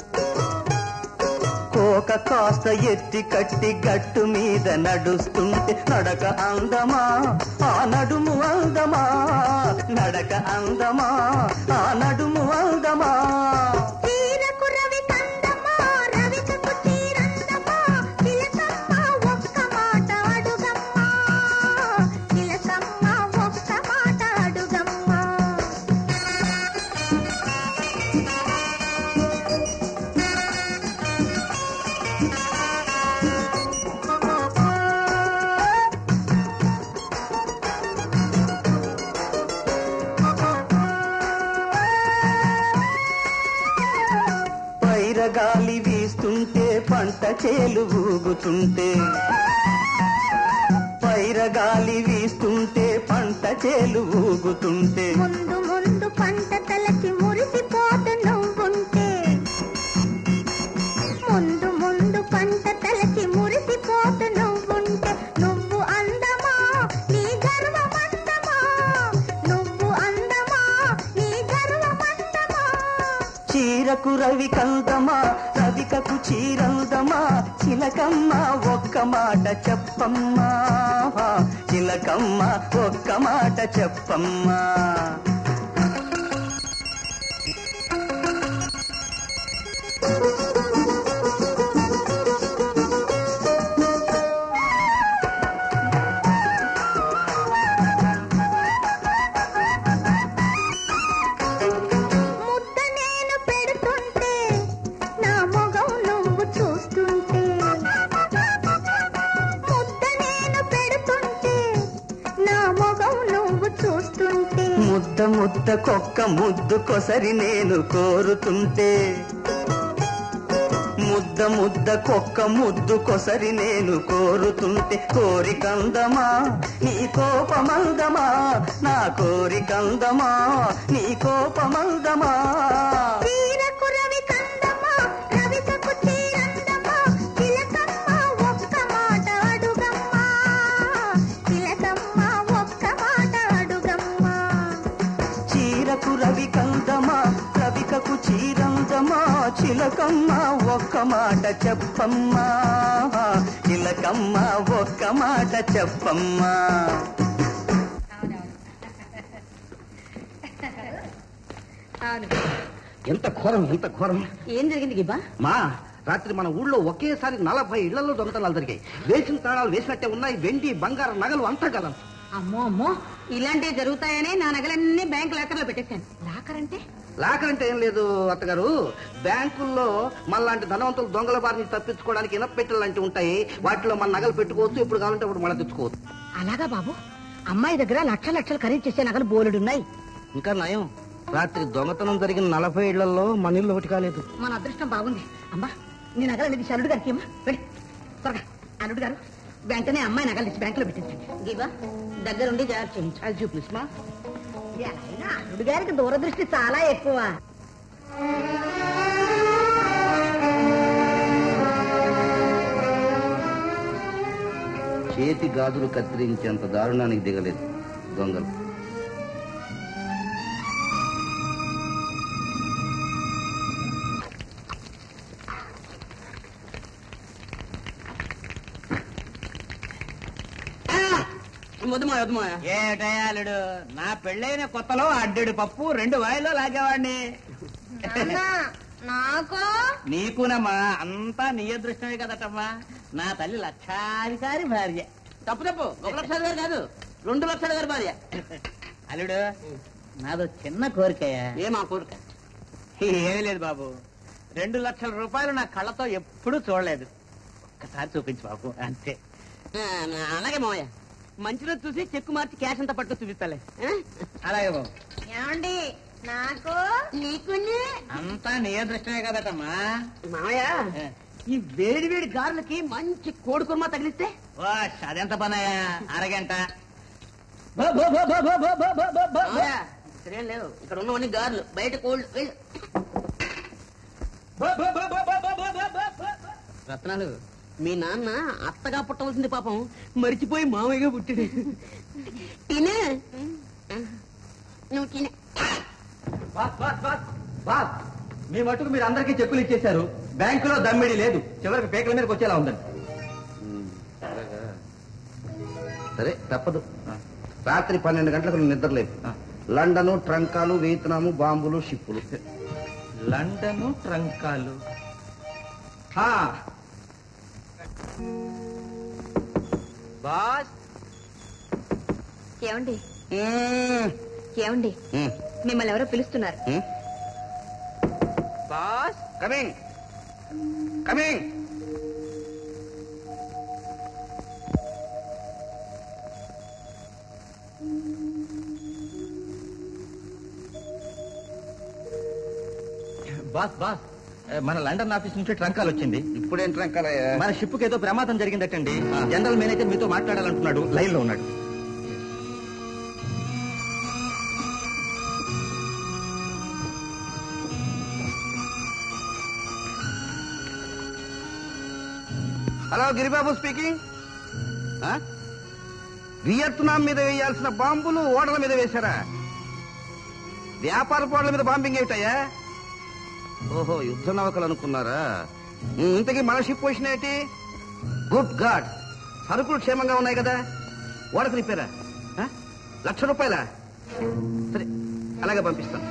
[SPEAKER 11] కోక కాస్త ఎత్తి కట్టి గట్టు మీద నడుస్తుంటే నడక అందమా ఆ నడుము అందమా నడక అందమా ఆ నడుము అందమా
[SPEAKER 3] చీరకు రవి కందమా రవికకు చీరందమా చిలకమ్మ ఒక్క మాట అడుగమ్మా చిలకమ్మ ఒక్క మాట అడుగమ్మా
[SPEAKER 11] పైరగాలి వీస్తుంటే పంట చేలు ఊగుతుంటే పైరగాలి వీస్తుంటే పంట చేలు ఊగుతుంటే
[SPEAKER 3] ముందు ముందు పంట తలకి మురిసిపోతు నువ్వుంటే ముందు ముందు పంట తలకి మురిసిపోతు నువ్వుంటే నువ్వు అందమా నీ గర్వమందమా నువ్వు అందమా నీ గర్వమందమా
[SPEAKER 11] చీరకు రవి కందమా రవికకు చీరందమా చిలకమ్మ ఒక్క మాట చెప్పమ్మా చిలకమ్మ ఒక్క మాట చెప్పమ్మా
[SPEAKER 3] ముద్ద నేను పెడుతుంటే నా మొగం నువ్వు చూస్తుంటే ముద్ద నేను పెడుతుంటే నా మొగం నువ్వు చూస్తుంటే
[SPEAKER 11] ముద్ద ముద్ద కొక్క ముద్దు కొసరి నేను కోరుతుంటే ముద్ద ముద్ద ముద్ద కొక్క ముద్దు కొసరి నేను కోరుతుంటే కోరికందమా నీ కోపమందమా నా కోరికందమా నీ కోపమందమా
[SPEAKER 3] తీరకు రవి కందమా రవికకు చీరందమా చిలకమ్మ ఒక్క మాట అడుగమ్మా చిలకమ్మ ఒక్క మాట అడుగమ్మా
[SPEAKER 11] చీరకు రవి కందమా రవికకు చీరందమా చిలకమ్మ ఒక్క మాట చెప్పమ్మా చిలకమ్మ ఒక్క మాట చెప్పమ్మా
[SPEAKER 10] ఎంత ఘోరం ఎంత ఘోరం
[SPEAKER 1] ఏం జరిగింది గిబ్బా
[SPEAKER 10] మా రాత్రి మన ఊళ్ళో ఒకేసారి నలభై ఇళ్లలో దొంగతనాలు జరిగాయి వేసిన తాళాలు వేసినట్టే ఉన్నాయి వెండి బంగారు నగలు అంతా కదా
[SPEAKER 1] అమ్మో అమ్మో ఇలాంటివి జరుగుతాయని నా నగలన్నీ బ్యాంక్ లాకర్ లో పెట్టేశాను లాకర్ అంటే
[SPEAKER 10] లాకర్ అంటే ఏం లేదు అత్తగారు బ్యాంకుల్లో మనలాంటి ధనవంతులు దొంగల బారి నుంచి తప్పించుకోవడానికి ఇనపెట్టెలు లాంటివి ఉంటాయి వాటిలో మన నగలు పెట్టుకోవచ్చు ఎప్పుడు కావాలంటే అప్పుడు మళ్ళీ తెచ్చుకోవచ్చు
[SPEAKER 1] అలాగా బాబు అమ్మాయి దగ్గర లక్ష లక్షలు ఖరీదు చేసే నగలు బోలెడున్నాయి
[SPEAKER 10] ఇంకా నయం రాత్రి దొంగతనం జరిగిన నలభై ఇళ్లలో మన ఇల్లు ఒకటి కాలేదు
[SPEAKER 1] మన అదృష్టం బాగుంది అమ్మా నీ నగలు అనేది అల్లుడు గారికి అమ్మా వెళ్ళి త్వరగా అల్లుడు గారు వెంటనే అమ్మాయి నగలు తెచ్చి బ్యాంకులో పెట్టించండి గీవా దగ్గరుండి జాగ్రత్త చేయించు
[SPEAKER 10] అది చూపిస్మా
[SPEAKER 1] ఎలా అయినా అల్లుడు గారికి దూరదృష్టి చాలా ఎక్కువ
[SPEAKER 10] చేతి గాజులు కత్తిరించేంత దారుణానికి దిగలేదు దొంగలు
[SPEAKER 7] వద్దుమా వద్దుమా
[SPEAKER 6] ఏటయాలుడు నా పెళ్ళైన కొత్తలో అడ్డెడు పప్పు రెండు వాయిలో లాగేవాడిని
[SPEAKER 3] నాకు
[SPEAKER 6] నీకునమ్మా అంతా నీ అదృష్టమే కదటమ్మా నా తల్లి లక్షాధికారి భార్య
[SPEAKER 7] తప్పు తప్పు ఒక లక్షల గారు కాదు రెండు లక్షల గారు భార్య
[SPEAKER 6] అల్లుడు నాదో చిన్న కోరికయ్యా
[SPEAKER 7] ఏమా కోరిక
[SPEAKER 6] ఏమీ లేదు బాబు రెండు లక్షల రూపాయలు నా కళ్ళతో ఎప్పుడూ చూడలేదు ఒక్కసారి చూపించు బాబు అంతే
[SPEAKER 7] ఆ, అలాగే మావయ్య మంచి రోజు చూసి చెక్కు మార్చి క్యాష్ అంతా పట్టు చూపిస్తాలే ఆ?
[SPEAKER 6] అలాగే బాబు
[SPEAKER 3] ఏమండి నాకు నీకు
[SPEAKER 6] అంతా నీ అదృష్టమే కదటమ్మా
[SPEAKER 7] మావయ్య ఈ వేడి వేడి గారులకి మంచి కోడి కుర్మా తగిలిస్తే
[SPEAKER 6] ఓ అదెంత పనయ్యా అరగంట
[SPEAKER 7] మావయ్య, ఇక్కడేం లేవు ఇక్కడ ఉన్నవన్నీ గారెలు బయట కోల్డ్ వెళ్ళు. రత్నాలు మీ నాన్న అత్తగా పుట్టవలసింది పాపం మరిచిపోయి మామయ్యగా పుట్టాడు తినే నువ్వు తినే
[SPEAKER 2] బాస్ బాస్ బాస్ బాస్ మీ మటుకు మీరు అందరికీ చెక్కులు ఇచ్చేశారు బ్యాంకులో దమ్మిడి లేదు చివరికి పేకల మీదకి వచ్చేలా ఉందండి
[SPEAKER 10] సరే తప్పదు రాత్రి పన్నెండు గంటలకు నువ్వు నిద్రలేవు లండను ట్రంకాలు వియత్నాము బాంబులు షిప్పులు
[SPEAKER 2] లండను ట్రంకాలు హా,
[SPEAKER 5] బాస్
[SPEAKER 1] ఏమండి ఏమండి మిమ్మల్ని ఎవరో పిలుస్తున్నారు
[SPEAKER 5] boss
[SPEAKER 10] coming coming
[SPEAKER 2] boss boss ఏ, మన లండన్ ఆఫీస్ నుంచి ట్రంకాలు వచ్చింది
[SPEAKER 10] ఇప్పుడేం ట్రంకాలయ్యా
[SPEAKER 2] మన షిప్ కి ఏదో ప్రమాదం జరిగిందటండి జనరల్ మేనేజర్ మీతో మాట్లాడాలంటున్నాడు లైన్ లో ఉన్నాడు
[SPEAKER 10] హలో గిరిబాబు స్పీకింగ్ ఆ? వియత్నాం మీద వేయాల్సిన బాంబులు ఓడల మీద వేశారా వ్యాపార ఓడల మీద బాంబింగ్ ఏమిటయ్యా ఓహో యుద్ధ నౌకలు అనుకున్నారా ఉమ్, ఇంతకీ మన షిప్ పొజిషన్ ఏంటి గుడ్ గాడ్ సరుకులు క్షేమంగా ఉన్నాయి కదా ఓడకు రిపేరా ఆ? లక్ష రూపాయలా సరే అలాగే పంపిస్తాను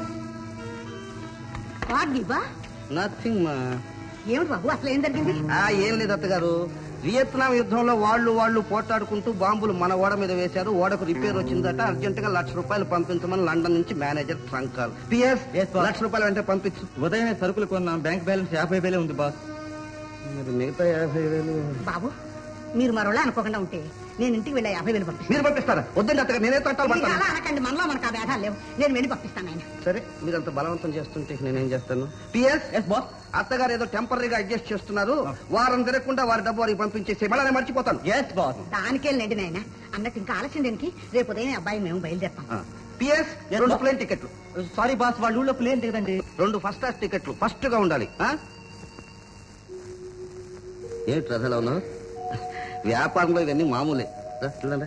[SPEAKER 1] వాట్ గిబ్బా
[SPEAKER 10] నథింగ్ మా
[SPEAKER 1] ఏమిటి బాబు అసలు ఏం జరిగింది
[SPEAKER 10] ఆ, ఏం లేదు అత్తగారు వియత్నాం యుద్ధంలో వాళ్ళు వాళ్ళు పోట్లాడుకుంటూ బాంబులు మన ఓడ మీద వేశారు ఓడకు రిపేర్ వచ్చిందట అర్జెంట్ గా లక్ష రూపాయలు పంపించమని లండన్ నుంచి manager trunk call PS
[SPEAKER 2] Yes, boss.
[SPEAKER 10] లక్ష రూపాయలు అంటే పంపించు
[SPEAKER 2] ఉదయమే సరుకులు కొన్నాం బ్యాంక్ బ్యాలెన్స్ యాభై వేలే ఉంది బాస్
[SPEAKER 10] మరి మిగతా యాభై వేలు
[SPEAKER 1] బాబు మీరు మరోలా అనుకోకుండా ఉంటే నేను ఇంటికి వెళ్ళా యాభై వేలు పంపిస్తాను
[SPEAKER 10] మీరు పంపిస్తారా వద్దండి అత్తగారు నేనే తట్టాలు
[SPEAKER 1] మీకు
[SPEAKER 10] పడతాను
[SPEAKER 1] అలా అనకండి మనలో మనకు ఆ భేదాలు లేవు నేను వెళ్ళి పంపిస్తాను ఆయన
[SPEAKER 10] సరే మీరంత బలవంతం చేస్తుంటే నేనేం చేస్తాను పిఎస్
[SPEAKER 2] ఎస్ బాస్
[SPEAKER 10] అత్తగారు ఏదో టెంపరీగా అడ్జస్ట్ చేస్తున్నారు వారం తిరగకుండా వారి డబ్బు వారికి పంపించేసి మళ్ళీ నేను మర్చిపోతాను
[SPEAKER 2] ఎస్ బాస్
[SPEAKER 1] దానికేళ్ళండి నాయన అన్నట్టు ఇంకా ఆలస్యం దేనికి రేపు ఉదయం అబ్బాయి మేము బయలుదేరుతాం
[SPEAKER 10] పిఎస్
[SPEAKER 2] Yes,
[SPEAKER 10] రెండు
[SPEAKER 2] boss.
[SPEAKER 10] ప్లేన్ టికెట్లు
[SPEAKER 2] సారీ బాస్ వాళ్ళ ఊళ్ళో ప్లేన్ దిగదండి
[SPEAKER 10] రెండు ఫస్ట్ క్లాస్ టికెట్లు ఫస్ట్ గా ఉండాలి ఆ? ఏంటి రథలో ఉన్నావు వ్యాపారంలో ఇవన్నీ మామూలే రా, చూడండి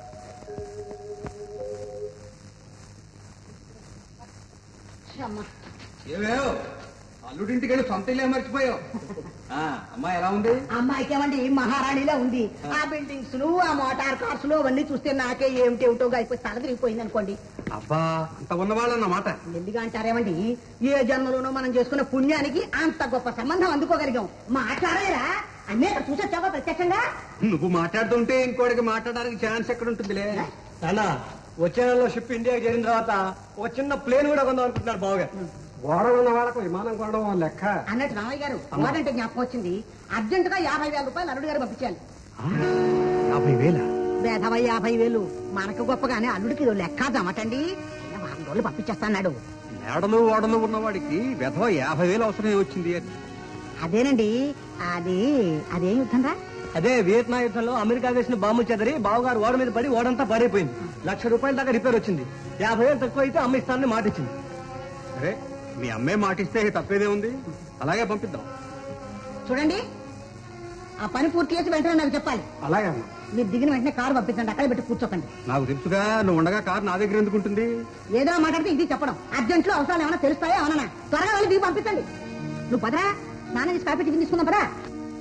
[SPEAKER 2] ఏమేవ్ అల్లుడింటికి వెళ్ళి సొంత ఇల్లే మర్చిపోయావు ఆ, అమ్మాయి ఎలా ఉంది
[SPEAKER 1] అమ్మాయికి ఏమండి మహారాణిలా ఉంది ఆ బిల్డింగ్స్ ఆ మోటార్ కార్స్ అవన్నీ చూస్తే నాకే ఏమిటి ఏమిటోగా అయిపోయి తల తిరిగిపోయింది అనుకోండి
[SPEAKER 2] అబ్బా అంత ఉన్నవాళ్ళన్నమాట
[SPEAKER 1] ఎందుగా అంటారేమండి ఏ జన్మలోనో మనం చేసుకున్న పుణ్యానికి అంత గొప్ప సంబంధం అందుకోగలిగాం మాట్లాడలేరా అన్నీ అక్కడ చూసొచ్చావా ప్రత్యక్షంగా
[SPEAKER 2] నువ్వు మాట్లాడుతుంటే ఇంకోటికి మాట్లాడడానికి ఛాన్స్ ఎక్కడ ఉంటుందిలే
[SPEAKER 8] నాన్న వచ్చే నెలలో షిప్ ఇండియాకి చేరిన తర్వాత ఒక చిన్న ప్లేన్ కూడా కొందాం అనుకుంటున్నాడు బావుగా గోడ ఉన్న వాళ్ళకు విమానం కొనడం లెక్క
[SPEAKER 1] అన్నట్టు రామయ్య గారు ఓడంటే జ్ఞాపకం వచ్చింది అర్జెంట్ గా యాభై వేల రూపాయలు అల్లుడు గారు పంపించాలి
[SPEAKER 2] యాభై వేల
[SPEAKER 1] వేధవ యాభై వేలు మనకు గొప్పగానే అల్లుడికి ఇదో లెక్క జమటండి వారం రోజులు పంపించేస్తాడు
[SPEAKER 2] మేడలు ఓడలు ఉన్నవాడికి వెధవ యాభై వేలు అవసరమే వచ్చింది అని
[SPEAKER 1] అదేనండి అది అదేం యుద్ధం రా
[SPEAKER 8] అదే వియత్నాం యుద్ధంలో అమెరికా వేసిన బాంబు చెదరి బావగారు ఓడ మీద పడి ఓడంతా పారైపోయింది లక్ష రూపాయల దాకా రిపేర్ వచ్చింది యాభై వేలు తక్కువ అయితే అమ్మ ఇస్తానని మాట ఇచ్చింది
[SPEAKER 2] సరే మీ అమ్మే మాటిస్తే తప్పేదే ఉంది అలాగే పంపిద్దాం
[SPEAKER 1] చూడండి ఆ పని పూర్తి చేసి వెంటనే నాకు చెప్పాలి
[SPEAKER 8] అలాగే అమ్మా
[SPEAKER 1] మీరు దిగిన వెంటనే కారు పంపించండి అక్కడ పెట్టి కూర్చోకండి
[SPEAKER 2] నాకు తెలుసుగా నువ్వు ఉండగా కారు నా దగ్గర ఎందుకు ఉంటుంది
[SPEAKER 1] ఏదో మాట్లాడితే ఇది చెప్పడం అర్జెంట్ లో అవసరాలు ఏమైనా తెలుస్తాయా అవునా త్వరగా వెళ్ళి దిగి పంపించండి నువ్వు పదరా స్నానం చేసి కాపీ టిఫిన్ తీసుకుందాం పదా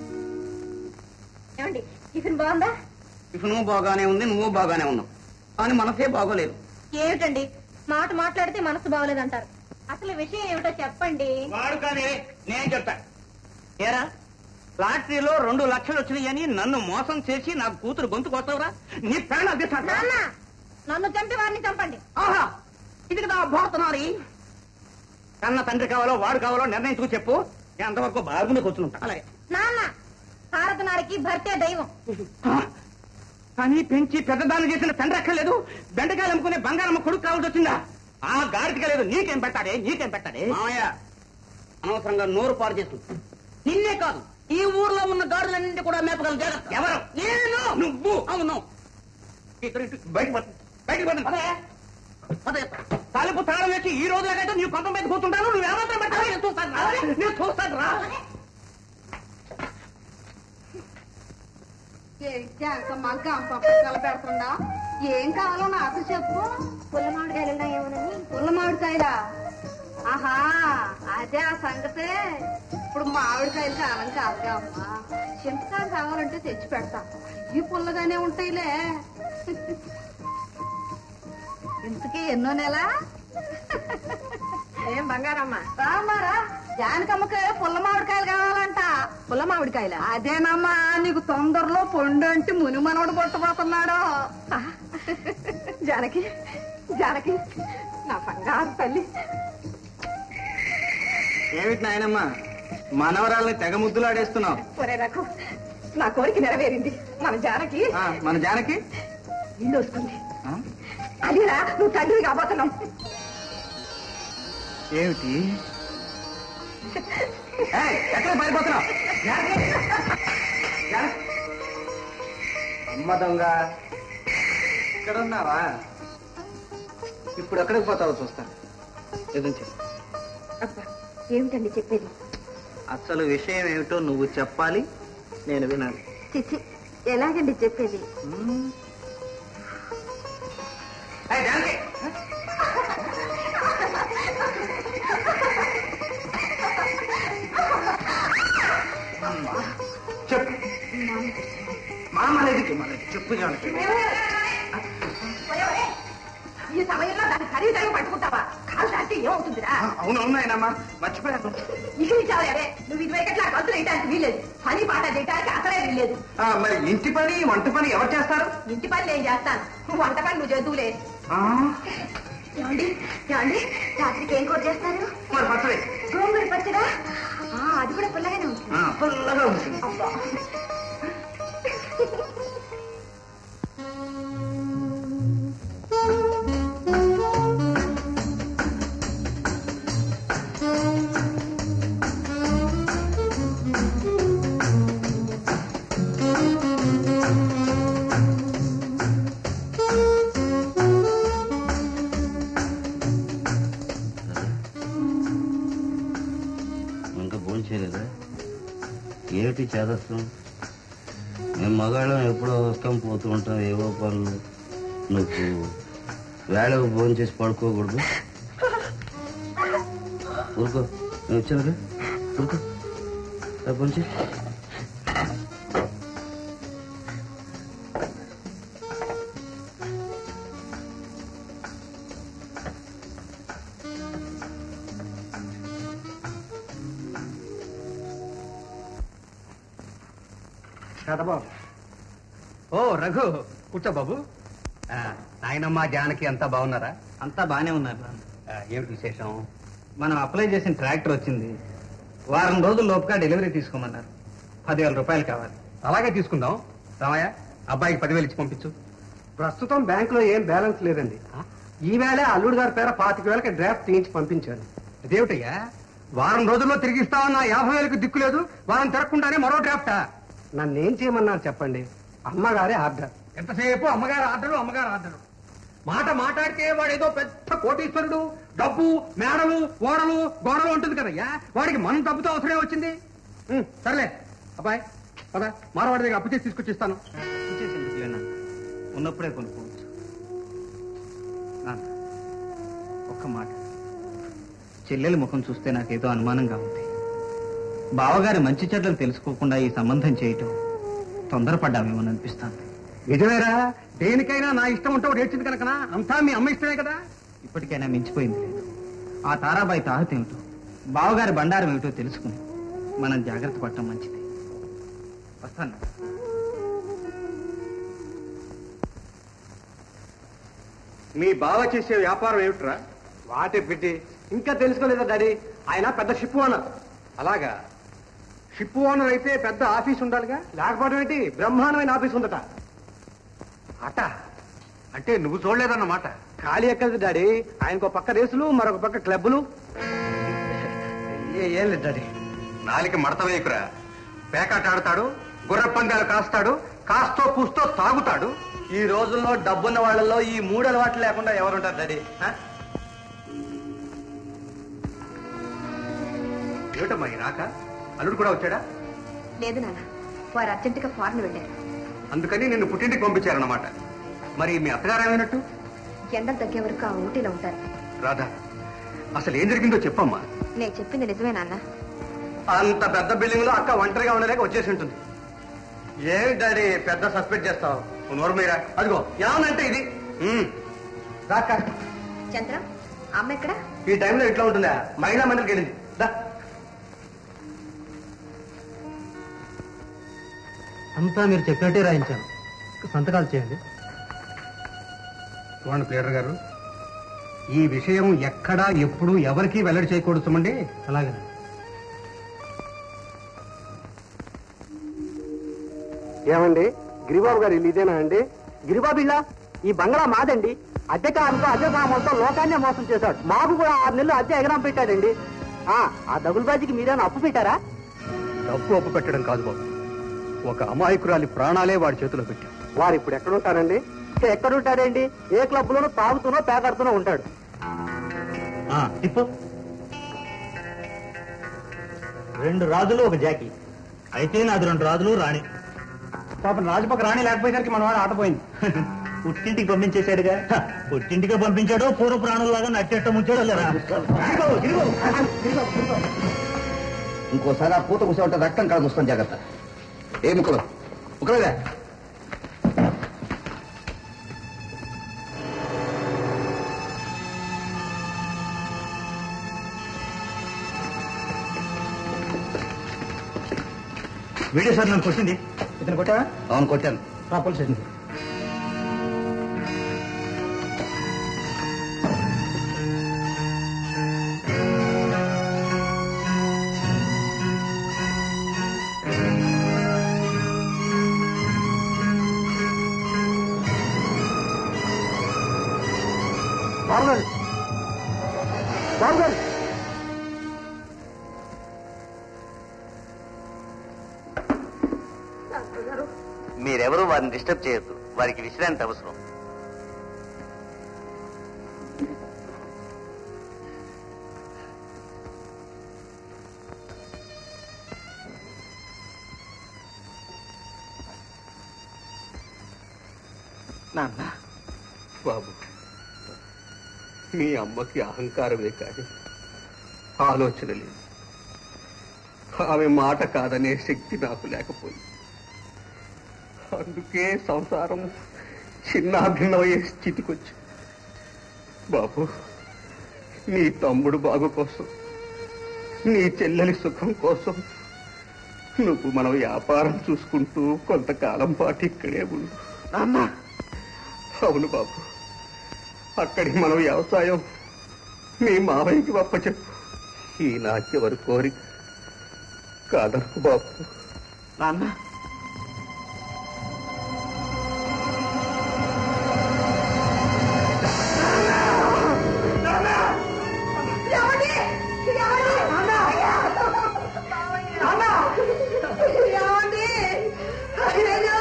[SPEAKER 9] ఏమండి టిఫిన్ బాగుందా
[SPEAKER 10] టిఫిన్ బాగానే ఉంది నువ్వు బాగానే ఉన్నావు కానీ మనసే బాగోలేదు
[SPEAKER 9] ఏమిటండి మాట మాట్లాడితే మనసు బాగోలేదంటారు అసలు విషయం ఏమిటో చెప్పండి
[SPEAKER 6] వాడు కానీ నేను చెప్తా ఏరా లాటరీలో రెండు లక్షలు వచ్చినాయని నన్ను మోసం చేసి నాకు కూతురు గొంతు కొత్తవరా నీ ప్రాణాలు
[SPEAKER 9] నాన్న
[SPEAKER 6] తీస్తాను
[SPEAKER 9] నన్ను చంపి వారిని చంపండి
[SPEAKER 6] ఆహా ఇది కదా భోతున్నారి కన్న తండ్రి కావాలో వాడు కావాలో నిర్ణయించుకు చెప్పు నేను అంతవరకు బాగుండి కూర్చుంటా అలాగే
[SPEAKER 9] నాన్న భారతనారికి భర్తే దైవం
[SPEAKER 6] ఆ, కానీ పెంచి పెద్దదాన్ని చేసిన తండ్రి అక్కర్లేదు బెండకాయలు అమ్ముకునే బంగారమ్మ కొడుకు కావాల్సి వచ్చిందా ఆ గాడికి లేదు నీకేం పెట్టాడే నీకేం పెట్టాడే
[SPEAKER 10] మామయ్య అనవసరంగా నోరు పాడు చేస్తుంది
[SPEAKER 6] నిన్నే కాదు ఈ ఊర్లో ఉన్న గాడులన్నింటి కూడా మేపగల జాగ్రత్త ఎవరు నేను నువ్వు అవును ఇక్కడ ఇటు బయట పద. బయటికి పద. పద. పద. తలుపు తాళం వేసి ఈ రోజు లాగైతే నీ కొంత మీద కూర్చుంటాను నువ్వు ఏమాత్రం పెట్టావు నేను చూస్తాను రా. నేను చూస్తాను రా
[SPEAKER 1] పెడుతుందా ఏం కావాలో నాకు చెప్పు
[SPEAKER 9] పుల్ల మామిడికాయలు ఏమోనని
[SPEAKER 1] పుల్ల మామిడికాయలా ఆహా అదే ఆ సంగతే ఇప్పుడు మామిడికాయలు కాలం కాదుగా అమ్మా చింతకాయలు కావాలంటే తెచ్చి పెడతా ఈ పుల్లగానే ఉంటాయిలే ఇంతకీ ఎన్నో నెల
[SPEAKER 9] ఏం బంగారమ్మ
[SPEAKER 1] రామారా జానకమ్మకి పుల్ల మామిడికాయలు కావాలంట
[SPEAKER 9] పుల్ల మామిడికాయల
[SPEAKER 1] అదేనమ్మా నీకు తొందరలో పొండు అంటే ముని మనవడు పుట్టబోతున్నాడు
[SPEAKER 9] జానకి జానకి నా బంగారు తల్లి
[SPEAKER 2] ఏమిటి నాయనమ్మా మనవరాల్ని తెగ ముద్దులాడేస్తున్నావు
[SPEAKER 9] ఒరే నాకు నా కోరిక నెరవేరింది మన జానకి
[SPEAKER 2] ఆ, మన జానకి
[SPEAKER 9] ఇల్లు వస్తుంది
[SPEAKER 2] ఆ?
[SPEAKER 9] అదిరా నువ్వు తండ్రి కాబోతున్నావు
[SPEAKER 2] ఏమిటి ఏయ్, ఎక్కడ పారిపోతున్నావు జానకి? జానకి? అమ్మ దొంగ ఇక్కడ ఉన్నావా ఇప్పుడు ఎక్కడికి పోతావో చూస్తా ఎదుంచి
[SPEAKER 9] అబ్బా ఏమిటండి చెప్పేది
[SPEAKER 10] అసలు విషయం ఏమిటో నువ్వు చెప్పాలి నేను వినాలి
[SPEAKER 9] చిచ్చి ఎలాగండి చెప్పేది
[SPEAKER 6] ఏయ్, జానకి చెప్పు మామ అనేది చెప్పు జానకి
[SPEAKER 9] ఈ సమయంలో దాన్ని ఖరీదైన పట్టుకుంటావా కాలు దాటి ఏమవుతుందిరా
[SPEAKER 6] అవును అవునాయనమ్మా మర్చిపోయాను
[SPEAKER 9] ఇక చాలే నువ్వు ఇదివరకట్లా గంతులు వేయడానికి వీల్లేదు పని పాట చేయడానికి అసలే వీల్లేదు
[SPEAKER 6] ఆ, మరి ఇంటి పని వంట పని ఎవరు చేస్తారు
[SPEAKER 9] ఇంటి పని నేను చేస్తాను నువ్వు వంట పని నువ్వు చేతులే
[SPEAKER 6] ఆ,
[SPEAKER 9] ఏమండి ఏమండి రాత్రికి ఏం కూర చేస్తారు
[SPEAKER 6] మరి పచ్చడి
[SPEAKER 9] గోంగూర పచ్చడా ఆ, అది కూడా పుల్లగానే ఉంటుంది
[SPEAKER 6] ఆ, పుల్లగా ఉంటుంది
[SPEAKER 9] అబ్బా
[SPEAKER 10] చేయలేదా ఏమిటి చేదస్తాం మేము మగాళ్ళం ఎప్పుడో వస్తాం పోతూ ఉంటాం ఏవో పనులు నువ్వు వేళకు ఫోన్ చేసి పడుకోకూడదు ఊరుకో నేను వచ్చాను ఊరుకో ఫోన్ చేయి
[SPEAKER 8] బాబు
[SPEAKER 4] ఓ రఘు కూర్చో బాబు ఆ, నాయనమ్మ జానకి అంతా బాగున్నారా
[SPEAKER 6] అంతా బానే ఉన్నారు నాన్న.
[SPEAKER 4] ఆ, ఏమిటి విశేషం
[SPEAKER 6] మనం అప్లై చేసిన ట్రాక్టర్ వచ్చింది వారం రోజుల లోపుగా డెలివరీ తీసుకోమన్నారు పదివేల రూపాయలు కావాలి
[SPEAKER 4] అలాగే తీసుకుందాం రామయ్య అబ్బాయికి పదివేలు ఇచ్చి పంపించు
[SPEAKER 8] ప్రస్తుతం బ్యాంకులో ఏం బ్యాలెన్స్ లేదండి ఈవేళ అల్లుడు గారి పేర పాతిక వేలకి డ్రాఫ్ట్ తీయించి పంపించాను
[SPEAKER 4] అదేమిటయ్యా వారం రోజుల్లో తిరిగి ఇస్తామన్న యాభై వేలకు దిక్కు లేదు వారం తిరగకుండానే మరో డ్రాఫ్టా
[SPEAKER 8] నన్నేం చేయమన్నారు చెప్పండి అమ్మగారే ఆర్డర్
[SPEAKER 4] ఎంతసేపు అమ్మగారు ఆర్డరు అమ్మగారు ఆర్డరు మాట మాట్లాడితే వాడు ఏదో పెద్ద కోటీశ్వరుడు డబ్బు మేడలు ఓడలు గోడలు ఉంటుంది కదయ్యా వాడికి మనం డబ్బుతో అవసరమే వచ్చింది ఉం, సర్లే అబ్బాయి పదా మారవాడి దగ్గర అప్పు చేసి తీసుకొచ్చిస్తాను
[SPEAKER 6] ఇచ్చేసేందుకులే నాన్న. ఉన్నప్పుడే కొనుక్కోవచ్చు నాన్న, ఒక్క మాట చెల్లెలి ముఖం చూస్తే నాకేదో అనుమానంగా ఉంది బావగారి మంచి చెడ్డలు తెలుసుకోకుండా ఈ సంబంధం చేయటం తొందరపడ్డామేమో అనిపిస్తాను
[SPEAKER 4] నిజమేరా దేనికైనా నా ఇష్టం ఉంటే ఒకటి ఏడ్చింది కనుక అంతా మీ అమ్మ ఇష్టమే కదా
[SPEAKER 6] ఇప్పటికైనా మించిపోయింది లేదు ఆ తారాబాయి తాహత ఏమిటో బావగారి బండారం ఏమిటో తెలుసుకుని మనం జాగ్రత్త పడటం మంచిది వస్తాను
[SPEAKER 4] మీ బావ చేసే వ్యాపారం ఏమిట్రా
[SPEAKER 8] వాటి పెట్టి ఇంకా తెలుసుకోలేదా డాడీ ఆయన పెద్ద షిప్ ఓనర్
[SPEAKER 4] అలాగా షిప్ ఓనర్ అయితే పెద్ద ఆఫీస్ ఉండాలిగా
[SPEAKER 8] లేకపోవడం ఏంటి బ్రహ్మాండమైన ఆఫీస్ ఉందట
[SPEAKER 4] అట అంటే నువ్వు చూడలేదన్నమాట
[SPEAKER 8] ఖాళీ ఎక్కదు డాడీ ఆయనకు ఒక పక్క రేసులు మరొక పక్క క్లబ్బులు ఏ- ఏం లేదు డాడీ
[SPEAKER 4] నాలికి మడత వేయకురా పేకాట ఆడతాడు గుర్ర పందాలు కాస్తాడు కాస్తో కూస్తో తాగుతాడు
[SPEAKER 5] ఈ రోజుల్లో డబ్బున్న వాళ్ళలో ఈ మూడు అలవాట్లు లేకుండా ఎవరుంటారు డాడీ ఆ?
[SPEAKER 4] ఏమిటమ్మా ఈ రాక అల్లుడు కూడా వచ్చాడా
[SPEAKER 1] లేదు నాన్న వారు అర్జెంటుగా ఫారెన్ వెళ్ళారు
[SPEAKER 4] అందుకని నిన్ను పుట్టింటికి పంపించారన్నమాట మరి మీ అత్తగారు ఏమైనట్టు
[SPEAKER 1] ఎండలు తగ్గే వరకు ఆ ఊటీలో ఉంటారు
[SPEAKER 4] రాధా అసలు ఏం జరిగిందో చెప్పమ్మా
[SPEAKER 1] నేను చెప్పింది నిజమే నాన్న
[SPEAKER 5] అంత పెద్ద బిల్డింగ్ లో అక్క ఒంటరిగా ఉండలేక వచ్చేసి ఉంటుంది ఏమి డాడీ పెద్ద సస్పెక్ట్ చేస్తావు
[SPEAKER 4] నువ్వు నోరు మీరా
[SPEAKER 5] అదిగో ఏమనంటే ఇది
[SPEAKER 4] ఉమ్.
[SPEAKER 5] రాక్క
[SPEAKER 1] చంద్రం అమ్మ ఎక్కడ
[SPEAKER 5] ఈ టైంలో ఇట్లా ఉంటుందా మహిళా మండలికి వెళ్ళింది దా
[SPEAKER 8] అంతా మీరు చెప్పినట్టే రాయించాను సంతకాలు చేయండి
[SPEAKER 4] చూడండి ప్లేడర్ గారు ఈ విషయం ఎక్కడా ఎప్పుడు ఎవరికీ వెల్లడి చేయకూడదు సుమండి
[SPEAKER 8] అలాగే ఏమండి గిరిబాబు గారు ఇల్లు ఇదేనా అండి గిరిబాబు ఇల్లా ఈ బంగ్లా మాదండి అద్దె కారుతో అద్దె సామాన్తో లోకాన్నే మోసం చేశాడు మాకు కూడా ఆరు నెలలు అద్దె ఎగరం పెట్టాడండి ఆ ఆ దగులుబాజీకి మీరేమైనా అప్పు పెట్టారా
[SPEAKER 4] డబ్బు అప్పు పెట్టడం కాదు బాబు ఒక అమాయకురాలి ప్రాణాలే వాడి చేతిలో పెట్టాం
[SPEAKER 8] వారు ఇప్పుడు ఎక్కడుంటారండి ఎక్కడుంటాడండి ఏ క్లబ్ లోనో తాగుతూనో పేకాడుతూనో ఉంటాడు
[SPEAKER 6] తిప్పు రెండు రాజులు ఒక జాకి అయితే నాది రెండు రాజులు రాణి
[SPEAKER 4] పాపం రాజపక్క రాణి లేకపోయేసరికి మన వాడు ఆటపోయింది
[SPEAKER 6] పుట్టింటికి పంపించేశాడుగా హ, పుట్టింటికి పంపించాడో పూర్వ ప్రాణుల్లాగా నట్టేట ముంచాడో లేరా
[SPEAKER 10] ఇంకోసారి ఆ పూత కూర్చోబట్టే రక్తం కాదు వస్తాం జాగ్రత్త ఏ ముక్కలు ముక్కలుగా
[SPEAKER 6] వీడియో సార్ నన్ను కొట్టింది ఇతను కొట్టావా
[SPEAKER 10] అవును కొట్టాను
[SPEAKER 6] పోలీస్ స్టేషన్
[SPEAKER 8] బాబు గారు బాబు గారు
[SPEAKER 5] మీరెవరూ వారిని డిస్టర్బ్ చేయొద్దు వారికి విశ్రాంతి అవసరం
[SPEAKER 4] నాన్న బాబు మీ అమ్మకి అహంకారమే కాదు ఆలోచన లేదు ఆమె మాట కాదనే శక్తి నాకు లేకపోయింది అందుకే సంసారం చిన్న భిన్నమయ్యే స్థితికొచ్చి బాబు నీ తమ్ముడు బాగు కోసం నీ చెల్లెలి సుఖం కోసం నువ్వు మన వ్యాపారం చూసుకుంటూ కొంతకాలం పాటు ఇక్కడే ఉండు నాన్న అవును బాబు అక్కడి మన వ్యవసాయం మీ మావయ్యకి గొప్ప చెప్పు ఈ నాకెవరి కోరిక కాదనుకు బాబు నాన్న
[SPEAKER 1] ఏమండి? ఏమండి? ఏమండి? అయ్యయ్యో!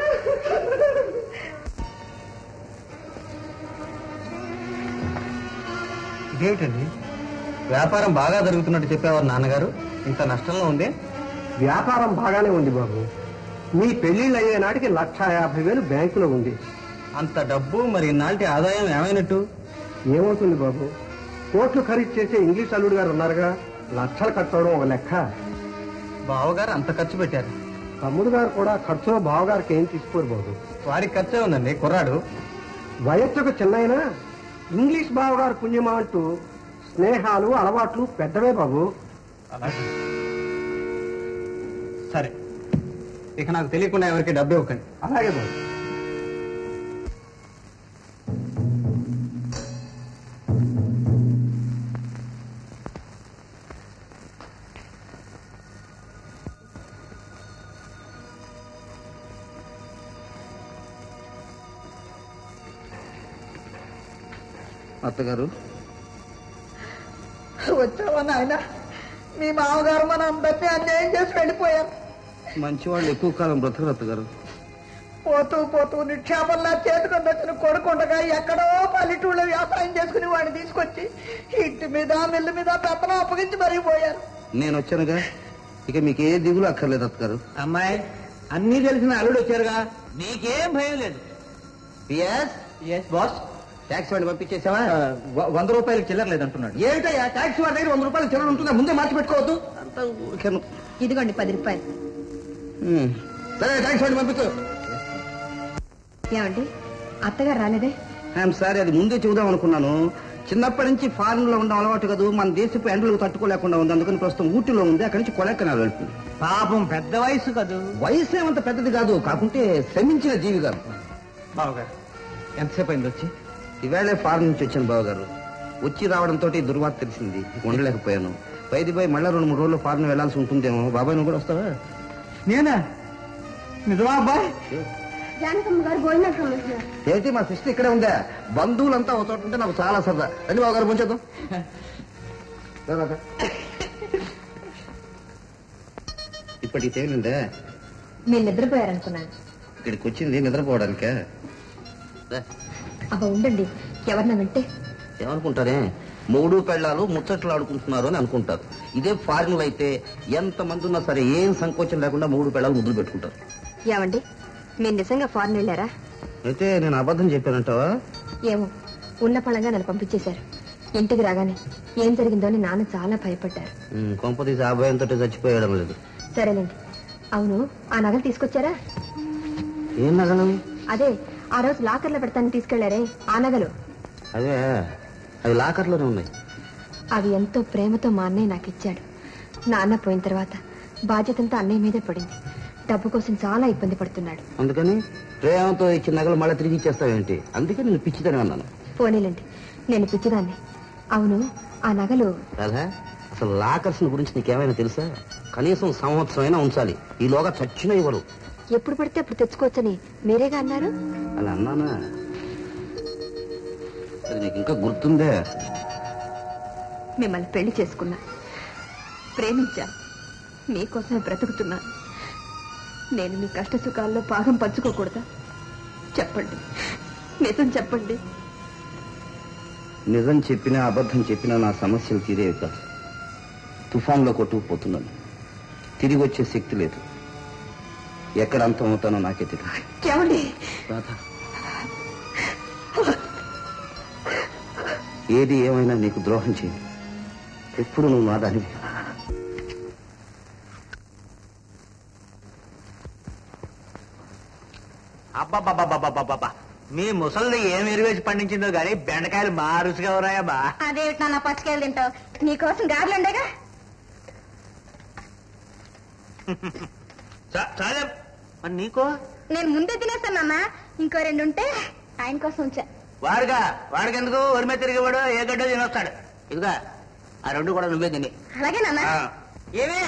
[SPEAKER 2] ఇదేమిటండి వ్యాపారం బాగా జరుగుతున్నట్టు చెప్పేవారు నాన్నగారు ఇంత నష్టంలో ఉంది
[SPEAKER 4] వ్యాపారం బాగానే ఉంది బాబు మీ పెళ్లిళ్ళు అయ్యే నాటికి లక్ష యాభై వేలు బ్యాంకులో ఉంది
[SPEAKER 2] అంత డబ్బు మరి ఇన్నాళ్ళటి ఆదాయం ఏమైనట్టు
[SPEAKER 4] ఏమవుతుంది బాబు కోట్లు ఖరీదు చేసే ఇంగ్లీష్ అల్లుడు గారు ఉన్నారుగా లక్షలు కట్టడం ఒక లెక్క
[SPEAKER 2] బావగారు అంత ఖర్చు పెట్టారు
[SPEAKER 4] తమ్ముడు గారు కూడా ఖర్చులో బావగారికి ఏం తీసుకోరు బాబు
[SPEAKER 2] వారికి ఖర్చే ఉందండి కుర్రాడు
[SPEAKER 4] వయస్సుకు చిన్నైనా ఇంగ్లీష్ బావగారు పుణ్యమా అంటూ స్నేహాలు అలవాట్లు పెద్దవే బాబు
[SPEAKER 2] అలాగే సరే ఇక నాకు తెలియకుండా ఎవరికి డబ్బు ఇవ్వకండి
[SPEAKER 4] అలాగే బాబు
[SPEAKER 10] అత్తగారు
[SPEAKER 1] వచ్చావా నాయన మీ మామగారు మన అందరినీ అన్యాయం చేసి వెళ్ళిపోయారు
[SPEAKER 10] మంచి వాళ్ళు ఎక్కువ కాలం బ్రతకరు అత్తగారు
[SPEAKER 1] పోతూ పోతూ నిక్షేపంలా చేతుకొని వచ్చిన కొడుకుండగా ఎక్కడో పల్లెటూళ్ళ వ్యవసాయం చేసుకుని వాడిని తీసుకొచ్చి ఇంటి మీద మిల్లు మీద పెత్తనం అప్పగించి మరీ పోయారు
[SPEAKER 10] నేను వచ్చానుగా ఇక మీకు ఏ దిగులు అక్కర్లేదు అత్తగారు
[SPEAKER 6] అమ్మాయి అన్ని తెలిసిన అల్లుడు వచ్చారుగా నీకేం భయం లేదు
[SPEAKER 10] ఎస్
[SPEAKER 6] ఎస్ బాస్
[SPEAKER 10] ట్యాక్స్ వాడిని పంపించేసావా
[SPEAKER 6] వంద రూపాయలు చిల్లర లేదంటున్నాడు
[SPEAKER 10] ఏమిటయ్యా ట్యాక్స్ వాడి దగ్గర వంద రూపాయలు చిల్లర ఉంటుందా ముందే మార్చి పెట్టుకోవద్దు అంతా ఊరికేను.
[SPEAKER 1] ఇదిగోండి పది రూపాయలు
[SPEAKER 10] ఉమ్. సరే ట్యాక్స్ వాడిని పంపించు
[SPEAKER 1] ఏమండి అత్తగారు రాలేదే
[SPEAKER 10] ఐఎమ్ సారీ అది ముందే చెబుదాం అనుకున్నాను చిన్నప్పటి నుంచి ఫారెన్ లో ఉండడం అలవాటు కాదు మన దేశపు ఎండలకు తట్టుకోలేకుండా ఉంది అందుకని ప్రస్తుతం ఊటీలో ఉంది అక్కడి నుంచి కొలెక్కనాలు వెళ్తుంది
[SPEAKER 6] పాపం పెద్ద వయసు కదూ
[SPEAKER 10] వయసు ఏమంత పెద్దది కాదు కాకుంటే శ్రమించిన జీవి గారు
[SPEAKER 6] బావగారు ఎంతసేపు అయింది వచ్చి
[SPEAKER 10] ఈవేళ ఫారెన్ నుంచి వచ్చాను బావగారు వచ్చి రావడంతో దుర్వాత తెలిసింది ఉండలేకపోయాను పైది పోయి మళ్ళీ రెండు మూడు రోజులు ఫారెన్ వెళ్లాల్సి ఉంటుందేమో బాబాయ్ నువ్వు కూడా వస్తావా
[SPEAKER 6] నేనా నిజమా అబ్బాయి
[SPEAKER 3] జానకమ్మ గారు భోజనం సమస్య
[SPEAKER 10] ఏంటి మా సిస్టర్ ఇక్కడే ఉందా బంధువులంతా ఒక చోట ఉంటే నాకు చాలా సరదా రండి బావగారు ముంచేద్దాం రా, రా, రా. ఇప్పటికి తేలిందే
[SPEAKER 1] మీరు నిద్రపోయారనుకున్నాను
[SPEAKER 10] ఇక్కడికి వచ్చింది నిద్రపోవడానికే రా.
[SPEAKER 1] అబ్బా ఉండండి ఎవరన్నా వింటే
[SPEAKER 10] ఏమనుకుంటారే మూడు పెళ్ళాలు ముచ్చట్లు ఆడుకుంటున్నారు అని అనుకుంటారు ఇదే ఫారిన్లు అయితే ఎంత మంది ఉన్నా సరే ఏం సంకోచం లేకుండా మూడు పెళ్ళాలు ముద్దులు పెట్టుకుంటారు
[SPEAKER 1] ఏమండి మీరు నిజంగా ఫారెన్ వెళ్ళారా
[SPEAKER 10] అయితే నేను అబద్ధం చెప్పానంటావా
[SPEAKER 1] ఏమో ఉన్న పళంగా నన్ను పంపించేశారు ఇంటికి రాగానే ఏం జరిగిందో అని నాన్న చాలా భయపడ్డారు
[SPEAKER 10] ఉమ్, కొంపతీసి ఆ భయంతో చచ్చిపోయడం లేదు
[SPEAKER 1] సరేనండి అవును ఆ నగలు తీసుకొచ్చారా
[SPEAKER 10] ఏం నగలు
[SPEAKER 1] అదే ఆ రోజు లాకర్లో పెడతాను తీసుకెళ్లారే ఆ నగలు
[SPEAKER 10] అదే అవి లాకర్లోనే ఉన్నాయి
[SPEAKER 1] అవి ఎంతో ప్రేమతో మా అన్నయ్య నాకు ఇచ్చాడు నాన్న పోయిన తర్వాత బాధ్యతంతా అన్నయ్య మీదే పడింది డబ్బు కోసం చాలా ఇబ్బంది పడుతున్నాడు
[SPEAKER 10] అందుకని ప్రేమతో ఇచ్చిన నగలు మళ్ళీ తిరిగి ఇచ్చేస్తావేంటి అందుకే నేను పిచ్చితనే అన్నాను
[SPEAKER 1] పోనీలండి నేను పిచ్చిదాన్ని అవును ఆ నగలు
[SPEAKER 10] రాధా అసలు లాకర్స్ గురించి నీకేమైనా తెలుసా కనీసం సంవత్సరమైనా ఉంచాలి ఈలోగా చచ్చిన ఇవ్వరు
[SPEAKER 1] ఎప్పుడు పడితే అప్పుడు తెచ్చుకోవచ్చని మీరేగా అన్నారు
[SPEAKER 10] అలా అన్నానా అది నీకు ఇంకా గుర్తుందే
[SPEAKER 1] మిమ్మల్ని పెళ్లి చేసుకున్నా ప్రేమించాను మీకోసమే బ్రతుకుతున్నాను నేను మీ కష్ట సుఖాల్లో భాగం పంచుకోకూడదా చెప్పండి నిజం చెప్పండి
[SPEAKER 10] నిజం చెప్పినా అబద్ధం చెప్పినా నా సమస్యలు తీరేవి కాదు తుఫాన్లో కొట్టుకుపోతున్నాను తిరిగి వచ్చే శక్తి లేదు ఎక్కడ అంతం అవుతానో నాకే తెలియదు
[SPEAKER 1] ఏమండి
[SPEAKER 10] రాధ ఏది ఏమైనా నీకు ద్రోహం చేయి ఎప్పుడు నువ్వు నా దానివి
[SPEAKER 5] అబ్బబ్బబ్బబ్బబ్బబ్బబ్బా మీ ముసలిది ఏం ఎరువేసి పండించిందో గానీ బెండకాయలు మా రుచిగా ఉన్నాయా బా
[SPEAKER 9] అదేమిటి నాన్న పచ్చకాయలు తింటావు నీకోసం గారెలు ఉండగా
[SPEAKER 5] చా- చాలే మరి నీకో
[SPEAKER 9] నేను ముందే తినేస్తాను నాన్న ఇంకో రెండు ఉంటే ఆయన కోసం ఉంచా
[SPEAKER 5] వాడుగా వాడికెందుకు ఒరిమే తిరిగేవాడు ఏ గడ్డో తినొస్తాడు ఇదిగా ఆ రెండు కూడా నువ్వే తిని
[SPEAKER 9] అలాగే నాన్న
[SPEAKER 5] ఆ. ఏమే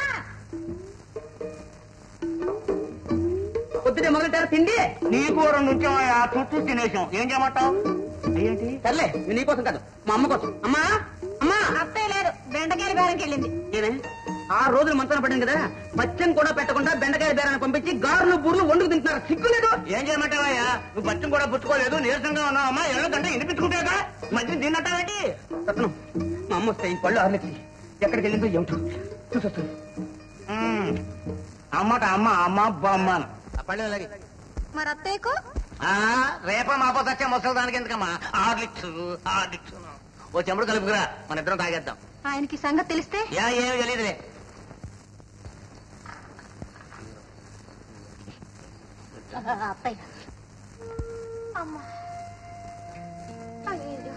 [SPEAKER 7] పొద్దునే మొదలెట్టారు తిండి
[SPEAKER 5] నీకు రెండు ఉంచామయ్యా చుట్టూ తినేసాం ఏం చేయమంటావు ఏంటి
[SPEAKER 7] సర్లే ఇది నీకోసం కాదు మా అమ్మ కోసం అమ్మా అమ్మా
[SPEAKER 9] అత్తయ్య లేదు బెండకాయల బేరంకి వెళ్ళింది
[SPEAKER 7] ఏమే ఆరు రోజులు మంచాన పడింది కదా పచ్చని కూడా పెట్టకుండా బెండకాయ బేరాన్ని పంపించి గారులు బూర్లు వండుకు తింటున్నారు సిగ్గులేదు
[SPEAKER 5] ఏం చేయమంటావయ్యా నువ్వు బచ్చం కూడా పుచ్చుకోలేదు నీరసంగా ఉన్నావు అమ్మా ఎవరో గంట వినిపించుకుంటాగా మధ్య తిన్నట్టావేంటి
[SPEAKER 7] రత్నం మా అమ్మ వస్తే ఈ పళ్ళు ఆర్లెక్కి ఎక్కడికి వెళ్ళిందో ఏమిటో చూసొస్తాను
[SPEAKER 5] ఉమ్. అమ్మట అమ్మ అమ్మ బొమ్మను పళ్ళు అలాగే
[SPEAKER 9] మరి అత్తయ్యకు
[SPEAKER 5] ఆ, రేప మాపో సత్యం ముసలి దానికి ఎందుకమ్మా ఆర్లిక్స్ ఆర్లిక్స్ ఓ చెంబడు కలుపుకురా మన ఇద్దరం తాగేద్దాం
[SPEAKER 9] ఆయనకి సంగతి తెలిస్తే
[SPEAKER 5] యా ఏమి తెలియదులే
[SPEAKER 9] అత్తయ్య అమ్మా అయ్యో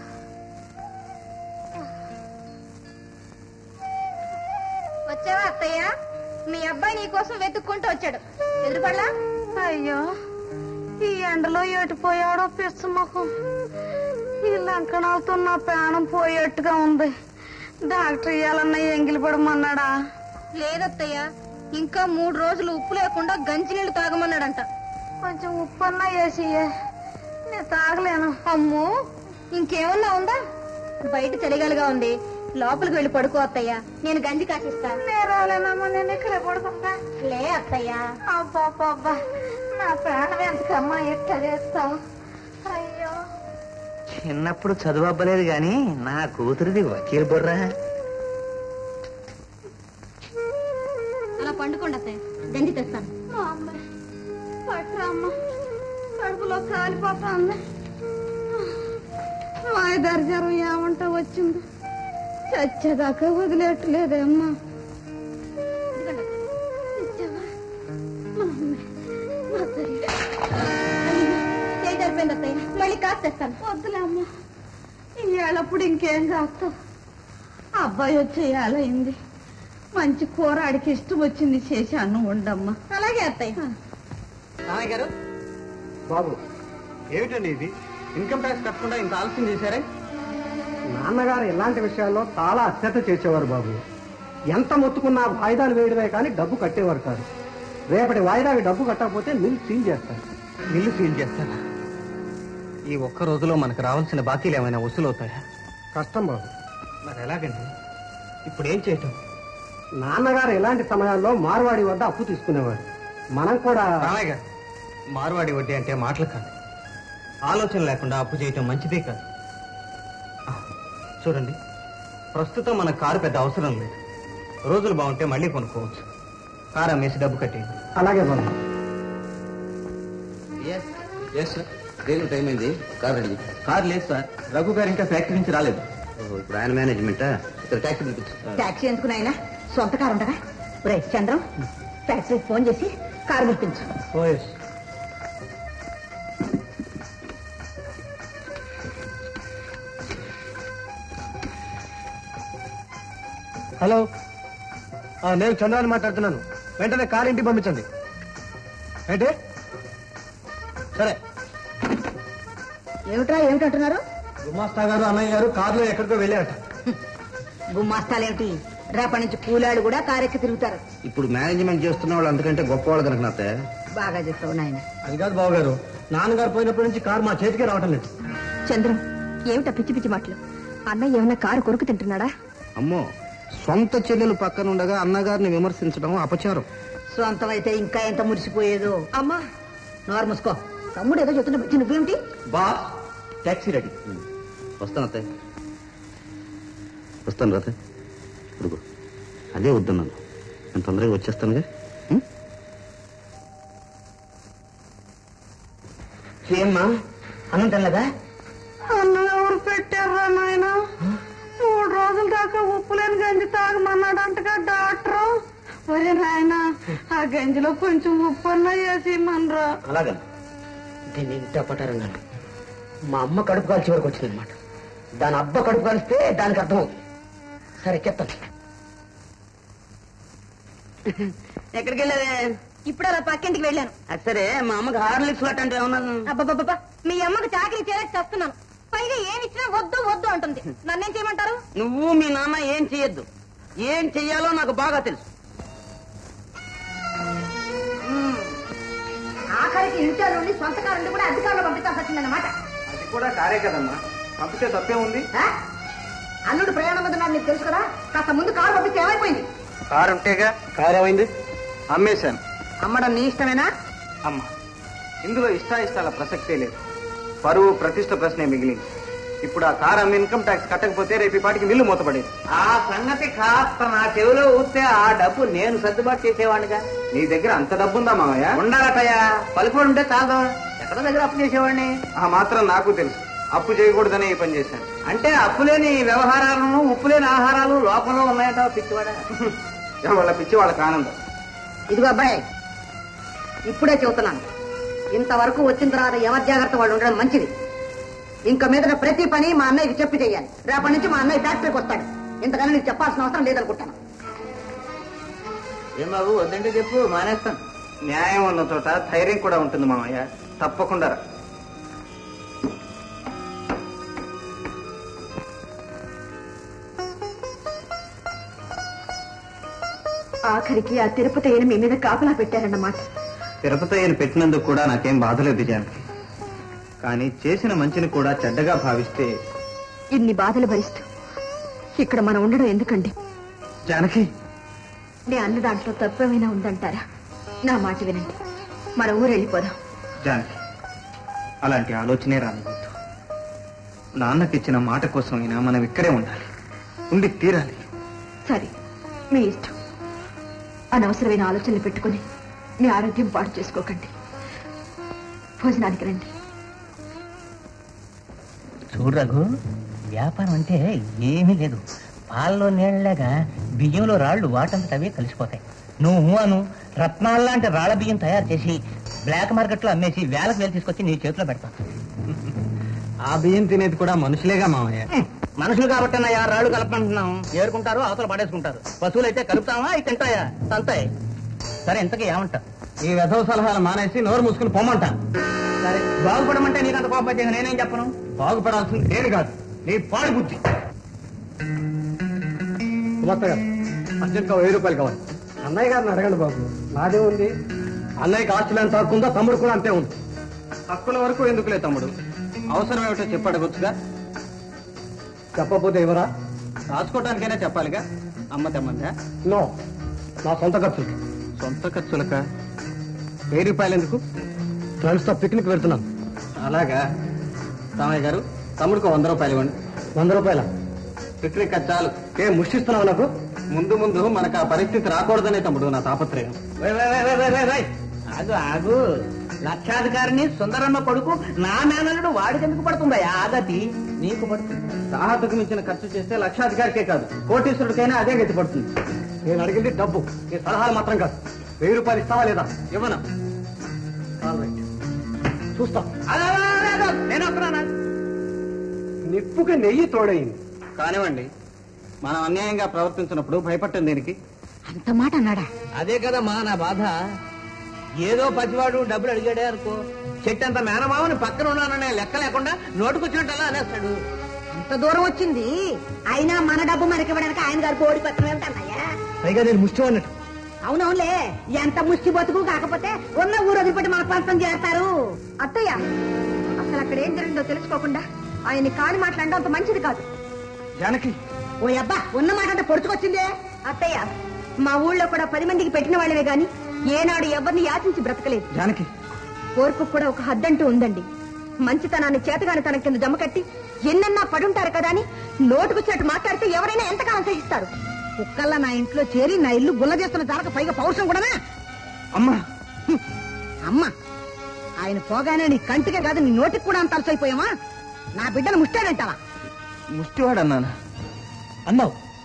[SPEAKER 9] వచ్చావా అత్తయ్య మీ అబ్బాయి నీ కోసం వెతుక్కుంటూ వచ్చాడు ఎదురుపడలా
[SPEAKER 1] అయ్యో ఈ ఎండలో ఎటుపోయాడో పిచ్చ ముఖం ఈ లంకణాలతో నా ప్రాణం పోయేట్టుగా ఉంది డాక్టర్ ఇయ్యాలన్నా ఎంగిలి పడమన్నాడా
[SPEAKER 9] లేదత్తయ్య ఇంకా మూడు రోజులు ఉప్పు లేకుండా గంజి నీళ్లు తాగమన్నాడంట
[SPEAKER 1] కొంచెం ఉప్పు అన్నా వేసి నేను తాగలేను
[SPEAKER 9] అమ్మో ఇంకేమన్నా ఉందా బయట చలిగాలిగా ఉంది లోపలికి వెళ్ళి పడుకో అత్తయ్య నేను గంజి కాసిస్తా
[SPEAKER 1] నేను రాలేనమ్మా నేను ఇక్కడే పడుకుంటా
[SPEAKER 9] లే అత్తయ్య
[SPEAKER 1] అబ్బా అబ్బా నా ప్రాణం ఎంతకమ్మా ఎట్ట చేస్తావు అయ్యో
[SPEAKER 5] చిన్నప్పుడు చదువు అవ్వలేదు గాని నా కూతురిది వకీల్ బుర్రా
[SPEAKER 9] అలా పండుకోండి అత్తయ్య గంజి తెస్తాను
[SPEAKER 1] మా అమ్మ పట్రా అమ్మ కడుపులో కాలిపోతుంది వాయిదారి జ్వరం ఏమంటా వచ్చింది చచ్చేదాకా వదిలేట్లేదేమ్మా ఇచ్చావా? మా అమ్మ, మా తల్లి.
[SPEAKER 9] చేయి సరిపోయింది అత్తయ్య మళ్ళీ కాసు తెస్తాను
[SPEAKER 1] వద్దులే అమ్మా ఇవాళప్పుడు ఇంకేం చేస్తావు అబ్బాయి వచ్చే ఏళ్ళయింది మంచి కూర ఆడికి ఇష్టం వచ్చింది చేసి అన్నం ఉండమ్మా
[SPEAKER 9] అలాగే అత్తయ్య
[SPEAKER 2] రామయ్య గారు బాబు ఏమిటండి ఇది ఇన్కమ్ ట్యాక్స్ కట్టకుండా ఇంత ఆలస్యం చేశారే
[SPEAKER 4] నాన్నగారు ఇలాంటి విషయాల్లో చాలా అశ్రద్ధ చేసేవారు బాబు ఎంత మొత్తుకున్నా వాయిదాలు వేయడమే కానీ డబ్బు కట్టేవారు కాదు రేపటి వాయిదాకి డబ్బు కట్టకపోతే మిల్ సీల్ చేస్తారు
[SPEAKER 2] మిల్లు సీల్ చేస్తారా ఈ ఒక్క రోజులో మనకు రావాల్సిన బాకీలు ఏమైనా వసూలవుతాయా
[SPEAKER 4] కష్టం బాబు
[SPEAKER 2] మరి ఎలాగండి ఇప్పుడు ఏం చేయటం
[SPEAKER 4] నాన్నగారు ఇలాంటి సమయాల్లో మార్వాడి వద్ద అప్పు తీసుకునేవారు మనం కూడా
[SPEAKER 2] రామయ్య గారు మార్వాడి వడ్డీ అంటే మాటలు కాదు ఆలోచన లేకుండా అప్పు చేయటం మంచిదే కాదు ఆ, చూడండి ప్రస్తుతం మన కారు పెద్ద అవసరం లేదు రోజులు బాగుంటే మళ్ళీ కొనుక్కోవచ్చు కారు అమ్మేసి డబ్బు కట్టేయండి
[SPEAKER 4] అలాగే బాబు
[SPEAKER 10] ఎస్ సార్ దేనికి టైం అయింది కార్ రెడీ
[SPEAKER 2] కారు లేదు సార్ రఘు గారు ఇంకా ఫ్యాక్టరీ నుంచి రాలేదు
[SPEAKER 10] ఇప్పుడు ఆయన మేనేజ్మెంటా ఇక్కడ ట్యాక్సీ పిలిపించు
[SPEAKER 1] టాక్సీ ఎందుకు నాయనా సొంత కారు ఉండగా రే చంద్రం ఫ్యాక్టరీకి ఫోన్ చేసి కారు పిలిపించు
[SPEAKER 2] ఓ ఎస్
[SPEAKER 4] హలో ఆ, నేను చంద్రాన్ని మాట్లాడుతున్నాను వెంటనే కారు ఇంటికి పంపించండి ఏంటి సరే
[SPEAKER 1] ఏమిట్రా ఏమిటంటున్నారు
[SPEAKER 4] గుమాస్తా గారు అన్నయ్య గారు కారులో ఎక్కడికో వెళ్ళారట
[SPEAKER 1] గుమ్మాస్తాలేమిటి రేపటి నుంచి కూలాడు కూడా కారెక్కి తిరుగుతారు
[SPEAKER 10] ఇప్పుడు మేనేజ్మెంట్ చేస్తున్న వాళ్ళు అంతకంటే గొప్పవాళ్ళు కనుక నాతే
[SPEAKER 1] బాగా చెప్తావు నాయన
[SPEAKER 4] అది కాదు బాబు గారు నాన్నగారు పోయినప్పటి నుంచి కారు మా చేతికే రావటం లేదు
[SPEAKER 9] చంద్రం ఏమిటా పిచ్చి పిచ్చి మాటలు అన్నయ్య ఏమైనా కారు కొరుకు తింటున్నాడా
[SPEAKER 10] అమ్మో సొంత చెల్లెలు పక్కన ఉండగా అన్నగారిని విమర్శించడం అపచారం
[SPEAKER 1] సొంతం అయితే ఇంకా ఎంత మురిసిపోయేదో అమ్మా నోరు మూసుకో తమ్ముడు ఏదో చెప్తున్నా పిచ్చి నువ్వేమిటి
[SPEAKER 2] బాస్ ట్యాక్సీ రెడీ
[SPEAKER 10] వస్తాను అత్తయ్య వస్తాను రతే ఇదిగో అదే వద్దన్నాను నేను తొందరగా వచ్చేస్తానుగా ఉం?
[SPEAKER 7] ఏమ్మా అన్నం తినలేదా
[SPEAKER 1] అన్నం ఎవరు పెట్టారా నాయన దాకా ఉప్పు లేని గంజి తాగమన్నాడంటగా డాక్టర్ ఒరే నాయన ఆ గంజిలో కొంచెం ఉప్పు అన్నా వేసి మనరా
[SPEAKER 8] అలాగా దీన్ని ఇంత పటారంగా మా అమ్మ కడుపు కాల్చి వరకు వచ్చింది అనమాట దాని అబ్బ కడుపు కాలిస్తే దానికి అర్థం అవుతుంది సరే చెప్తాను
[SPEAKER 7] ఎక్కడికి వెళ్ళావే
[SPEAKER 9] ఇప్పుడు అలా పక్కింటికి వెళ్ళాను
[SPEAKER 7] అది సరే మా అమ్మకి హార్లిక్స్ లట్ అంటే ఏమన్నా
[SPEAKER 9] అబ్బబ్బబ్బా మీ అమ్మకు చాకరీ చేయలేక చేస్తున్నాను పైగా ఏమి ఇచ్చినా వద్దు వద్దు అంటుంది నన్నేం చేయమంటారు
[SPEAKER 7] నువ్వు మీ నాన్న ఏం చెయ్యొద్దు ఏం చెయ్యాలో నాకు బాగా తెలుసు
[SPEAKER 9] ఆఖరికి ఇంట్లో నుండి సొంత కారు నుండి కూడా అధికారులు పంపించాల్సి వచ్చిందన్నమాట
[SPEAKER 2] అది కూడా కారే కదమ్మా పంపితే తప్పే ఉంది
[SPEAKER 9] ఆ? అల్లుడు ప్రయాణం మీద ఉన్నాడు నీకు తెలుసు కదా కాస్త ముందు కారు పంపిస్తే ఏమైపోయింది
[SPEAKER 2] కారు ఉంటేగా కారు ఏమైంది అమ్మేశాను
[SPEAKER 9] అమ్మడం నీ ఇష్టమేనా
[SPEAKER 2] అమ్మ ఇందులో ఇష్టాయిష్టాల ప్రసక్తే లేదు పరువు ప్రతిష్ట ప్రశ్నే మిగిలింది ఇప్పుడు ఆ కారు అమ్మి ఇన్కమ్ ట్యాక్స్ కట్టకపోతే రేపు ఈ పాటికి మిల్లు మూతపడేది
[SPEAKER 5] ఆ సంగతి కాస్త నా చెవిలో ఊస్తే ఆ డబ్బు నేను సర్దుబాటు చేసేవాడిగా
[SPEAKER 2] నీ దగ్గర అంత డబ్బుందా మామయ్య
[SPEAKER 5] ఉండాలటయ్యా పలుకుబడి ఉంటే చాలు ఎక్కడ దగ్గర అప్పు చేసేవాడిని
[SPEAKER 2] ఆ మాత్రం నాకు తెలుసు అప్పు చేయకూడదనే ఈ పని చేశాను
[SPEAKER 5] అంటే అప్పులేని వ్యవహారాలను ఉప్పులేని ఆహారాలు లోపంలో ఉన్నాయట పిచ్చివాడా
[SPEAKER 2] వాళ్ళ పిచ్చి వాళ్ళకి ఆనందం
[SPEAKER 9] ఇదిగో అబ్బాయి ఇప్పుడే చెబుతున్నాను ఇంతవరకు వచ్చిన తర్వాత ఎవరి జాగ్రత్త వాళ్ళు ఉండడం మంచిది ఇంకా మీద ప్రతి పని మా అన్నయ్యకి చెప్పి చెయ్యాలి రేపటి నుంచి మా అన్నయ్య ఫ్యాక్టరీకి వస్తాడు ఇంతకన్నా నీకు చెప్పాల్సిన అవసరం లేదనుకుంటాను
[SPEAKER 5] ఏం బాబు వద్దంటే చెప్పు మానేస్తాను
[SPEAKER 2] న్యాయం ఉన్న చోట ధైర్యం కూడా ఉంటుంది మామయ్య తప్పకుండా రా.
[SPEAKER 9] ఆఖరికి ఆ తిరుపతి అయిన మీ మీద కాపలా పెట్టారన్నమాట
[SPEAKER 2] తిరుపతి ఆయన పెట్టినందుకు కూడా నాకేం బాధలేదు జానకి కానీ చేసిన మంచిని కూడా చెడ్డగా భావిస్తే
[SPEAKER 9] ఇన్ని బాధలు భరిస్తూ ఇక్కడ మనం ఉండడం ఎందుకండి
[SPEAKER 2] జానకి
[SPEAKER 9] నే అన్న దాంట్లో తప్పేమైనా ఉందంటారా నా మాట వినండి మన ఊరు వెళ్ళిపోదాం
[SPEAKER 2] జానకి అలాంటి ఆలోచనే రానివద్దు నాన్నకిచ్చిన మాట కోసమైనా మనం ఇక్కడే ఉండాలి ఉండి తీరాలి
[SPEAKER 9] సరే మీ ఇష్టం అనవసరమైన ఆలోచనలు పెట్టుకుని మీ ఆరోగ్యం పాడు చేసుకోకండి భోజనానికి రండి
[SPEAKER 6] చూడు రఘు వ్యాపారం అంటే ఏమీ లేదు పాలలో నీళ్ళగా బియ్యంలో రాళ్ళు వాటంతట అవే కలిసిపోతాయి నువ్వు అను రత్నాల్లాంటి రాళ్ళ బియ్యం తయారు చేసి బ్లాక్ మార్కెట్ లో అమ్మేసి వేలకు వేలు తీసుకొచ్చి నీ చేతిలో పెడతాను
[SPEAKER 2] ఆ బియ్యం తినేది కూడా మనుషులేగా మామయ్య
[SPEAKER 6] మనుషులు కాబట్టి అన్నయ్య రాళ్ళు కలపమంటున్నాం ఏరుకుంటారు అవతల పడేసుకుంటారు పశువులు అయితే కలుపుతావా అవి తింటాయా తంతాయి సరే ఇంతకీ ఏమంటా
[SPEAKER 2] ఈ వెధవ సలహాలు మానేసి నోరు మూసుకుని పొమ్మంట
[SPEAKER 6] సరే బాగుపడమంటే నీకు అంత కోపం వచ్చేది నేనేం చెప్పను
[SPEAKER 2] బాగుపడాల్సింది నేను కాదు నీ పాడు బుద్ధి అర్జెంట్గా వెయ్యి రూపాయలు కావాలి అన్నయ్య గారిని అడగండి బాబు నాదే ఉంది అన్నయ్యకి ఆస్తులు ఎంత హక్కు ఉందో తమ్ముడు కూడా అంతే ఉంది హక్కుల వరకు ఎందుకులే తమ్ముడు అవసరం ఏమిటో చెప్పి అడగొచ్చుగా చెప్పకపోతే ఎవరా రాసుకోవటానికైనా చెప్పాలిగా అమ్మ తెమ్మందా నో నా సొంత ఖర్చులు సొంత ఖర్చులక వెయ్యి రూపాయలు ఎందుకు ఫ్రెండ్స్తో పిక్నిక్ వెళ్తున్నాం అలాగా రామయ్య గారు తమ్ముడికి వంద రూపాయలు ఇవ్వండి వంద రూపాయల పిక్నిక్ ఖర్చాలు ఏ ముష్టిస్తున్నావు నాకు ముందు ముందు మనకు ఆ పరిస్థితి రాకూడదనే తమ్ముడు నా తాపత్రయం
[SPEAKER 6] why, why, why, why, why, why, why. ఆగు ఆగు లక్షాధికారిని సుందరమ్మ కొడుకు నా మేనల్లుడు వాడికి ఎందుకు పడుతుందా ఆగతి నీకు పడుతుంది
[SPEAKER 2] సాహతకు మించిన ఖర్చు చేస్తే లక్షాధికారికే కాదు కోటీశ్వరుడికైనా అదే గతి పడుతుంది నేను అడిగింది డబ్బు నీ సలహాలు మాత్రం కాదు వెయ్యి రూపాయలు ఇస్తావా లేదా ఇవ్వనా All right. చూస్తాం
[SPEAKER 6] ఆగు, ఆగు, ఆగు, ఆగు. నేను వస్తున్నానా
[SPEAKER 2] నిప్పుకి నెయ్యి తోడైంది కానివ్వండి మనం అన్యాయంగా ప్రవర్తించినప్పుడు భయపట్టం దేనికి
[SPEAKER 9] అంత మాట అన్నాడా
[SPEAKER 6] అదే కదమ్మా నా బాధ ఏదో పసివాడు డబ్బులు అడిగాడే అనుకో చెట్టు అంత మేనమామని పక్కన ఉన్నాననే లెక్క లేకుండా నోటుకొచ్చినట్టల్లా అనేస్తాడు
[SPEAKER 9] అంత దూరం వచ్చింది అయినా మన డబ్బు మనకి ఇవ్వడానికి ఆయన గారు కోడి పత్రం ఏమిటన్నయ్యా
[SPEAKER 2] పైగా నేను ముష్టి అన్నట్టు
[SPEAKER 9] అవునవునులే ఎంత ముష్టి బతుకు కాకపోతే ఉన్న ఊరు వదిలిపెట్టి మన పంతం చేస్తారు అత్తయ్య అసలు అక్కడ ఏం జరిగిందో తెలుసుకోకుండా ఆయన్ని కాని మాట్లాడడం అంత మంచిది కాదు
[SPEAKER 2] జానకి
[SPEAKER 9] ఓ అబ్బా ఉన్న మాట అంటే పొడుచుకొచ్చిందే అత్తయ్య మా ఊళ్ళో కూడా పది మందికి పెట్టిన వాళ్ళవే గాని ఏనాడు ఎవరిని యాచించి బ్రతకలేదు
[SPEAKER 2] జానకి
[SPEAKER 9] కోర్పు కూడా ఒక హద్దంటూ ఉందండి మంచితనాన్ని చేతగాని తన కింద జమ కట్టి ఎన్నన్నా పడుంటారు కదా అని నోటుకొచ్చినట్టు మాట్లాడితే ఎవరైనా ఎంతకాలం సహిస్తారు కుక్కల్లా నా ఇంట్లో చేరి నా ఇల్లు గుల్ల చేస్తున్న జాలక పైగా పౌరుషం కూడానా
[SPEAKER 2] అమ్మా
[SPEAKER 9] అమ్మ ఆయన పోగానే నీ కంటికే కాదు నీ నోటికి కూడా అంత అలసైపోయావా నా బిడ్డను ముష్టాడంటావా
[SPEAKER 2] ముష్టివాడు అన్నానా
[SPEAKER 6] అన్నావు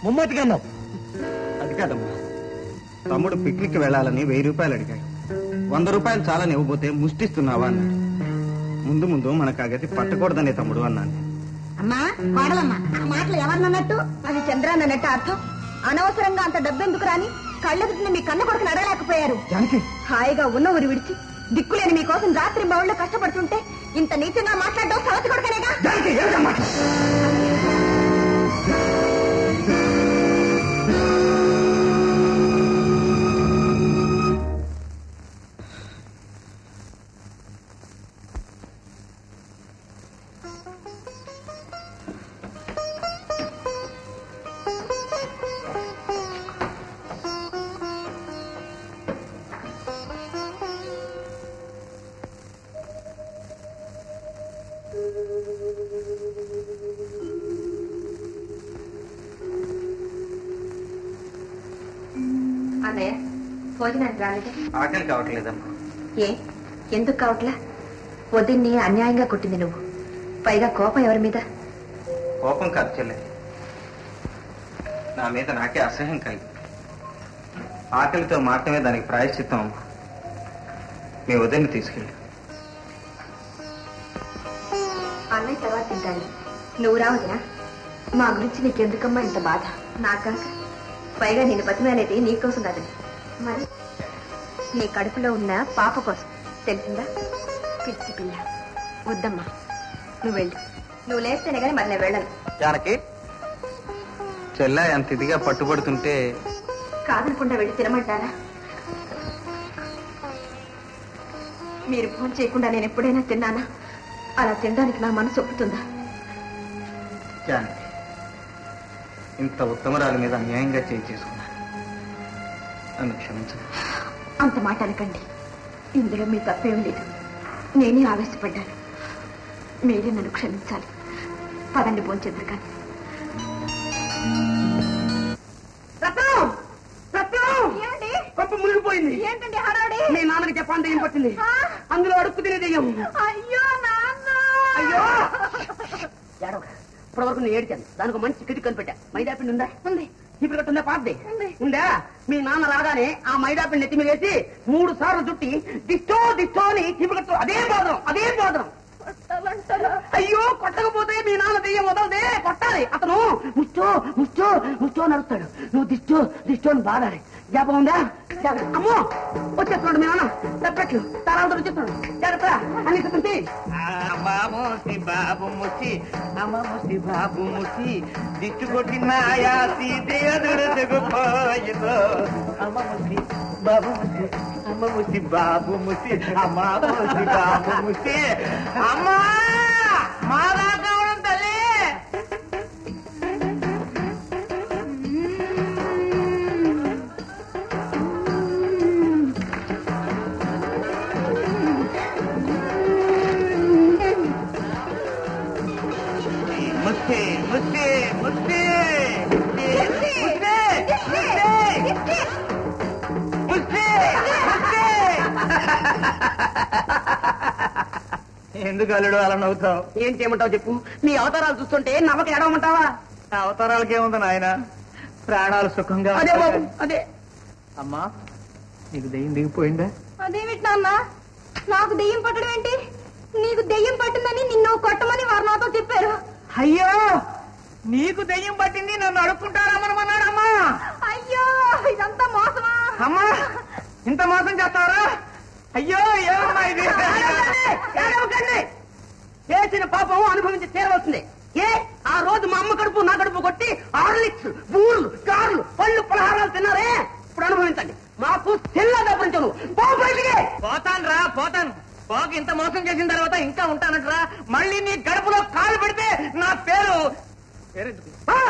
[SPEAKER 2] ముమ్మటిగా అన్నావు అది కాదమ్మా తమ్ముడు పిక్నిక్ వెళ్ళాలని వెయ్యి రూపాయలు అడిగాడు వంద రూపాయలు చాలని ఇవ్వబోతే ముష్టిస్తున్నావా అన్నాడు ముందు ముందు మనకు ఆ గతి పట్టకూడదనే తమ్ముడు అన్నాను
[SPEAKER 9] అమ్మా కోడలమ్మా ఆ మాటలు ఎవరినన్నట్టు అది చంద్రాన్ని అన్నట్టు అర్థం అనవసరంగా అంత డబ్బెందుకు రాని కళ్ళెదుటిని మీ కన్న కొడుకుని అడగలేకపోయారు
[SPEAKER 2] జానకి
[SPEAKER 9] హాయిగా ఉన్న ఊరి విడిచి దిక్కులేని మీకోసం రాత్రి బౌళ్ళు కష్టపడుతుంటే ఇంత నీచంగా మాట్లాడడం సవతి కొడుకనేగా
[SPEAKER 2] జానకి ఏమిటమ్మా
[SPEAKER 9] అన్నయ్య భోజనానికి రాలేదే
[SPEAKER 2] ఆకలి కావట్లేదమ్మా
[SPEAKER 9] ఏ ఎందుకు కావట్లా వదిన్ని అన్యాయంగా కొట్టింది నువ్వు పైగా కోపం ఎవరి మీద
[SPEAKER 2] కోపం కాదు చెల్లె నా మీద నాకే అసహ్యం కలిగి ఆకలితో మాత్రమే దానికి ప్రాయశ్చిత్తం అమ్మా మీ వదిన్ని తీసుకెళ్ళి
[SPEAKER 9] అన్నయ్య తర్వాత తింటాను నువ్వు రావదినా మా గురించి నీకెందుకమ్మా ఇంత బాధ నాకాక పైగా నేను బతిమేనేది నీకోసం కాదని మరి నీ కడుపులో ఉన్న పాప కోసం తెలిసిందా పిచ్చి పిల్ల వద్దమ్మా నువ్వు వెళ్ళు నువ్వు లేస్తేనే కానీ మరి నేను వెళ్ళను
[SPEAKER 2] జానకి చెల్ల ఎంత ఇదిగా పట్టుబడుతుంటే
[SPEAKER 9] కాదనకుండా వెళ్ళి తినమంటారా మీరు ఫోన్ చేయకుండా నేను ఎప్పుడైనా తిన్నానా అలా తినడానికి నా మనసు ఒప్పుతుందా
[SPEAKER 2] జానకి ఇంత ఉత్తమరాల మీద అన్యాయంగా చేయి చేసుకున్నాను నన్ను క్షమించను
[SPEAKER 9] అంత మాట అనకండి ఇందులో మీ తప్పేం లేదు నేనే ఆవేశపడ్డాను మీరే నన్ను క్షమించాలి పదండి భోంచెద్దరు కానీ
[SPEAKER 7] రత్నం రత్నం
[SPEAKER 9] ఏమండి
[SPEAKER 7] కొంప మునిగిపోయింది
[SPEAKER 9] ఏంటండి హడావుడి
[SPEAKER 7] మీ నాన్నకి చెప్పాను దెయ్యం పట్టింది
[SPEAKER 9] ఆ?
[SPEAKER 7] అందులో అడుక్కు తినే దెయ్యం
[SPEAKER 9] అయ్యో నాన్న
[SPEAKER 7] అయ్యో ఏడవక. ఇప్పటి వరకు నేను ఏడ్చాను దానికి ఒక మంచి కిటిక్ కనిపెట్టా మైదా పిండి ఉందా ఉంది ఇప్పుడు కట్టు ఉందా పాతది
[SPEAKER 9] ఉంది.
[SPEAKER 7] ఉందా మీ నాన్న రాగానే ఆ మైదా పిండి ఎత్తి మీద వేసి మూడు సార్లు చుట్టి దిష్టో దిష్టో అని చిపుకట్టు అదే బోధం అదే బోధం అయ్యో కొట్టకపోతే మీ నాన్న దెయ్యం వదలదే కొట్టాలి అతను ముచ్చో ముచ్చో ముచ్చో నడుస్తాడు నువ్వు దిష్టో దిష్టో అని బాధాలి జాబం ఉందా జాగ్రత్త. అమ్మో వచ్చేస్తున్నాడు మీ నాన్న తప్పట్లు తరాలతో వచ్చేస్తున్నాడు జాగ్రత్త అన్ని చెప్తుంది
[SPEAKER 5] బాబు బాబు ముసి అమ్మ ముసి బాబు ముసి దిట్టు కొట్టినాయాసి దిగదుడుకుపోయిందో అమ్మ ముసి బాబు ముసి అమ్మ ముసి బాబు ముసి అమ్మ ముసి బాబు ముసి అమ్మా మా దాకా తల్లి ముసి ముసి ముసి ఎందుకు అల్లుడు అలా నవ్వుతావు
[SPEAKER 7] ఏం చేయమంటావు చెప్పు నీ అవతారాలు చూస్తుంటే నవ్వక ఏడవమంటావా
[SPEAKER 5] అవతారాలకే ఉంది నాయన ప్రాణాలు సుఖంగా
[SPEAKER 7] అదే బాబు అదే
[SPEAKER 5] అమ్మా నీకు దెయ్యం దిగిపోయిందా
[SPEAKER 9] అదేమిటి నాన్న నాకు దెయ్యం పట్టడం ఏంటి నీకు దెయ్యం పట్టిందని నిన్ను కొట్టమని వారు నాతో చెప్పారు
[SPEAKER 5] అయ్యో నీకు దెయ్యం పట్టింది నన్ను అడుక్కుంటారమ్మనమన్నాడు అమ్మా
[SPEAKER 9] అయ్యో ఇదంతా మోసమా
[SPEAKER 5] అమ్మా ఇంత మోసం చేస్తావరా అయ్యో ఏమమ్మా ఇది
[SPEAKER 7] ఏడవకండి. చేసిన పాపం అనుభవించి తీరవలసిందే ఏ ఆ రోజు మా అమ్మ కడుపు నా కడుపు కొట్టి ఆర్లిక్స్ బూర్లు కార్లు పళ్ళు పలహారాలు తిన్నారే ఇప్పుడు అనుభవించండి మాకు తెల్ల దబ్బరించను
[SPEAKER 5] పోతాను రా పోతాను పోక ఇంత మోసం చేసిన తర్వాత ఇంకా ఉంటానంటరా మళ్ళీ నీ గడుపులో కాలు పెడితే నా పేరు పేరెందుకు?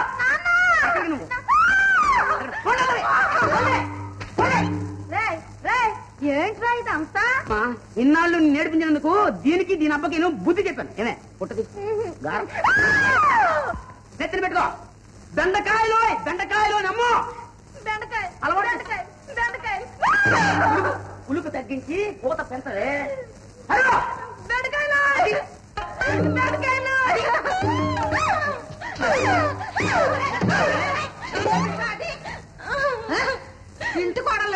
[SPEAKER 9] ఏంట్రా ఇదంతా
[SPEAKER 7] ఇన్నాళ్ళు నిన్ను నేర్పించినందుకు దీనికి దీని అబ్బకి నేను బుద్ధి చెప్పాను ఏమే పుట్టది గారం నెత్తిన పెట్టుకో బెండకాయలు బెండకాయలు నమ్మో
[SPEAKER 9] బెండకాయ
[SPEAKER 7] అలవాటు.
[SPEAKER 9] బెండకాయ బెండకాయ
[SPEAKER 7] ఉలుకు తగ్గించి పూత పెంచలే హలో
[SPEAKER 9] బెండకాయలు బెండకాయలు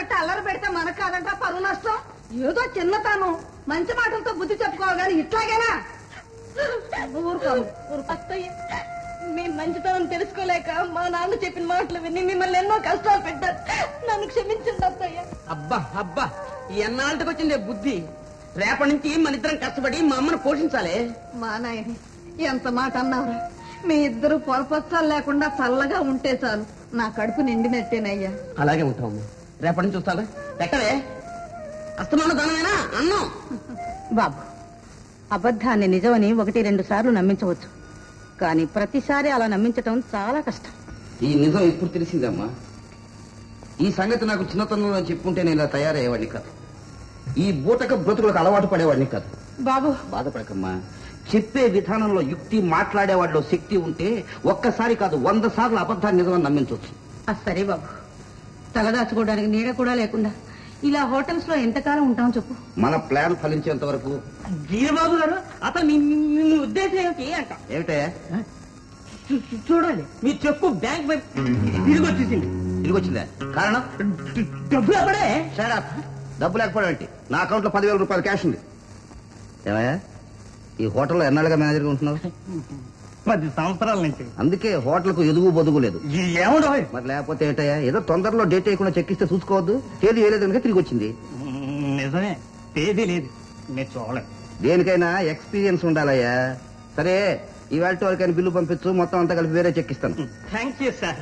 [SPEAKER 1] పెట్టి అల్లరి పెడితే మనకు కాదంట పరువు నష్టం ఏదో చిన్నతనం మంచి మాటలతో బుద్ధి చెప్పుకోవాలి కానీ ఇట్లాగేనా ఊరుకోము ఊరుకొస్తాయి మీ మంచితనం తెలుసుకోలేక మా నాన్న చెప్పిన మాటలు విని మిమ్మల్ని ఎన్నో కష్టాలు పెట్టారు నన్ను క్షమించండి అత్తయ్య
[SPEAKER 7] అబ్బా అబ్బా ఎన్నాళ్ళకి వచ్చిందే బుద్ధి రేపటి నుంచి మన ఇద్దరం కష్టపడి మా అమ్మను పోషించాలి
[SPEAKER 1] మా నాయని ఎంత మాట అన్నావురా మీ ఇద్దరు పొరపచ్చాలు లేకుండా చల్లగా ఉంటే చాలు నా కడుపు నిండినట్టేనయ్యా
[SPEAKER 7] అలాగే ఉంటాము రేపటి నుంచి చూస్తాను ఎక్కడే అస్తమాన దానమేనా అన్నం
[SPEAKER 1] బాబు అబద్ధాన్ని నిజమని ఒకటి రెండు సార్లు నమ్మించవచ్చు కానీ ప్రతిసారి అలా నమ్మించటం చాలా కష్టం
[SPEAKER 10] ఈ నిజం ఇప్పుడు తెలిసిందమ్మా ఈ సంగతి నాకు చిన్నతనంలో చెప్పుంటే నేను ఇలా తయారయ్యేవాడిని కాదు ఈ బూటక బ్రతుకులకు అలవాటు పడేవాడిని కాదు
[SPEAKER 1] బాబు
[SPEAKER 10] బాధపడకమ్మా చెప్పే విధానంలో యుక్తి మాట్లాడేవాడిలో శక్తి ఉంటే ఒక్కసారి కాదు వంద సార్లు అబద్ధాన్ని నిజమని నమ్మించవచ్చు
[SPEAKER 1] అది సరే బాబు తలదాచుకోవడానికి నీడ కూడా లేకుండా ఇలా హోటల్స్ లో ఎంతకాలం ఉంటాం చెప్పు
[SPEAKER 10] మన ప్లాన్ ఫలించేంత వరకు
[SPEAKER 7] వీరబాబు గారు అసలు మీ మీ- మీ ఉద్దేశం ఏమిటి అంట
[SPEAKER 10] ఏమిటే
[SPEAKER 7] చూ- చూ- చూడండి మీ చెక్కు బ్యాంక్ వైపు తిరిగి వచ్చేసింది
[SPEAKER 10] తిరిగి వచ్చిందా కారణం
[SPEAKER 7] డబ్బులు అప్పుడే
[SPEAKER 10] సరే డబ్బు లేకపోవడం ఏంటి నా అకౌంట్ లో పదివేల రూపాయలు క్యాష్ ఉంది ఏమయ్యా ఈ హోటల్లో ఎన్నాళ్ళుగా మేనేజర్గా ఉంటున్నావు
[SPEAKER 6] పది సంవత్సరాల నుంచి
[SPEAKER 10] అందుకే హోటల్కు ఎదుగు బొదుగు లేదు
[SPEAKER 6] ఏముండవు
[SPEAKER 10] మరి లేకపోతే ఏంటయ్యా ఏదో తొందరలో డేట్ వేయకుండా చెక్కిస్తే చూసుకోవద్దు తేదీ వేయలేదు కనుక తిరిగి వచ్చింది
[SPEAKER 6] నిజమే తేదీ లేదు మీరు చూడలేదు
[SPEAKER 10] దేనికైనా ఎక్స్పీరియన్స్ ఉండాలయ్యా సరే ఈవేళ వరకైనా బిల్లు పంపించు మొత్తం అంతా కలిపి వేరే చెక్కిస్తాను
[SPEAKER 6] థ్యాంక్ యూ సార్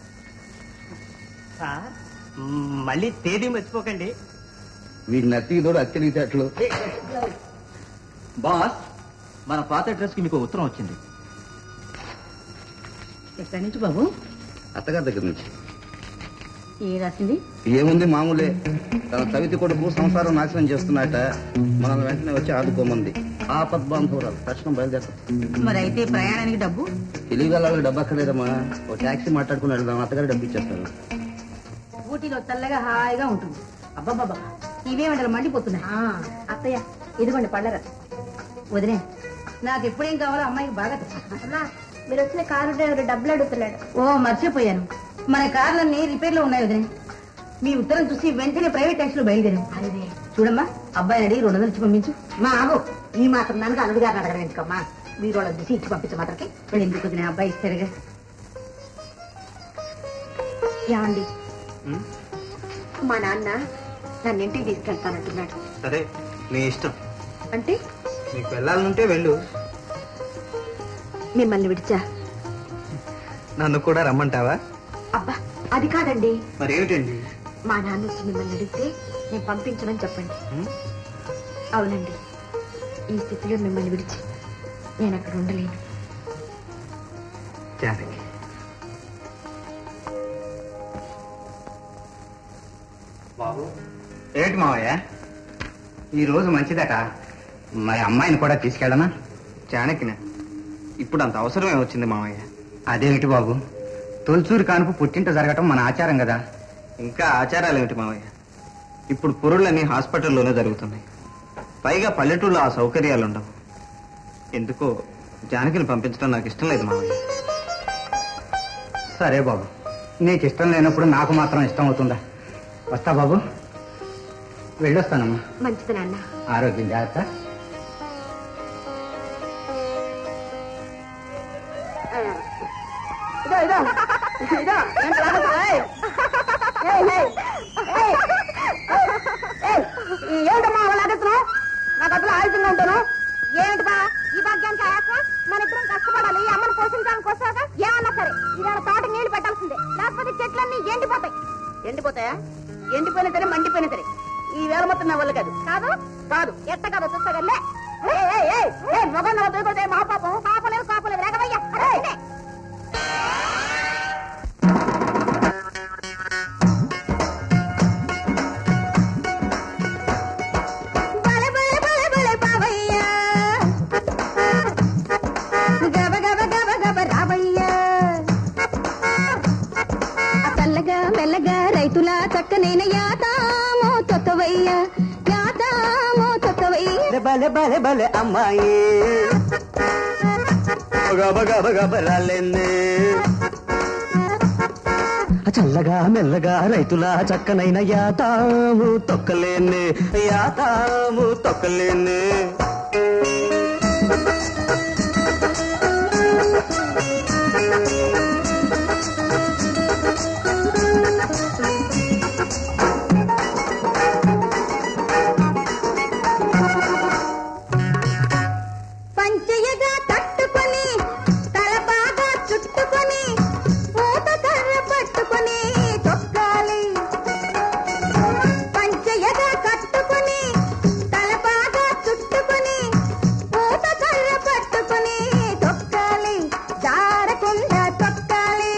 [SPEAKER 6] సార్ మళ్ళీ తేదీ మర్చిపోకండి
[SPEAKER 10] వీడి నత్తికి తోడు అత్యలిగితేటలు
[SPEAKER 2] బాస్ మన పాత అడ్రస్ కి మీకు ఉత్తరం వచ్చింది
[SPEAKER 1] ఎక్కడి నుంచి బాబు
[SPEAKER 10] అత్తగారి దగ్గర నుంచి
[SPEAKER 1] ఏ రాసింది
[SPEAKER 10] ఏముంది మామూలే తన తవితి కొడుకు సంసారం నాశనం చేస్తున్నట మనల్ని వెంటనే వచ్చి ఆదుకోమంది ఆపద్ బాంధవురాలు తక్షణం బయలుదేరతాం
[SPEAKER 1] మరి అయితే ప్రయాణానికి డబ్బు
[SPEAKER 10] తెలియగల డబ్బు అక్కర్లేదమ్మా ఓ టాక్సీ మాట్లాడుకుని వెళ్దాం అత్తగారు డబ్బు ఇచ్చేస్తారు
[SPEAKER 1] ఊటీలో తెల్లగా హాయిగా ఉంటుంది అబ్బాబాబా ఇవేమంటారు మండిపోతున్నాయి అత్తయ్య ఇదిగోండి పళ్ళరా వదిలే నాకు ఎప్పుడేం కావాలో అమ్మాయికి బాగా తెలుసు
[SPEAKER 3] మీరు వచ్చిన కారు డ్రైవర్ డబ్బులు అడుగుతున్నాడు
[SPEAKER 1] ఓ మర్చిపోయాను మన కార్లన్నీ రిపేర్ లో ఉన్నాయి వదిలే మీ ఉత్తరం చూసి వెంటనే ప్రైవేట్ ట్యాక్సీ లో బయలుదేరాం చూడమ్మా అబ్బాయిని అడిగి రెండు వందలు ఇచ్చి పంపించు మా ఆగు ఈ మాత్రం నన్ను అల్లుడు గారిని అడగడం ఎందుకమ్మా మీరు వాళ్ళని చూసి ఇచ్చి పంపించ మాత్రకి నేను ఎందుకు వదిలే అబ్బాయి ఇస్తారుగా
[SPEAKER 3] యాండి మా నాన్న నన్ను ఇంటికి తీసుకెళ్తానంటున్నాడు
[SPEAKER 2] సరే మీ ఇష్టం
[SPEAKER 3] అంటే
[SPEAKER 2] నీకు వెళ్ళాలనుంటే వెళ్ళు
[SPEAKER 3] మిమ్మల్ని విడిచా
[SPEAKER 2] నన్ను కూడా రమ్మంటావా
[SPEAKER 3] అబ్బా అది కాదండి
[SPEAKER 2] మరి ఏమిటండి
[SPEAKER 3] మా నాన్న వచ్చి మిమ్మల్ని అడిగితే నేను పంపించనని చెప్పండి అవునండి ఈ స్థితిలో మిమ్మల్ని విడిచి నేను అక్కడ ఉండలేను
[SPEAKER 2] జానకి బాబు ఏంటి మావయ్య ఈ రోజు మంచిదట మరి అమ్మాయిని కూడా తీసుకెళ్ళనా జానకిన ఇప్పుడు అంత అవసరమే వచ్చింది మావయ్య అదేమిటి బాబు తొలిచూరు కానుపు పుట్టింట జరగటం మన ఆచారం కదా ఇంకా ఆచారాలు ఏమిటి మావయ్య ఇప్పుడు పురుళ్ళని హాస్పిటల్లోనే జరుగుతున్నాయి పైగా పల్లెటూళ్ళలో ఆ సౌకర్యాలు ఉండవు ఎందుకో జానకిని పంపించడం నాకు ఇష్టం లేదు మావయ్య సరే బాబు నీకు ఇష్టం లేనప్పుడు నాకు మాత్రం ఇష్టం అవుతుందా వస్తా బాబు వెళ్ళొస్తానమ్మా
[SPEAKER 3] మంచిది నాన్న
[SPEAKER 2] ఆరోగ్యం జాగ్రత్త
[SPEAKER 1] ఇదో ఇదో ఇదో ఏంటి లాగొద్దు? ఏయ్! ఏయ్, ఏయ్! ఏయ్! ఏయ్! ఈ ఏంటమ్మా అలా లాగెత్తున్నావు నాకు అసలు ఆయుధంగా ఉంటాను
[SPEAKER 3] ఏంటి బా ఈ భాగ్యానికి ఆయాస మన ఇద్దరం కష్టపడాలి ఈ అమ్మని పోషించడానికి వస్తాక ఏమన్నా సరే ఇవాళ తోట నీళ్లు పెట్టాల్సిందే లేకపోతే చెట్లన్నీ ఎండిపోతాయి
[SPEAKER 1] ఎండిపోతాయా ఎండిపోయినా సరే మండిపోయినా సరే ఈ వేల మొత్తం నా వల్ల కాదు
[SPEAKER 3] కాదు
[SPEAKER 1] కాదు
[SPEAKER 3] ఎట్ట కాదు చూస్తాగల్లే
[SPEAKER 1] మొగం నా దొరికితే మా పాపం
[SPEAKER 3] పాపలేదు పాపలేదు రేగవయ్యా అరే బలే బలే బలే బలే బావయ్యా గబ గబ గబ గబ రావయ్యా చల్లగా మెల్లగా రైతుల చక్కనైన యాతామో తొక్కవయ్యా యాతామో తొక్కవయ్యా
[SPEAKER 11] బలే బలే బలే అమ్మాయి గబ గబ గబ రాలేనే చల్లగా మెల్లగా రైతుల చక్కనైన యాతాము తొక్కలేనే యాతాము తొక్కలేనే
[SPEAKER 3] పంచయగా తట్టుకొని తల బాగా చుట్టుకొని పూత కర్ర పట్టుకొని తొక్కాలి పంచయగా కట్టుకొని తల బాగా చుట్టుకొని పూత కర్ర పట్టుకొని తొక్కాలి జారకుండా తొక్కాలి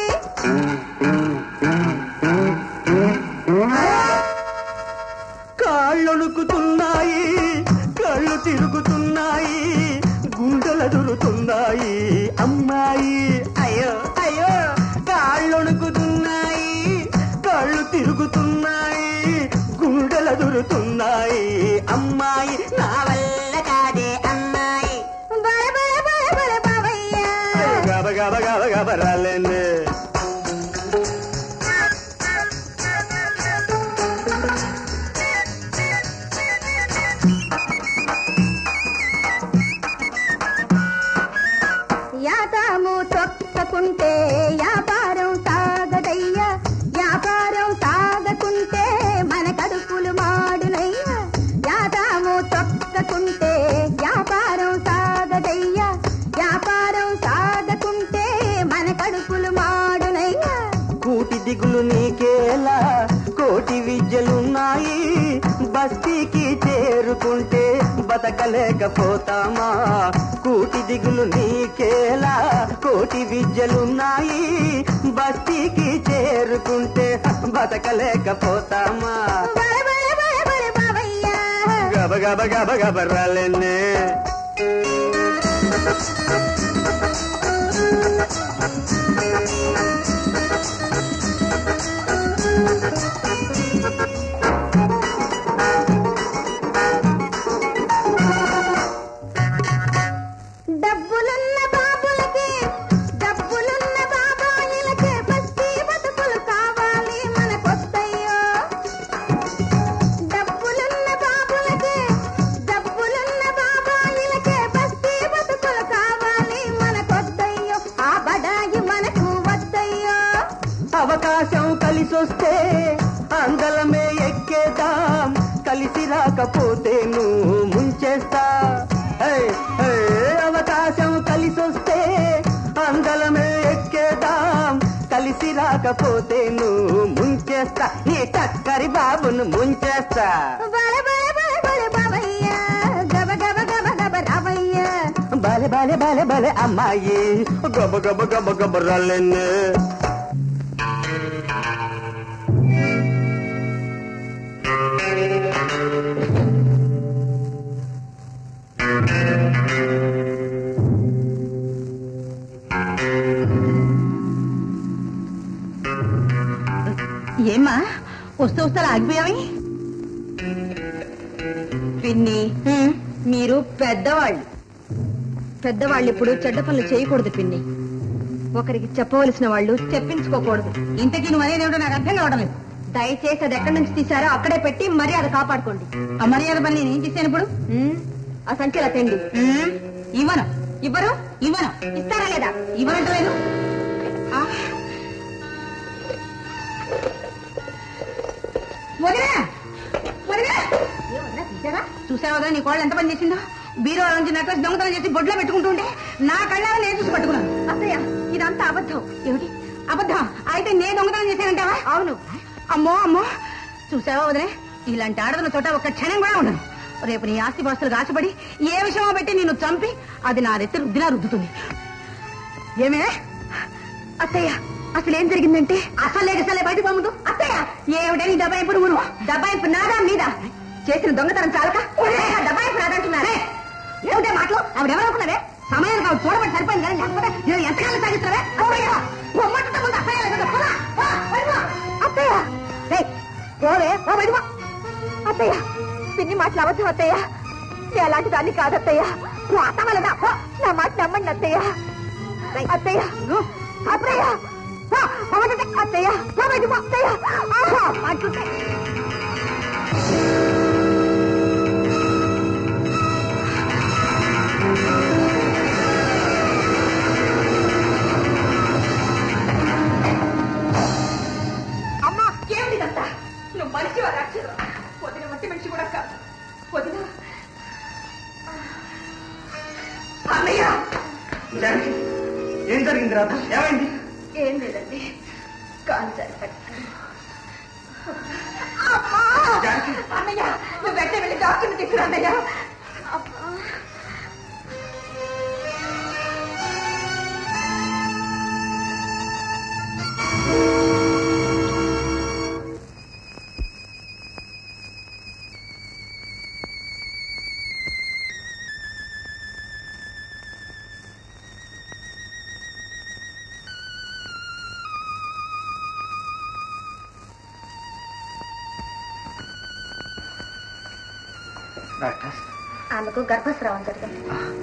[SPEAKER 11] కాళ్ళొణుకుతున్నాయి కళ్ళు తిరుగుతున్నాయి గుండెలు దురుతున్నాయి అమ్మాయి అయ్యో అయ్యో కాళ్ళొణుకుతున్నాయి కళ్ళు తిరుగుతున్నాయి గుండెలు దురుతున్నాయి అమ్మాయి నా వల్ల కాదే అమ్మాయి
[SPEAKER 3] బల బల బల బల బావయ్య
[SPEAKER 11] గబ గబ గబ గబ రాలేనే
[SPEAKER 3] యాతాము తొక్కకుంటే వ్యాపారం సాగదయ్యా వ్యాపారం సాగకుంటే మన కడుపులు మాడునయ్యా యాతాము తొక్కకుంటే వ్యాపారం సాగదయ్యా వ్యాపారం సాగకుంటే మన కడుపులు మాడునయ్యా
[SPEAKER 11] కూటి దిగులు నీకేలా కోటి విద్యలున్నాయి బస్తీకి చేరుకుంటే బతకలేకపోతామా కూటి దిగులు నీకేలా కోటి విద్యలున్నాయి బస్తీకి చేరుకుంటే బతకలేకపోతామా
[SPEAKER 3] బల బల బల బల బావయ్య
[SPEAKER 11] గబ గబ గబ గబ రాలేనే
[SPEAKER 3] డబ్బులున్న బాబులకి డబ్బులున్న బాబాయిలకి బస్తీ బతుకులు కావాలి మనకొద్దయ్యో డబ్బులున్న బాబులకి డబ్బులున్న బాబాయిలకి బస్తీ బతుకులు కావాలి మనకొద్దయ్యో ఆ బడాయి మనకు వద్దయ్యో
[SPEAKER 11] అవకాశం కలిసొస్తే అందలమే ఎక్కేద్దాం కలిసి రాకపోతే నువ్వు ముంచేస్తా హే, హే, అవకాశం కలిసొస్తే అందలమే ఎక్కేద్దాం కలిసి రాకపోతే నువ్వు ముంచేస్తా నీ టక్కరి బాబును ముంచేస్తా
[SPEAKER 3] బల బల బల బల బాబయ్య గబ గబ గబ గబ రావయ్య
[SPEAKER 11] బాలే బాలే బాలే బాలే అమ్మాయి గబ గబ గబ గబ రాలేనే
[SPEAKER 1] ఏమ్మా వస్తూ వస్తా ఆగిపోయావి పిన్ని మీరు పెద్దవాళ్ళు పెద్దవాళ్ళు ఇప్పుడు చెడ్డ పనులు చేయకూడదు పిన్ని ఒకరికి చెప్పవలసిన వాళ్ళు చెప్పించుకోకూడదు ఇంతకీ నువ్వు అనేది ఏమిటో నాకు అర్థం కావడం లేదు దయచేసి అది ఎక్కడి నుంచి తీశారో అక్కడే పెట్టి మర్యాద కాపాడుకోండి ఆ మర్యాద పని నేను ఏం చేశాను ఇప్పుడు ఆ సంఖ్యల తెండి ఇవ్వను ఇవ్వరు ఇవ్వను ఇస్తారా లేదా ఇవ్వనంటలేదు ఆ. వదినా వదినా చూసావా వదినా నీ కోళ్ళు ఎంత పని చేసిందో బీరో నుంచి నెక్లెస్ దొంగతనం చేసి బొడ్లో పెట్టుకుంటుంటే నా కళ్ళ నేను చూసి పట్టుకున్నాను అత్తయ్య ఇదంతా అబద్ధం ఏమిటి అబద్ధం అయితే నేను దొంగతనం చేశానంటావా అవును అమ్మో అమ్మో చూసావా వదిలే ఇలాంటి ఆడదన్న చోట ఒక్క క్షణం కూడా ఉండను రేపు నీ ఆస్తి పాస్తులు కాచబడి ఏ విషయమో పెట్టి నిన్ను చంపి అది నా రెత్తి రుద్దినా రుద్దుతుంది ఏమే అత్తయ్య అసలు ఏం జరిగిందంటే అసలు లేక అసలే బయట పంపుతూ అత్తయ్య ఏమిటని డబ్బాయింపు నువ్వు డబ్బాయింపు నాదా మీద చేసిన దొంగతనం చాలక డబ్బాయింపు నాదంటున్నారే ఏమిటే మాటలు ఆవిడెవరనుకున్నారే సమయానికి ఆవిడ చూడబడి సరిపోయింది కానీ లేకపోతే నేను ఎంతకాలం సాగిస్తారే అమ్మయ్య పొమ్మట్టుతో ముందు అత్తయ్య లేదు కదా. పో, బయటకు పో. అత్తయ్య రేయ్, పోవే, పో బయటకు పో. అత్తయ్య పిన్ని మాటలు అబద్ధం అత్తయ్య నేను అలాంటి దాన్ని కాదత్తయ్య నువ్వు అత్తమలదా నా మాట నమ్మండి అత్తయ్య అత్తయ్య అత్తయ్య పో, పో, అత్తయ్య పో బయటకు.
[SPEAKER 9] యజమా అత్తయ్య ఆహా అట్లుంటే
[SPEAKER 1] అమ్మా ఏమిటిదంతా నువ్వు మనిషి రాక్షసు వదిన మట్టి మనిషి కూడా కాదు వదిన అన్నయ్య
[SPEAKER 2] జానకి ఏం జరిగింది రాధ ఏమైంది
[SPEAKER 1] ఏం లేదండి కాలు సరిపడి అన్నయ్య నువ్వు వెంటనే వెళ్ళి డాక్టర్ని తీసుకురా అన్నయ్య
[SPEAKER 2] డాక్టర్
[SPEAKER 9] ఆమెకు గర్భస్రావం జరిగింది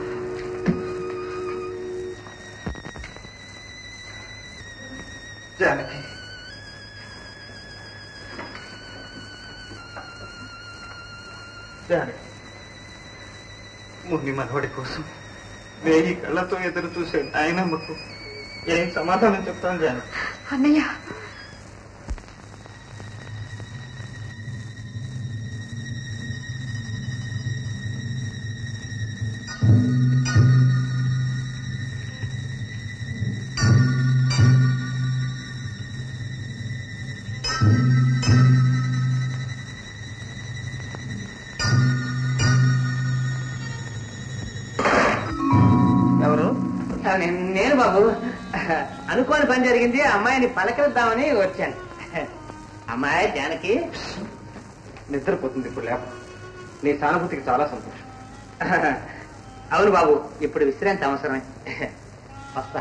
[SPEAKER 2] జానకి జానకి ముని మనవడి కోసం వేయి కళ్ళతో ఎదురు చూసే నాయనమ్మకు ఏం సమాధానం చెప్తాను జానకి
[SPEAKER 1] అన్నయ్య
[SPEAKER 6] ఎవరు నేను బాబు అనుకోని పని జరిగింది అమ్మాయిని పలకరిద్దామని వచ్చాను అమ్మాయి జానకి
[SPEAKER 2] నిద్రపోతుంది ఇప్పుడు లేక నీ సానుభూతికి చాలా సంతోషం
[SPEAKER 6] అవును బాబు ఇప్పుడు విశ్రాంతి అవసరమే వస్తా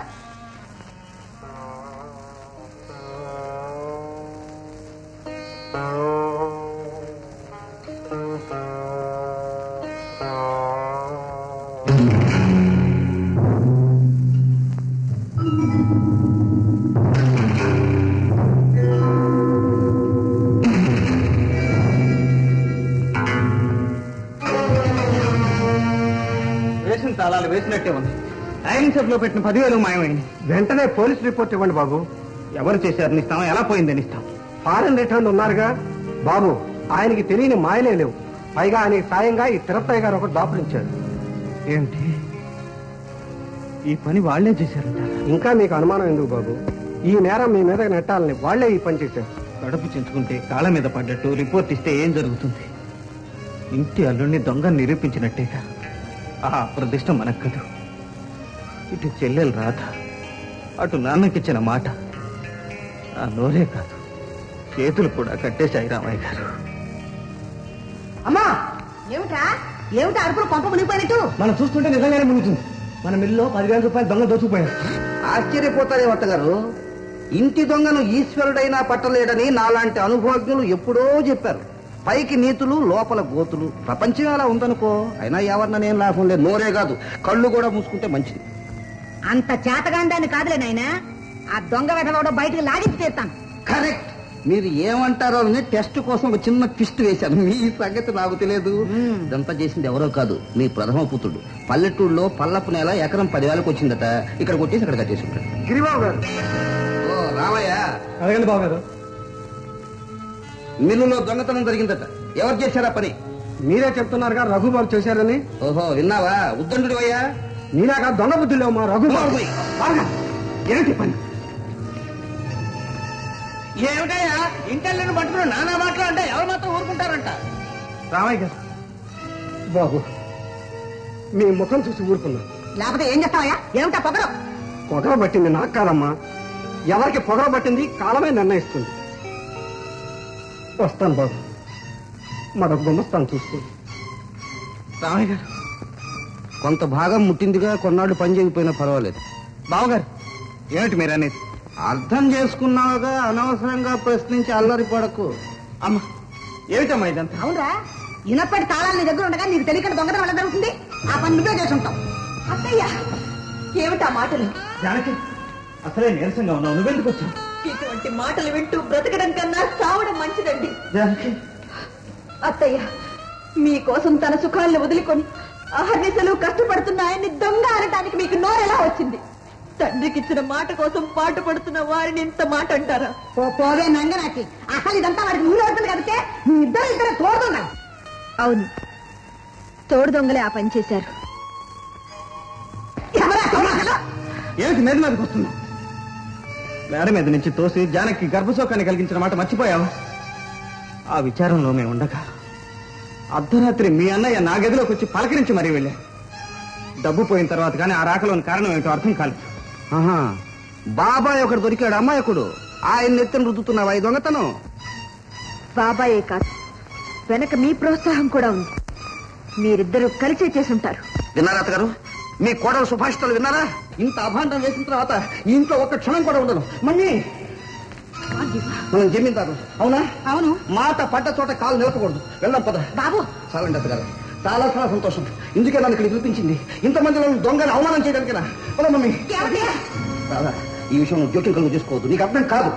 [SPEAKER 2] వేసిన తాళాలు వేసినట్టే ఉంది ఐరన్ షెఫ్ లో పెట్టిన పదివేలు మాయమైంది
[SPEAKER 4] వెంటనే పోలీస్ రిపోర్ట్ ఇవ్వండి బాబు
[SPEAKER 2] ఎవరు చేశారు నీ ఇస్తాం ఎలా పోయిందని ఇస్తాం
[SPEAKER 4] ఫారెన్ రిటర్న్ ఉన్నారుగా బాబు ఆయనకి తెలియని మాయలే లేవు పైగా ఆయనకి సాయంగా ఈ తిరుపతి గారు ఒకటి దాపురించాడు
[SPEAKER 2] ఏంటి ఈ పని వాళ్లే చేశారంట
[SPEAKER 4] ఇంకా మీకు అనుమానం ఎందుకు బాబు ఈ నేరం మీ మీద నెట్టాలని వాళ్లే ఈ పని చేశారు
[SPEAKER 2] కడుపు చించుకుంటే కాళ్ళ మీద పడ్డట్టు రిపోర్ట్ ఇస్తే ఏం జరుగుతుంది ఇంటి అల్లుడిని దొంగ నిరూపించినట్టేగా ఆ ప్రతిష్ట మనకు కదు ఇటు చెల్లెలు రాధ అటు నాన్నకిచ్చిన మాట ఆ నోరే కాదు చేతులు కూడా కట్టేశాయి రామయ్య గారు
[SPEAKER 1] అమ్మా ఏమిటా ఏమిటా అరుపులు కొంప మునిగిపోయినట్టు
[SPEAKER 2] మనం చూస్తుంటే నిజంగానే మునుగుతుంది మన మిల్లులో పదివేల రూపాయలు దొంగ దోచుకుపోయారు
[SPEAKER 10] ఆశ్చర్యపోతారే వత్తగారు ఇంటి దొంగను ఈశ్వరుడైనా పట్టలేడని నాలాంటి అనుభవజ్ఞులు ఎప్పుడో చెప్పారు పైకి నీతులు లోపల గోతులు ప్రపంచం అలా ఉందనుకో అయినా ఎవరిన నేను లాభం లేదు నోరే కాదు కళ్ళు కూడా మూసుకుంటే మంచిది
[SPEAKER 1] అంత చేతగాందాన్ని కాదులే నాయనా ఆ దొంగ వెధవడో బయటికి లాగించి తీస్తాను
[SPEAKER 10] కరెక్ట్ మీరు ఏమంటారో అని టెస్ట్ కోసం ఒక చిన్న ట్విస్ట్ వేశాను మీ సంగతి నాకు తెలియదు ఇదంతా చేసింది ఎవరో కాదు మీ ప్రథమ పుత్రుడు పల్లెటూరులో పల్లపు నెల ఎకరం పదివేలకు వచ్చిందట ఇక్కడ కొట్టేసి అక్కడ కట్టేసి ఉంటాడు
[SPEAKER 4] గిరిబాబు గారు
[SPEAKER 10] ఓ రామయ్య
[SPEAKER 4] అడగండి బాబు గారు
[SPEAKER 10] మిల్లులో దొంగతనం జరిగిందట ఎవరు చేశారా పని
[SPEAKER 4] మీరే చెప్తున్నారుగా రఘుబాబు చేశారని
[SPEAKER 10] ఓహో విన్నావా ఉద్దండు అయ్యా
[SPEAKER 4] నీలాగా దొంగ బుద్ధులు లేవు మా రఘుబాబు ఏంటి పని
[SPEAKER 6] ఏమిటయ్యా ఇంటల్లిని పట్టుకుని నానా మాటలు అంటే ఎవరు మాత్రం ఊరుకుంటారంట
[SPEAKER 4] రామయ్య గారు బాబు మీ ముఖం చూసి ఊరుకున్నాను
[SPEAKER 1] లేకపోతే ఏం చేస్తావయ్యా ఏమిటా పొగరు
[SPEAKER 4] పొగర పట్టింది నాకు కాదమ్మా ఎవరికి పొగర పట్టింది కాలమే నిర్ణయిస్తుంది వస్తాను బాబు మరొక గుమ్మస్తాను చూసుకుని
[SPEAKER 2] రామయ్య గారు
[SPEAKER 10] కొంత భాగం ముట్టిందిగా కొన్నాళ్ళు పని చేయకపోయినా పర్వాలేదు
[SPEAKER 2] బావగారు ఏమిటి మీరు అనేది
[SPEAKER 10] అర్థం చేసుకున్నావుగా అనవసరంగా ప్రశ్నించి అల్లరి పడకు
[SPEAKER 2] అమ్మ ఏమిటమ్మా ఇదంతా
[SPEAKER 1] అవునరా ఇనప్పటి తాళాలు నీ దగ్గర ఉండగా నీకు తెలియకుండా దొంగతనం వల్ల జరుగుతుంది ఆ పని నువ్వే చేసుంటావు అత్తయ్య ఏమిటా మాటలు
[SPEAKER 2] జానకి అసలే నీరసంగా ఉన్నావు నువ్వెందుకు వచ్చావు
[SPEAKER 1] ఇటువంటి మాటలు వింటూ బ్రతకడం కన్నా సావడం మంచిదండి
[SPEAKER 10] జానకి
[SPEAKER 1] అత్తయ్య మీకోసం తన సుఖాలను వదులుకొని అహర్నిశలు కష్టపడుతున్న ఆయన్ని దొంగ అనటానికి మీకు నోరెలా వచ్చింది తండ్రికిచ్చిన మాట కోసం పాటు పడుతున్న వారిని ఇంత మాట అంటారా
[SPEAKER 9] పోవే నంగనాకి అసలు ఇదంతా వాడికి ఊరు అవుతుంది కాబట్టి మీ ఇద్దరు ఇద్దరు తోడుతున్నాం
[SPEAKER 1] అవును తోడు దొంగలే ఆ పని చేశారు
[SPEAKER 2] ఏమిటి మీద మీదకి వస్తున్నావు మేడ మీద నుంచి తోసి జానకి గర్భశోకాన్ని కలిగించిన మాట మర్చిపోయావా ఆ విచారంలో మేము ఉండగా అర్ధరాత్రి మీ అన్నయ్య నా గదిలోకి వచ్చి పలకరించి మరీ వెళ్ళా డబ్బు పోయిన తర్వాత కానీ ఆ రాకలోని కారణం ఏంటో అర్థం కాలేదు
[SPEAKER 10] ఆహా బాబాయ్ ఒకడు దొరికాడు అమ్మాయకుడు ఆయన నెత్తిన రుద్దుతున్నావా ఈ దొంగతనం
[SPEAKER 1] బాబాయే కాదు వెనక మీ ప్రోత్సాహం కూడా ఉంది మీరిద్దరూ కలిసే చేసుంటారు
[SPEAKER 10] విన్నారా అత్తగారు మీ కోడలు సుభాషితాలు విన్నారా ఇంత అభాండం వేసిన తర్వాత ఈ ఇంట్లో ఒక్క క్షణం కూడా ఉండను మమ్మీ మనం జమీందారు అవునా
[SPEAKER 9] అవును
[SPEAKER 10] మాట పడ్డ చోట కాలు నిలపకూడదు వెళ్ళాం పద
[SPEAKER 9] బాబు
[SPEAKER 10] చాలండి అత్తగారు చాలా చాలా సంతోషం ఇందుకే నన్ను ఇక్కడ పిలిపించింది ఇంతమంది నన్ను దొంగని అవమానం చేయడానికినా పద మమ్మీ రాదా ఈ విషయం నువ్వు జోక్యం కలుగు చేసుకోవద్దు నీకు అర్థం కాదు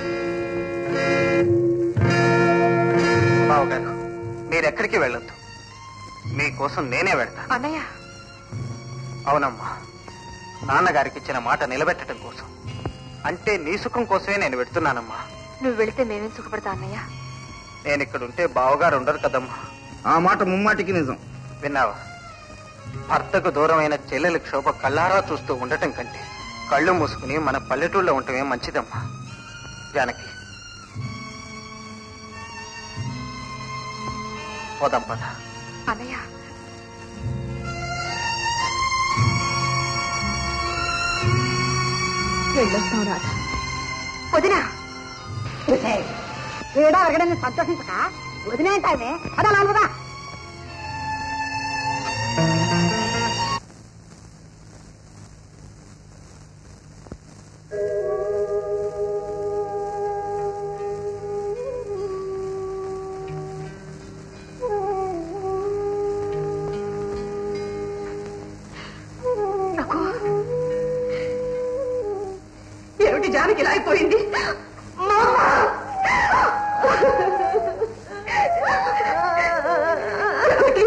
[SPEAKER 5] బావగారు మీరెక్కడికి వెళ్ళొద్దు మీకోసం నేనే వెళ్తాను
[SPEAKER 1] అన్నయ్య
[SPEAKER 5] అవునమ్మా నాన్నగారికి ఇచ్చిన మాట నిలబెట్టడం కోసం అంటే నీ సుఖం కోసమే నేను పెడుతున్నానమ్మా
[SPEAKER 1] నువ్వు వెళితే మేమేం సుఖపడతా అన్నయ్య
[SPEAKER 5] నేను ఇక్కడ ఉంటే బావగారు ఉండరు కదమ్మా
[SPEAKER 10] ఆ మాట ముమ్మాటికి నిజం
[SPEAKER 5] విన్నావా భర్తకు దూరమైన చెల్లెలి క్షోభ కళ్ళారా చూస్తూ ఉండటం కంటే కళ్ళు మూసుకుని మన పల్లెటూళ్ళలో ఉండటమే మంచిదమ్మా జానకి పోదాం పద
[SPEAKER 1] అన్నయ్య వెళ్ళొస్తాం రాధ వదినా
[SPEAKER 9] ఏడా అరగడని సంతోషించక వదిలేంటావే అదా నాలుగుదా
[SPEAKER 1] నాకు ఏమిటి జానకి ఇలా అయిపోయింది మామా! జానకి!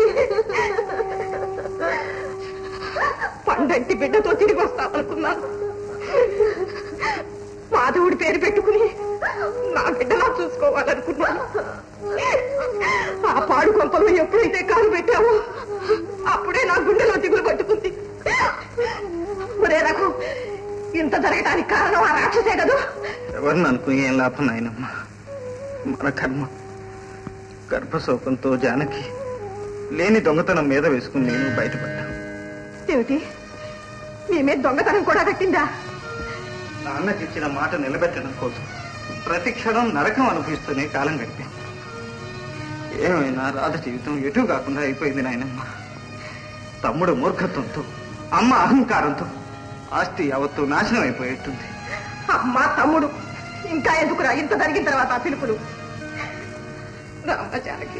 [SPEAKER 1] పండంటి బిడ్డతో తిరిగి వస్తామనుకున్నాను మాధవుడి పేరు పెట్టుకుని నా బిడ్డలా చూసుకోవాలనుకున్నాను ఆ పాడు కొంపలో ఎప్పుడైతే కాలు పెట్టావో అప్పుడే నా గుండెలో దిగులు పట్టుకుంది ఒరే రఘు ఇంత జరగడానికి కారణం ఆ రాక్షసే కదూ
[SPEAKER 5] ఎవరిని అనుకుని ఏం లాభం నాయనమ్మా మన కర్మ గర్భశోకంతో జానకి లేని దొంగతనం మీద వేసుకుని నేను బయటపడ్డా
[SPEAKER 1] ఏమిటి మీ మీద దొంగతనం కూడా కట్టిందా
[SPEAKER 5] నాన్నకి ఇచ్చిన మాట నిలబెట్టడం కోసం ప్రతి క్షణం నరకం అనుభవిస్తూనే కాలం గడిపాను ఏమైనా రాధ జీవితం ఎటు కాకుండా అయిపోయింది నాయనమ్మ తమ్ముడు మూర్ఖత్వంతో అమ్మ అహంకారంతో ఆస్తి యావత్తు నాశనం అయిపోయేట్టుంది
[SPEAKER 1] అమ్మా తమ్ముడు ఇంకా ఎందుకురా ఇంత జరిగిన తర్వాత ఆ పిలుపులు రామ జానకి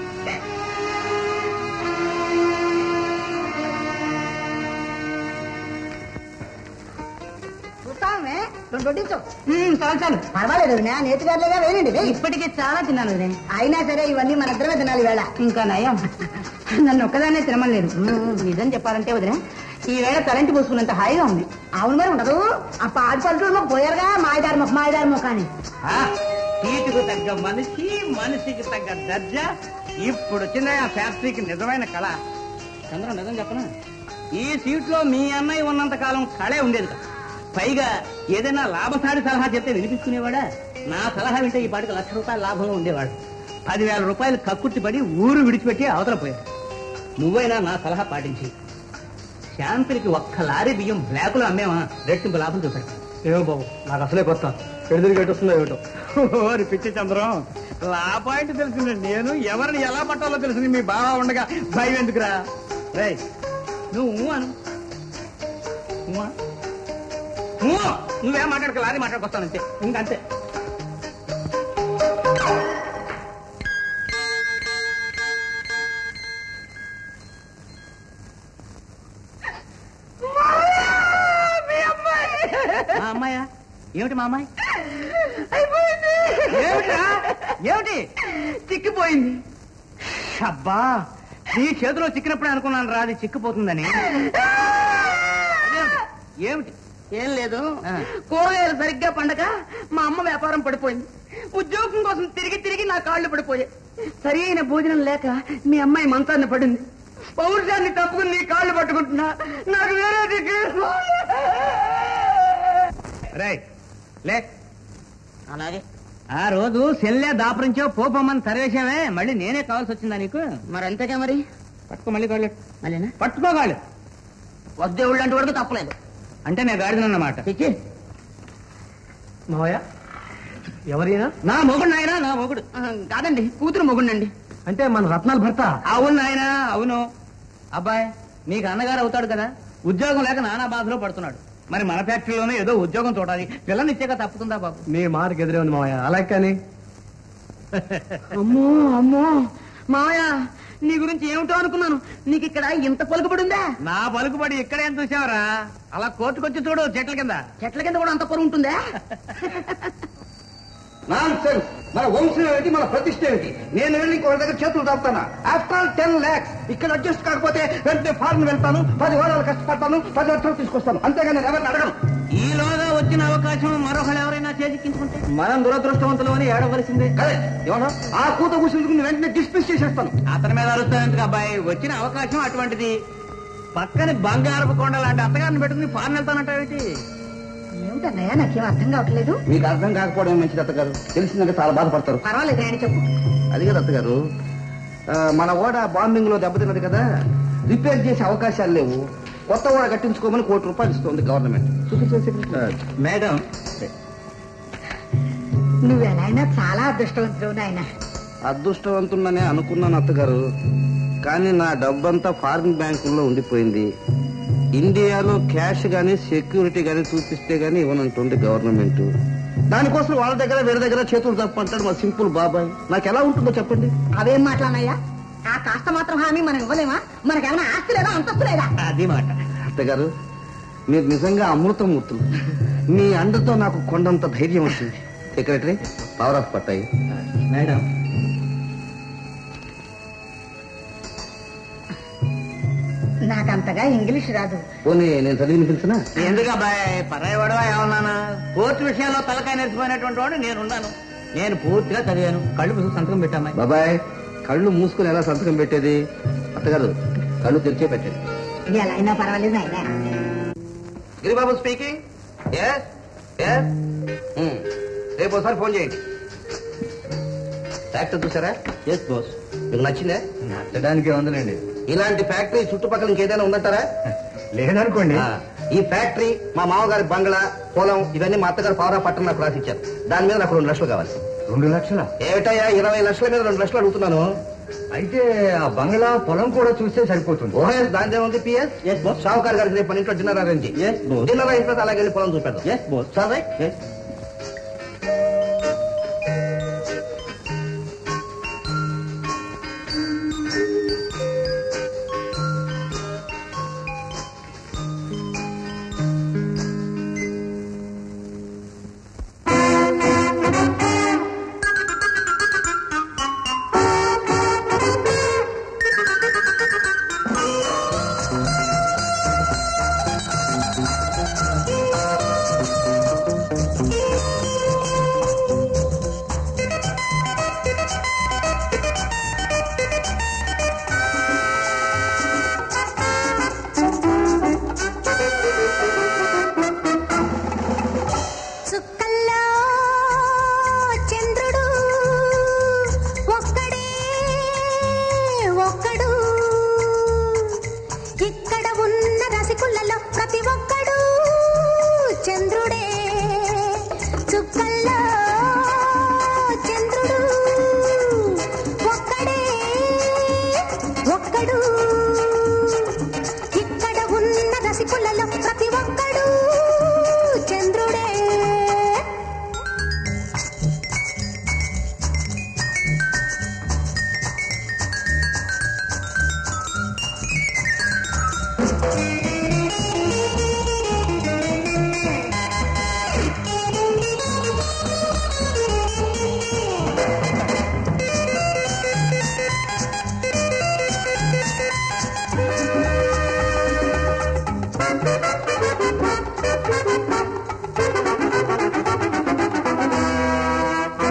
[SPEAKER 9] చూస్తామే రెండు వడ్డించు
[SPEAKER 6] చాలు చాలు
[SPEAKER 9] పర్వాలేదు వదినా నేతిగారులుగా వేయండి వేయి.
[SPEAKER 6] ఇప్పటికే చాలా తిన్నాను వదిన
[SPEAKER 9] అయినా సరే ఇవన్నీ మన ఇద్దరమే తినాలి వేళ
[SPEAKER 6] ఇంకా నయం నన్ను ఒక్కదాన్నే తినమలేదు నిజం చెప్పాలంటే వదిన ఈ వేళ తలంటి పోసుకున్నంత హాయిగా ఉంది
[SPEAKER 9] అవును మరి ఉండదు ఆ పాడి పల్లెటూరు పోయారుగా మాయదారి మొక్క మాయదారి మొక్క అని
[SPEAKER 6] సీటుకు తగ్గ మనిషి మనిషికి తగ్గ దర్జా ఇప్పుడు వచ్చిందా ఆ ఫ్యాక్టరీకి నిజమైన కళ చంద్రం నిజం చెప్పనా ఈ సీట్లో మీ అన్నయ్య ఉన్నంత కాలం కళే ఉండేది కాదు. పైగా ఏదైనా లాభసారి సలహా చెప్తే వినిపించుకునేవాడా నా సలహా వింటే ఈ పాటికి లక్ష రూపాయల లాభంలో ఉండేవాడు పదివేల రూపాయలు కక్కుర్తి పడి ఊరు విడిచిపెట్టి అవతల పోయాడు నువ్వైనా నా సలహా పాటించి శాంతికి ఒక్క లారీ బియ్యం బ్లాకులో అమ్మేవా రెట్టింపు లాభం చూశాడు
[SPEAKER 2] ఏమో బాబు నాకు అసలే కొత్త ఎడుదిరి గట్టి వస్తుందో ఏమిటో
[SPEAKER 6] ఓరి పిచ్చి చంద్రం లాపాయింట్ తెలిసింది నేను ఎవరిని ఎలా పట్టాలో తెలిసింది మీ బావ ఉండగా భయం ఎందుకురా రే నువ్వు ఊ అను ఊ అను. ఊ. నువ్వేం మాట్లాడక లారీ మాట్లాడుకొస్తానంతే ఇంకంతే మా అమ్మాయా ఏమిటి మా అమ్మాయి ఏమిటి
[SPEAKER 7] చిక్కిపోయింది
[SPEAKER 6] అబ్బా నీ చేతిలో చిక్కినప్పుడే అనుకున్నాను రా అది చిక్కిపోతుందని అదేమిటి? ఏమిటి
[SPEAKER 7] ఏం లేదు
[SPEAKER 6] ఆ.
[SPEAKER 7] కూరగాయలు సరిగ్గా పండగ మా అమ్మ వ్యాపారం పడిపోయింది ఉద్యోగం కోసం తిరిగి తిరిగి నా కాళ్ళు పడిపోయాయి సరి అయిన భోజనం లేక మీ అమ్మాయి మంచాన్ని పడింది పౌరుషాన్ని తప్పుకుని నీ కాళ్ళు పట్టుకుంటున్నా నాకు వేరే దిక్కు
[SPEAKER 6] రై లే
[SPEAKER 7] అలాగే
[SPEAKER 6] ఆ రోజు సెల్లే దాపరించో పోపమ్మని తరివేశావే మళ్ళీ నేనే కావాల్సి వచ్చిందా నీకు
[SPEAKER 7] మరి అంతేగా మరి
[SPEAKER 6] పట్టుకో మళ్ళీ కాళ్ళు
[SPEAKER 7] మళ్ళీనా
[SPEAKER 6] పట్టుకోగాళ్ళు
[SPEAKER 7] వద్దేవుళ్ళు అంటే వరకు తప్పలేదు
[SPEAKER 6] అంటే నేను గాడిదనన్నమాట
[SPEAKER 7] తెచ్చి
[SPEAKER 8] మావయ్య ఎవరైనా
[SPEAKER 6] నా మొగుడు నాయనా నా మొగుడు
[SPEAKER 7] ఆ, కాదండి కూతురు మొగుండండి
[SPEAKER 8] అంటే మన రత్నాల భర్త
[SPEAKER 6] అవును నాయనా అవును అబ్బాయి నీకు అన్నగారు అవుతాడు కదా ఉద్యోగం లేక నానా బాధలో పడుతున్నాడు మరి మన ఫ్యాక్టరీలోనే ఏదో ఉద్యోగం చూడాలి పిల్లనిచ్చాక తప్పుతుందా బాబు
[SPEAKER 8] నీ మార్కు ఎదురే ఉంది మావయ్య అలా కానీ
[SPEAKER 7] అమ్మో అమ్మో మావయ్య నీ గురించి ఏమిటో అనుకున్నాను నీకు ఇక్కడ ఇంత పలుకుబడిందా
[SPEAKER 6] నా పలుకుబడి ఇక్కడేం చూసావరా అలా కోర్టుకొచ్చి చూడు చెట్ల కింద
[SPEAKER 7] చెట్ల కింద కూడా అంత పొరుగు ఉంటుందా
[SPEAKER 10] నాన్సెన్స్ మన వంశం ఏమిటి మన ప్రతిష్ట ఏమిటి నేను వెళ్ళి ఇంకొక దగ్గర చేతులు దాపుతానా ఆఫ్టర్ ఆల్ టెన్ ల్యాక్స్ ఇక్కడ అడ్జస్ట్ కాకపోతే వెంటనే ఫారెన్ వెళ్తాను పది వారాలు కష్టపడతాను పది లక్షలు తీసుకొస్తాను అంతేగాని నేను ఎవరిని అడగను
[SPEAKER 6] ఈలోగా వచ్చిన అవకాశం మరొకరు ఎవరైనా చేజిక్కించుకుంటే
[SPEAKER 8] మనం దురదృష్టవంతులు అని ఏడవలసిందే
[SPEAKER 10] కదే ఏమన్నా ఆ కూత కూర్చుని వెంటనే డిస్మిస్ చేసేస్తాను
[SPEAKER 6] అతని మీద అరుస్తానందుకు అబ్బాయి వచ్చిన అవకాశం అటువంటిది పక్కన బంగారపు కొండ లాంటి అత్తగారిని పెట్టుకుని ఫారెన్ వెళ్తానంటావేంటి
[SPEAKER 9] ఏమిటన్నయ్య నాకేం అర్థం కావట్లేదు
[SPEAKER 10] మీకు అర్థం కాకపోవడం మంచిది అత్తగారు తెలిసిందంటే చాలా బాధపడతారు
[SPEAKER 9] పర్వాలేదు ఆయన చెప్పు
[SPEAKER 10] అది కదా అత్తగారు ఆ, మన ఓడ బాంబింగ్ లో దెబ్బతిన్నది కదా రిపేర్ చేసే అవకాశాలు లేవు కొత్త ఓడ కట్టించుకోమని కోటి రూపాయలు ఇస్తుంది గవర్నమెంట్
[SPEAKER 6] మేడం
[SPEAKER 9] నువ్వు ఎలా అయినా చాలా అదృష్టవంతుడు నాయన
[SPEAKER 10] అదృష్టవంతున్ననే అనుకున్నాను అత్తగారు కానీ నా డబ్బంతా ఫారిన్ బ్యాంకుల్లో ఉండిపోయింది ఇండియాలో క్యాష్ గానీ సెక్యూరిటీ గానీ చూపిస్తే గానీ ఇవ్వనంటుంది గవర్నమెంట్ దానికోసం వాళ్ళ దగ్గర వేరే దగ్గర చేతులు తప్పంటాడు మా సింపుల్ బాబాయ్ నాకు ఎలా ఉంటుందో చెప్పండి
[SPEAKER 9] అవేం మాట్లాడినయ్యా ఆ కాస్త మాత్రం హామీ మనం ఇవ్వలేమా మనకేమైనా ఆస్తి లేదా అంతస్తు లేదా
[SPEAKER 6] అది మాట
[SPEAKER 10] అత్తగారు మీరు నిజంగా అమృతమూర్తులు మీ అండతో నాకు కొండంత ధైర్యం వచ్చింది సెక్రటరీ పవర్ ఆఫ్ పట్టాయి
[SPEAKER 6] మేడం
[SPEAKER 9] నాకంతగా ఇంగ్లీష్ రాదు
[SPEAKER 10] పోనీ నేను చదివి వినిపించనా
[SPEAKER 6] ఎందుకు అబ్బాయి పరాయి వాడవా ఏమన్నానా కోర్టు విషయాల్లో తలకాయ నేర్చుకునేటువంటి వాడు నేనున్నాను నేను పూర్తిగా చదివాను కళ్ళు మూసుకు సంతకం పెట్టామాయి
[SPEAKER 10] బాబాయ్ కళ్ళు మూసుకుని ఎలా సంతకం పెట్టేది అత్తగారు కళ్ళు తెరిచే పెట్టండి
[SPEAKER 9] ఎలా అయినా పర్వాలేదు నాయన
[SPEAKER 10] గిరిబాబు స్పీకింగ్ ఎస్ ఎస్ రేపు ఒకసారి ఫోన్ చేయండి ఫ్యాక్టరీ చూసారా
[SPEAKER 6] ఎస్ బాస్
[SPEAKER 10] మీకు నచ్చిందే
[SPEAKER 8] నచ్చడానికి ఉందండి
[SPEAKER 10] ఇలాంటి ఫ్యాక్టరీ చుట్టుపక్కల ఇంకేదైనా ఉందంటారా
[SPEAKER 8] లేదనుకోండి
[SPEAKER 10] ఆ, ఈ ఫ్యాక్టరీ మా మామగారి బంగ్లా పొలం ఇవన్నీ మా అత్తగారు పవరా పట్టణ నాకు రాసిచ్చారు దాని మీద నాకు రెండు లక్షలు కావాలి
[SPEAKER 8] రెండు లక్షల
[SPEAKER 10] ఏమిటయ్యా ఇరవై లక్షల మీద రెండు లక్షలు అడుగుతున్నాను
[SPEAKER 8] అయితే ఆ బంగ్లా పొలం కూడా చూస్తే సరిపోతుంది
[SPEAKER 10] ఓఎస్ దాని ఉంది పిఎస్
[SPEAKER 6] Yes, boss.
[SPEAKER 10] షావుకార్ గారికి రేపు ఇంట్లో dinner arrange
[SPEAKER 6] Yes, boss.
[SPEAKER 10] Dinner అయిన తర్వాత అలాగే వెళ్ళి పొలం చూపెడదాం
[SPEAKER 6] ఎస్ బాస్
[SPEAKER 10] సార్ రైట్
[SPEAKER 3] ఆ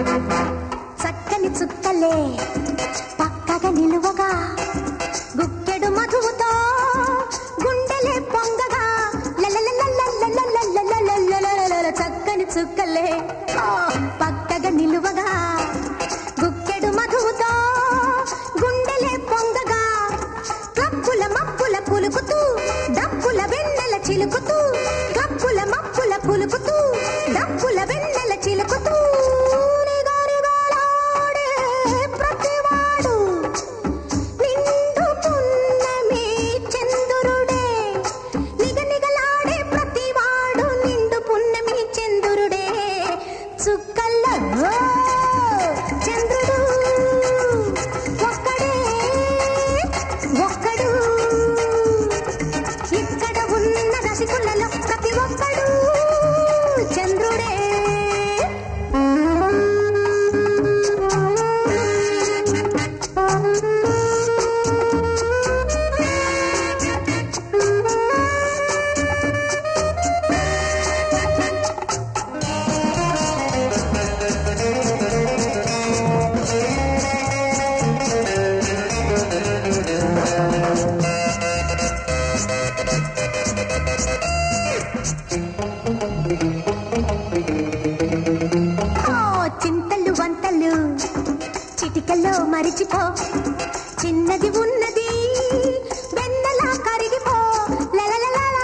[SPEAKER 3] చక్కని చుక్కలే పక్కగా నిలువగా గుక్కెడు మధువుతో గుండెలే పొంగగా లలలలలలలలలలలలలలలల చక్కని చుక్కలే ఆ, పక్కగా నిలువగా గుక్కెడు మధువుతో గుండెలే పొంగగా కప్పుల మప్పుల కులుకుతూ డప్పుల వెన్నెల చిలుకుతూ కప్పుల మప్పుల కులుకుతూ డప్పుల వెన్నెల చిలుకుతూ నిగనిగలాడే ప్రతివాడు నిండు పున్నమి చంద్రుడే నిగనిగలాడే ప్రతివాడు నిండు పున్నమి చంద్రుడే చుక్కల్లో చంద్రుడు ఒక్కడే ఒక్కడు ఇక్కడ ఉన్న రసికులలో ప్రతి ఒక్కడు చంద్రుడే ఓ చింతలు వంతలు చిటికల్లో మరిచిపో చిన్నది ఉన్నది వెన్నలా కరిగిపో లలలలలల.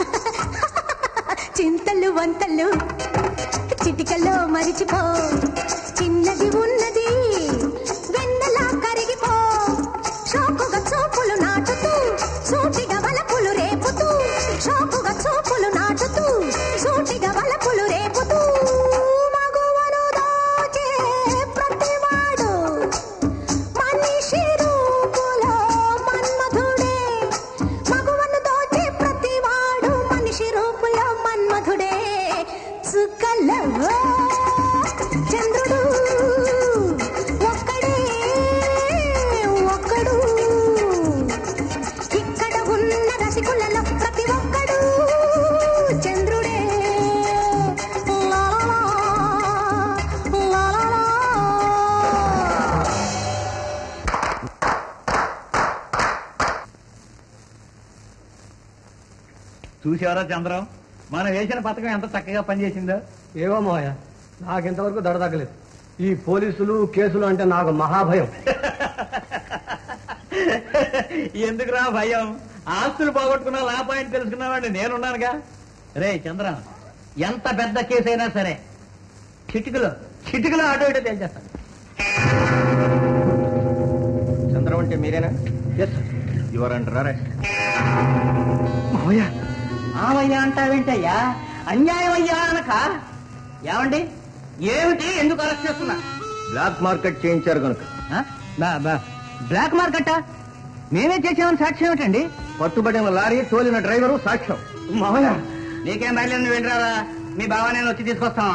[SPEAKER 3] చింతలు వంతలు చిటికల్లో మరిచిపో చిన్నది ఉన్నది వెన్నలా కరిగిపో షోకుగా చూపులు నాటుతూ సూటిగా వలపులు రేపుతూ షోకుగా చూపులు నాటుతూ సూటిగా వలపులు రేపుతూ మగువను దాచే ప్రతివాడు మనిషి రూపులో మన్మధుడే మగువను దోచే ప్రతివాడు మనిషి రూపులో మన్మధుడే చుక్కల్లో చంద్రుడు ఒక్కడే ఒక్కడు ఇక్కడ ఉన్న రసికులలో ప్రతి ఒక్కడు చంద్రుడే లాలాలా, లాలాలా.
[SPEAKER 6] చూసేవరా చంద్రం మనం వేసిన పథకం ఎంత చక్కగా పనిచేసిందో
[SPEAKER 4] ఏవో మాయ నాకింతవరకు దడదగ్గలేదు ఈ పోలీసులు కేసులు అంటే నాకు మహాభయం
[SPEAKER 6] ఎందుకురా భయం ఆస్తులు పోగొట్టుకున్నా లాభాన్ని తెలుసుకున్నావాడిని నేనున్నానుగా రే చంద్రం ఎంత పెద్ద కేసు అయినా సరే చిటికలో చిటికలో అటు ఇటు తేల్చేస్తాను
[SPEAKER 4] చంద్రం అంటే మీరేనా ఎస్
[SPEAKER 6] యువర్ అంటారా
[SPEAKER 4] మావయ్య
[SPEAKER 6] ఆవయ్యా అంటావేంటయ్యా అన్యాయం అయ్యా అనక ఏమండి ఏమిటి ఎందుకు అరెస్ట్ చేస్తున్నా
[SPEAKER 4] బ్లాక్ మార్కెట్ చేయించారు కనుక
[SPEAKER 6] ఆ? బా- బా- బ్లాక్ మార్కెట్టా మేమే చేసామని సాక్ష్యం ఏమిటండి
[SPEAKER 4] పట్టుబడిన లారీ తోలిన డ్రైవరు సాక్ష్యం మావయ్య
[SPEAKER 6] నీకేం బయలుదేరి నువ్వు వినరారా మీ బావ నేను వచ్చి తీసుకొస్తాం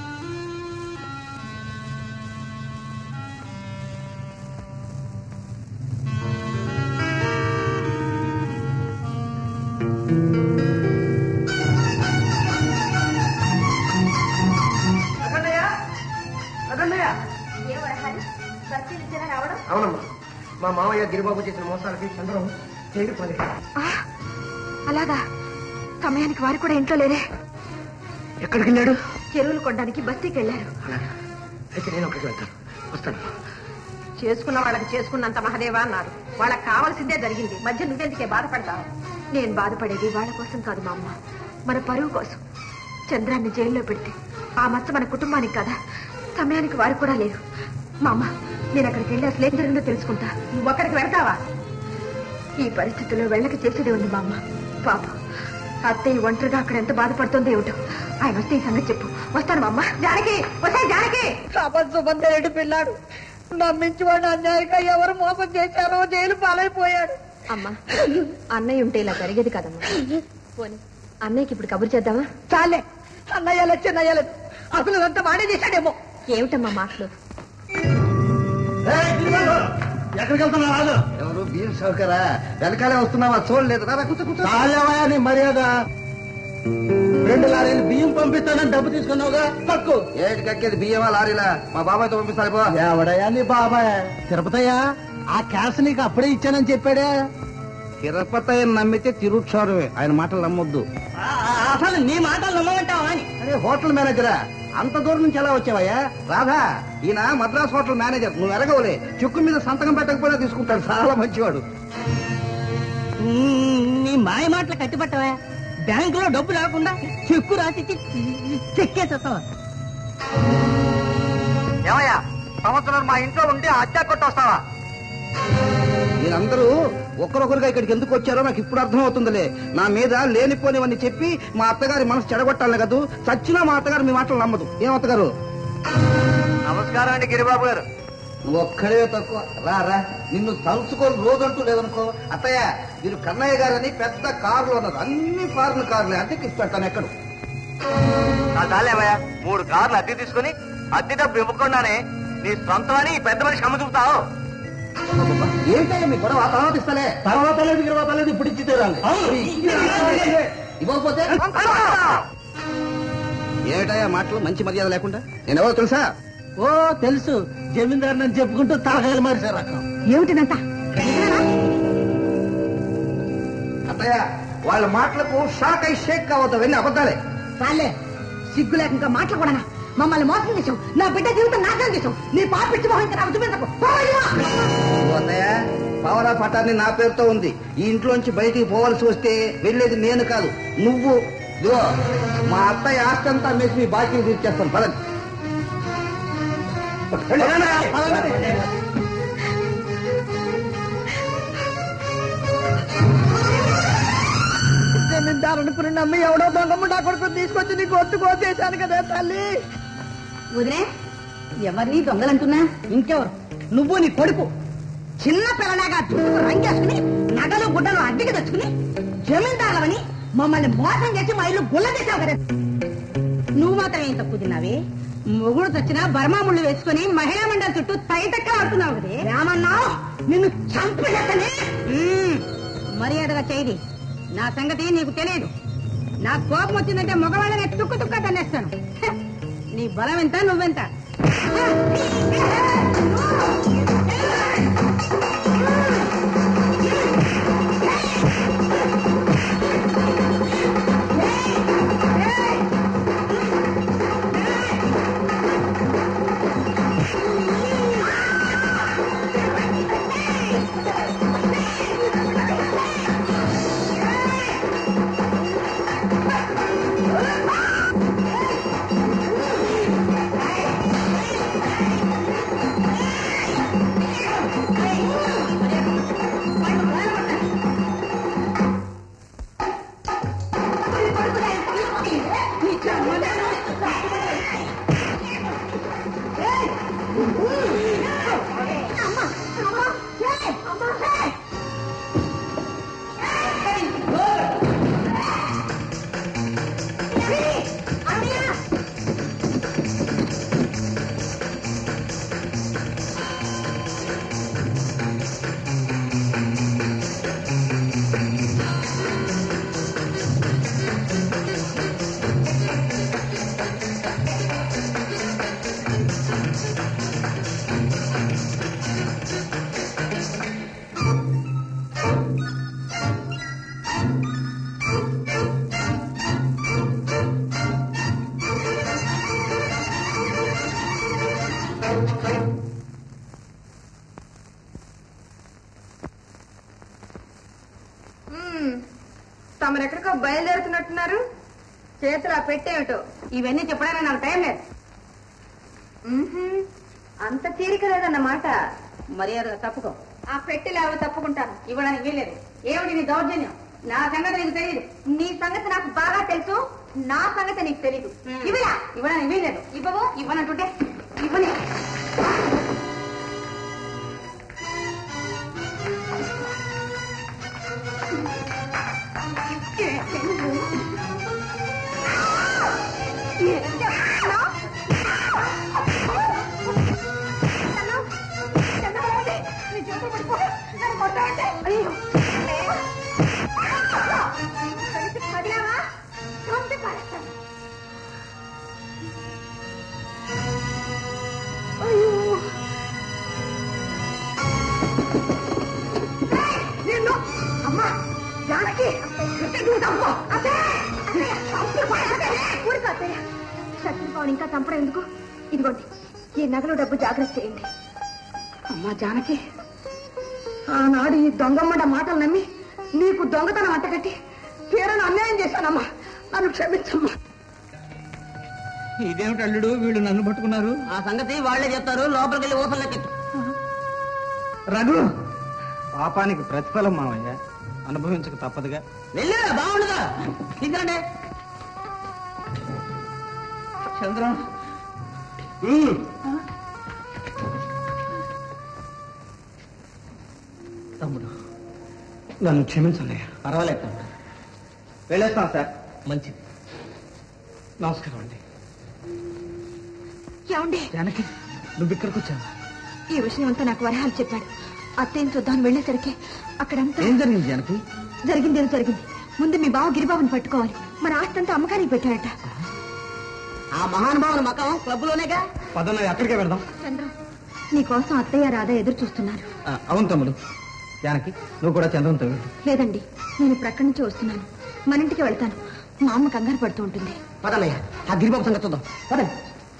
[SPEAKER 4] అవునమ్మా మా మావయ్య గిరిబాబు చేసిన మోసాలకి చంద్రం జైలు పాలి
[SPEAKER 1] అలాగా సమయానికి వారు కూడా ఇంట్లో లేరే
[SPEAKER 4] ఎక్కడికి వెళ్ళాడు
[SPEAKER 1] చెరువులు కొనడానికి బస్తీకి వెళ్ళారు
[SPEAKER 4] అలాగా అయితే నేను అక్కడికి వెళ్తాను వస్తాను
[SPEAKER 1] చేసుకున్న వాళ్ళకి చేసుకున్నంత మహదేవా అన్నారు వాళ్ళకి కావాల్సిందే జరిగింది మధ్య నువ్వెందుకే బాధపడతావు నేను బాధపడేది వాళ్ళ కోసం కాదు మా అమ్మ మన పరువు కోసం చంద్రాన్ని జైల్లో పెడితే ఆ మచ్చ మన కుటుంబానికి కదా సమయానికి వారు కూడా లేరు మా అమ్మ నేను అక్కడికి వెళ్ళి అసలు ఏం జరిగిందో తెలుసుకుంటా నువ్వు అక్కడికి వెళ్తావా ఈ పరిస్థితుల్లో వెళ్ళక చేసేదే ఉంది మా అమ్మ పాప అత్తయ్య ఒంటరిగా అక్కడ ఎంత బాధపడుతుందో ఏమిటో ఆయన వస్తే ఈ సంగతి చెప్పు వస్తాను మా అమ్మ జానకి వస్తాయి జానకి
[SPEAKER 7] సుబంధరెడ్డి పిల్లాడు నమ్మించి వాడిని అన్యాయంగా ఎవరు మోసం చేశారో జైలు పాలైపోయాడు
[SPEAKER 1] అమ్మా అన్నయ్య ఉంటే ఇలా జరిగేది కదమ్మా పోనీ అన్నయ్యకి ఇప్పుడు కబురు చేద్దామా
[SPEAKER 7] చాలే అన్నయ్యలు చిన్నయ్యలేదు అసలు ఇదంతా వాడే చేశాడేమో
[SPEAKER 1] ఏమిటమ్మా మాటలు
[SPEAKER 6] ఎక్కడికి వెళ్తున్నావు రాదు
[SPEAKER 10] ఎవరు బీర్ సౌకరా వెనకాలే వస్తున్నావా చూడలేదు రా కూర్చో కూర్చో
[SPEAKER 4] చాలేవయా నీ మర్యాద
[SPEAKER 2] రెండు లారీలు బియ్యం పంపిస్తానని డబ్బు తీసుకున్నావుగా తక్కువ
[SPEAKER 10] ఏటి కక్కేది బియ్యమా లారీలా మా బాబాయ్తో పంపిస్తాను పో
[SPEAKER 2] ఎవడయ్యా నీ బాబాయ్ తిరుపతయ్య ఆ క్యాష్ నీకు అప్పుడే ఇచ్చానని చెప్పాడే
[SPEAKER 10] తిరుపతి నమ్మితే తిరుక్షారమే ఆయన మాటలు నమ్మొద్దు
[SPEAKER 6] అసలు నీ మాటలు నమ్మమంటావా అని
[SPEAKER 10] అరే హోటల్ మేనేజరా అంత దూరం నుంచి ఎలా వచ్చావయ్యా రాధా ఈయన మద్రాస్ హోటల్ మేనేజర్ నువ్వు ఎరగవులే చెక్కు మీద సంతకం పెట్టకపోయినా తీసుకుంటాడు చాలా మంచివాడు
[SPEAKER 6] నీ- నీ మాయ మాటలు కట్టిపట్టవా బ్యాంకులో డబ్బు రాకుండా చెక్కు రాసిచ్చి చెక్కేసేస్తావా
[SPEAKER 5] ఏమయ్యా సంవత్సరం మా ఇంట్లో ఉండి అద్దె కొట్టొస్తావా
[SPEAKER 10] మీరందరూ ఒక్కరొకరుగా ఇక్కడికి ఎందుకు వచ్చారో నాకు ఇప్పుడు అర్థం అవుతుందిలే నా మీద లేనిపోనివన్నీ చెప్పి మా అత్తగారి మనసు చెడగొట్టాలి కదూ చచ్చినా మా అత్తగారు మీ మాటలు నమ్మదు ఏం అత్తగారు
[SPEAKER 5] నమస్కారం అండి గిరిబాబు గారు
[SPEAKER 10] నువ్వు ఒక్కడే తక్కువ రా రా నిన్ను తలుచుకోని రోజంటూ లేదనుకో అత్తయ్య మీరు కన్నయ్య గారని పెద్ద కార్లు ఉన్నారు అన్ని ఫారెన్ కార్లే అద్దెకి ఇచ్చి పెడతాను ఎక్కడ
[SPEAKER 5] నా చాలేమయ్యా మూడు కార్లు అద్దె తీసుకుని అద్దె డబ్బు ఇవ్వకుండానే నీ సొంతమని ఈ పెద్ద మనిషికి అమ్మ చూపుతావు
[SPEAKER 10] ఏంటయ్యా మీ గొడవ తర్వాత ఇస్తలే
[SPEAKER 2] తర్వాత లేదు తర్వాత లేదు ఇప్పుడు ఇచ్చి తీరాలి
[SPEAKER 10] ఇవ్వకపోతే ఏమిటయ్యా మాటలు మంచి మర్యాద లేకుండా నేనెవరో తెలుసా
[SPEAKER 2] ఓ తెలుసు జమీందారు నన్ను చెప్పుకుంటూ తలకాయలు మారిసారు అక్కడ
[SPEAKER 1] ఏమిటిదంతా
[SPEAKER 10] అత్తయ్య వాళ్ళ మాటలకు షాక్ అయి షేక్ కావద్దు అవన్నీ అబద్ధాలే
[SPEAKER 1] చాలే సిగ్గు లేక ఇంకా మాట్లాడకూడనా మమ్మల్ని మోసం చేసావు నా బిడ్డ జీవితం నాశనం చేసావు నీ పాప పిచ్చి మొహం ఇంకా నాకు చూపించకు పోవయ్యా.
[SPEAKER 10] ఓ అత్తయ్య పవరా పటాన్ని నా పేరుతో ఉంది ఈ ఇంట్లోంచి బయటికి పోవాల్సి వస్తే వెళ్ళేది నేను కాదు నువ్వు ఇదిగో మా అత్తయ్య ఆస్తి అంతా అమ్మేసి మీ బాకీలు తీర్చేస్తాను పదండి
[SPEAKER 1] జమీందారు అనుకుని నమ్మి ఎవడో దొంగమ్మ నా కొడుకు తీసుకొచ్చి నీ గొంతు కోసేశాను కదా తల్లి వదిలే ఎవరిని దొంగలంటున్నా ఇంకెవరు నువ్వు నీ కొడుకు చిన్న పిల్లలాగా జుట్టుకు రంగేసుకుని నగలు గుడ్డలు అద్దెకి తెచ్చుకుని జమీందారులని మమ్మల్ని మోసం చేసి మా ఇల్లు గుల్ల చేశావు కదా నువ్వు మాత్రం ఏం తక్కువ తిన్నావే మొగుడు తెచ్చినా బర్మా ముళ్ళు వేసుకుని మహిళా మండలి చుట్టూ తైటక్క ఆడుతున్నావు కదే రామన్నావు నిన్ను చంపేసనే మర్యాదగా చేయది నా సంగతి నీకు తెలియదు నా కోపం వచ్చిందంటే మగవాళ్ళని తుక్కు తుక్క తన్నేస్తాను హ! నీ బలం ఎంత నువ్వెంత తమరు ఎక్కడికో బయలుదేరుతున్నట్టున్నారు చేతులు ఆ పెట్టేమిటో ఇవన్నీ చెప్పడానికి నాకు టైం లేదు మ్మ్హ్మ్. అంత తీరిక లేదన్నమాట మర్యాదగా తప్పుకో ఆ పెట్టెలేవో తప్పుకుంటాను ఇవ్వడానికి వీలేదు ఏమిటి నీ దౌర్జన్యం నా సంగతి నీకు తెలియదు నీ సంగతి నాకు బాగా తెలుసు నా సంగతి నీకు తెలియదు ఇవ్వయా ఇవ్వడానికి వీలేదు ఇవ్వవు ఇవ్వనంటుంటే ఇవ్వని అయ్యో నిన్ను అమ్మా జానకి నువ్వు తప్పు అదే
[SPEAKER 3] ఊరుకో అత్తయ్య శత్రుపావుని ఇంకా చంపడం ఎందుకు ఇదిగోండి ఈ నగలు డబ్బు జాగ్రత్త చేయండి
[SPEAKER 1] అమ్మా జానకి ఆనాడు ఈ దొంగమ్మడ మాటలు నమ్మి నీకు దొంగతనం అంటగట్టి తీరని అన్యాయం చేశానమ్మా నన్ను క్షమించమ్మా
[SPEAKER 6] ఇదేమిటి అల్లుడు వీళ్ళు నన్ను పట్టుకున్నారు
[SPEAKER 7] ఆ సంగతి వాళ్లే చెప్తారు లోపలికి వెళ్ళి ఓపెన్ లెక్క
[SPEAKER 2] రఘు పాపానికి ప్రతిఫలం మావయ్య అనుభవించక తప్పదుగా
[SPEAKER 7] వెళ్ళిరా బాగుండదా తీసుకురండి
[SPEAKER 6] చంద్ర తమ్ముడు
[SPEAKER 2] నన్ను క్షమించలేయా
[SPEAKER 6] పర్వాలేదు
[SPEAKER 2] వెళ్ళేస్తాం సార్
[SPEAKER 6] మంచిది
[SPEAKER 2] నమస్కారం అండి
[SPEAKER 3] ఏమండి
[SPEAKER 2] జానకి నువ్వు ఇక్కడికి వచ్చావు
[SPEAKER 3] ఈ విషయం అంతా నాకు వరహాలు చెప్పాడు అత్తయ్యని చూద్దామని వెళ్ళేసరికి అక్కడంతా
[SPEAKER 2] ఏం జరిగింది జానకి
[SPEAKER 3] జరిగింది ఏదో జరిగింది ముందు మీ బావ గిరిబాబుని పట్టుకోవాలి మన ఆస్తంతా అమ్మకానికి పెట్టాడట
[SPEAKER 7] ఆ మహానుభావుని మకం క్లబ్ లోనేగా
[SPEAKER 2] పదన్న అక్కడికే వెళ్దాం
[SPEAKER 3] చంద్ర నీకోసం అత్తయ్య రాధా ఎదురు చూస్తున్నారు
[SPEAKER 2] ఆ, అవును తమ్ముడు జానకి నువ్వు కూడా చంద్రంతో వెళ్ళు
[SPEAKER 3] లేదండి నేను ఇప్పుడు అక్కడి నుంచి వస్తున్నాను మన ఇంటికి వెళ్తాను మా అమ్మ కంగారు పడుతూ ఉంటుంది
[SPEAKER 7] పదన్నయ్య ఆ గిరిబాబు సంగతి చూద్దాం పదండి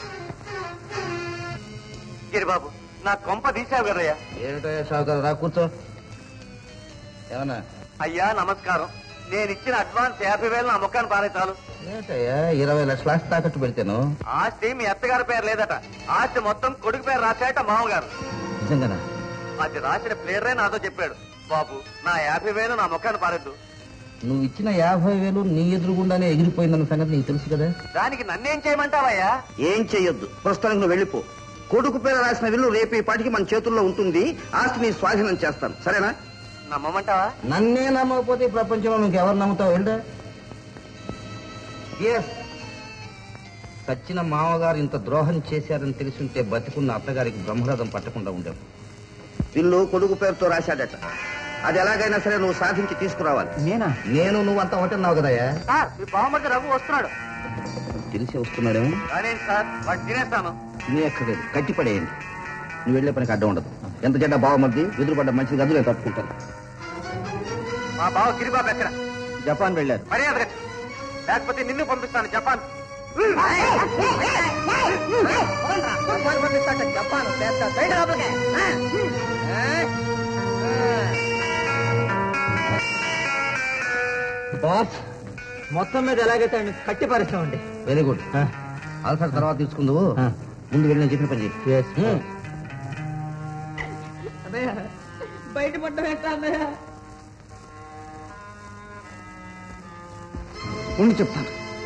[SPEAKER 5] గిరిబాబు నా కొంప తీసావు కదయ్యా
[SPEAKER 10] ఏమిటయ్యా షావుకారు రా కూర్చో ఏమన్నా
[SPEAKER 5] అయ్యా నమస్కారం నేను ఇచ్చిన అడ్వాన్స్ యాభై వేలు నా ముఖాన్ని పారే చాలు
[SPEAKER 10] ఏమిటయ్యా ఇరవై లక్షల ఆస్తి తాకట్టు పెడితేను
[SPEAKER 5] ఆస్తి మీ అత్తగారి పేరు లేదట ఆస్తి మొత్తం కొడుకు పేరు రాశాట మామగారు
[SPEAKER 10] నిజంగానా
[SPEAKER 5] అది రాసిన ప్లేయరే నాతో చెప్పాడు బాబు నా యాభై వేలు నా ముఖాన్ని పారద్దు
[SPEAKER 10] నువ్వు ఇచ్చిన యాభై వేలు నీ ఎదురుగుండానే ఎగిరిపోయిందన్న సంగతి నీకు తెలుసు కదా
[SPEAKER 5] దానికి నన్నేం చేయమంటావయ్యా
[SPEAKER 10] ఏం చెయ్యొద్దు ప్రస్తుతానికి నువ్వు వెళ్ళిపో కొడుకు పేరు రాసిన విల్లు రేపు ఈ పాటికి మన చేతుల్లో ఉంటుంది ఆస్తి నీ స్వాధీనం చేస్తాను సరేనా
[SPEAKER 5] నమ్మమంటావా
[SPEAKER 10] నన్నే నమ్మకపోతే ఈ ప్రపంచంలో నువ్వు ఎవరు నమ్ముతావు వెళ్ళా ఎస్ సచ్చిన మామగారు ఇంత ద్రోహం చేశారని తెలిసింటే బతికున్న అత్తగారికి బ్రహ్మరథం పట్టకుండా ఉండేవు విల్లు కొడుకు పేరుతో రాశాడట అది ఎలాగైనా సరే నువ్వు సాధించి తీసుకురావాలి
[SPEAKER 2] నేనా
[SPEAKER 10] నేను నువ్వు అంతా ఒకటన్నావు కదయ్యా
[SPEAKER 5] సార్ మీ బామ్మకి రఘు వస్తున్నాడు
[SPEAKER 10] తెలిసి వస్తున్నాడేమో
[SPEAKER 5] అదేంటి సార్ వాడు తినేస్తాను
[SPEAKER 10] తినే ఎక్కలేదు కట్టి పడేయండి నువ్వు వెళ్ళే పనికి అడ్డం ఉండదు ఎంత చెడ్డ బావమర్ది ఎదురు పడ్డ మంచి గదులు నేను తప్పుకుంటాను
[SPEAKER 5] మా బావ గిరిబాబు ఎక్కడ
[SPEAKER 2] జపాన్ వెళ్ళారు
[SPEAKER 5] మర్యాద కట్టి. లేకపోతే నిన్ను పంపిస్తాను జపాన్
[SPEAKER 7] జపాన్ పెద్ద సైడ్ లోపలికి
[SPEAKER 2] బాస్ మొత్తం మీద ఎలాగైతే ఆయన కట్టి పరిచామండి
[SPEAKER 10] వెరీ గుడ్ అల్సర్ తర్వాత తీసుకుందువు ముందు వెళ్ళి నేను చెప్పిన పని చెయ్యి. హ్మ్.
[SPEAKER 7] బయట పడ్డం ఎట్లా అన్నయ్య
[SPEAKER 2] ఉండి చెప్తాను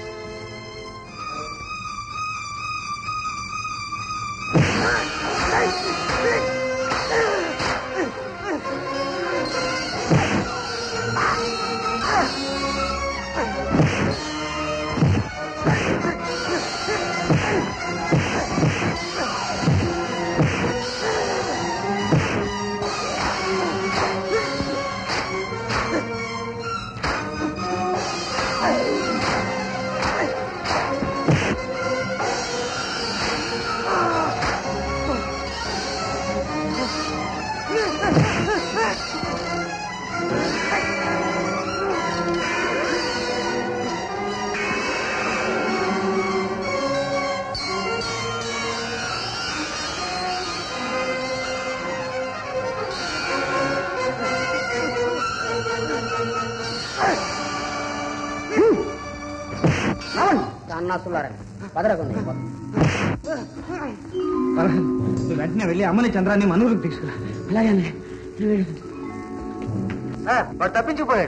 [SPEAKER 7] సన్నాసులారా పదరకుంది
[SPEAKER 2] నువ్వు వెంటనే వెళ్ళి అమ్మని చంద్రాన్ని మనూరుకు తీసుకురా అలాగే
[SPEAKER 5] సార్ వాడు తప్పించిపోయాడు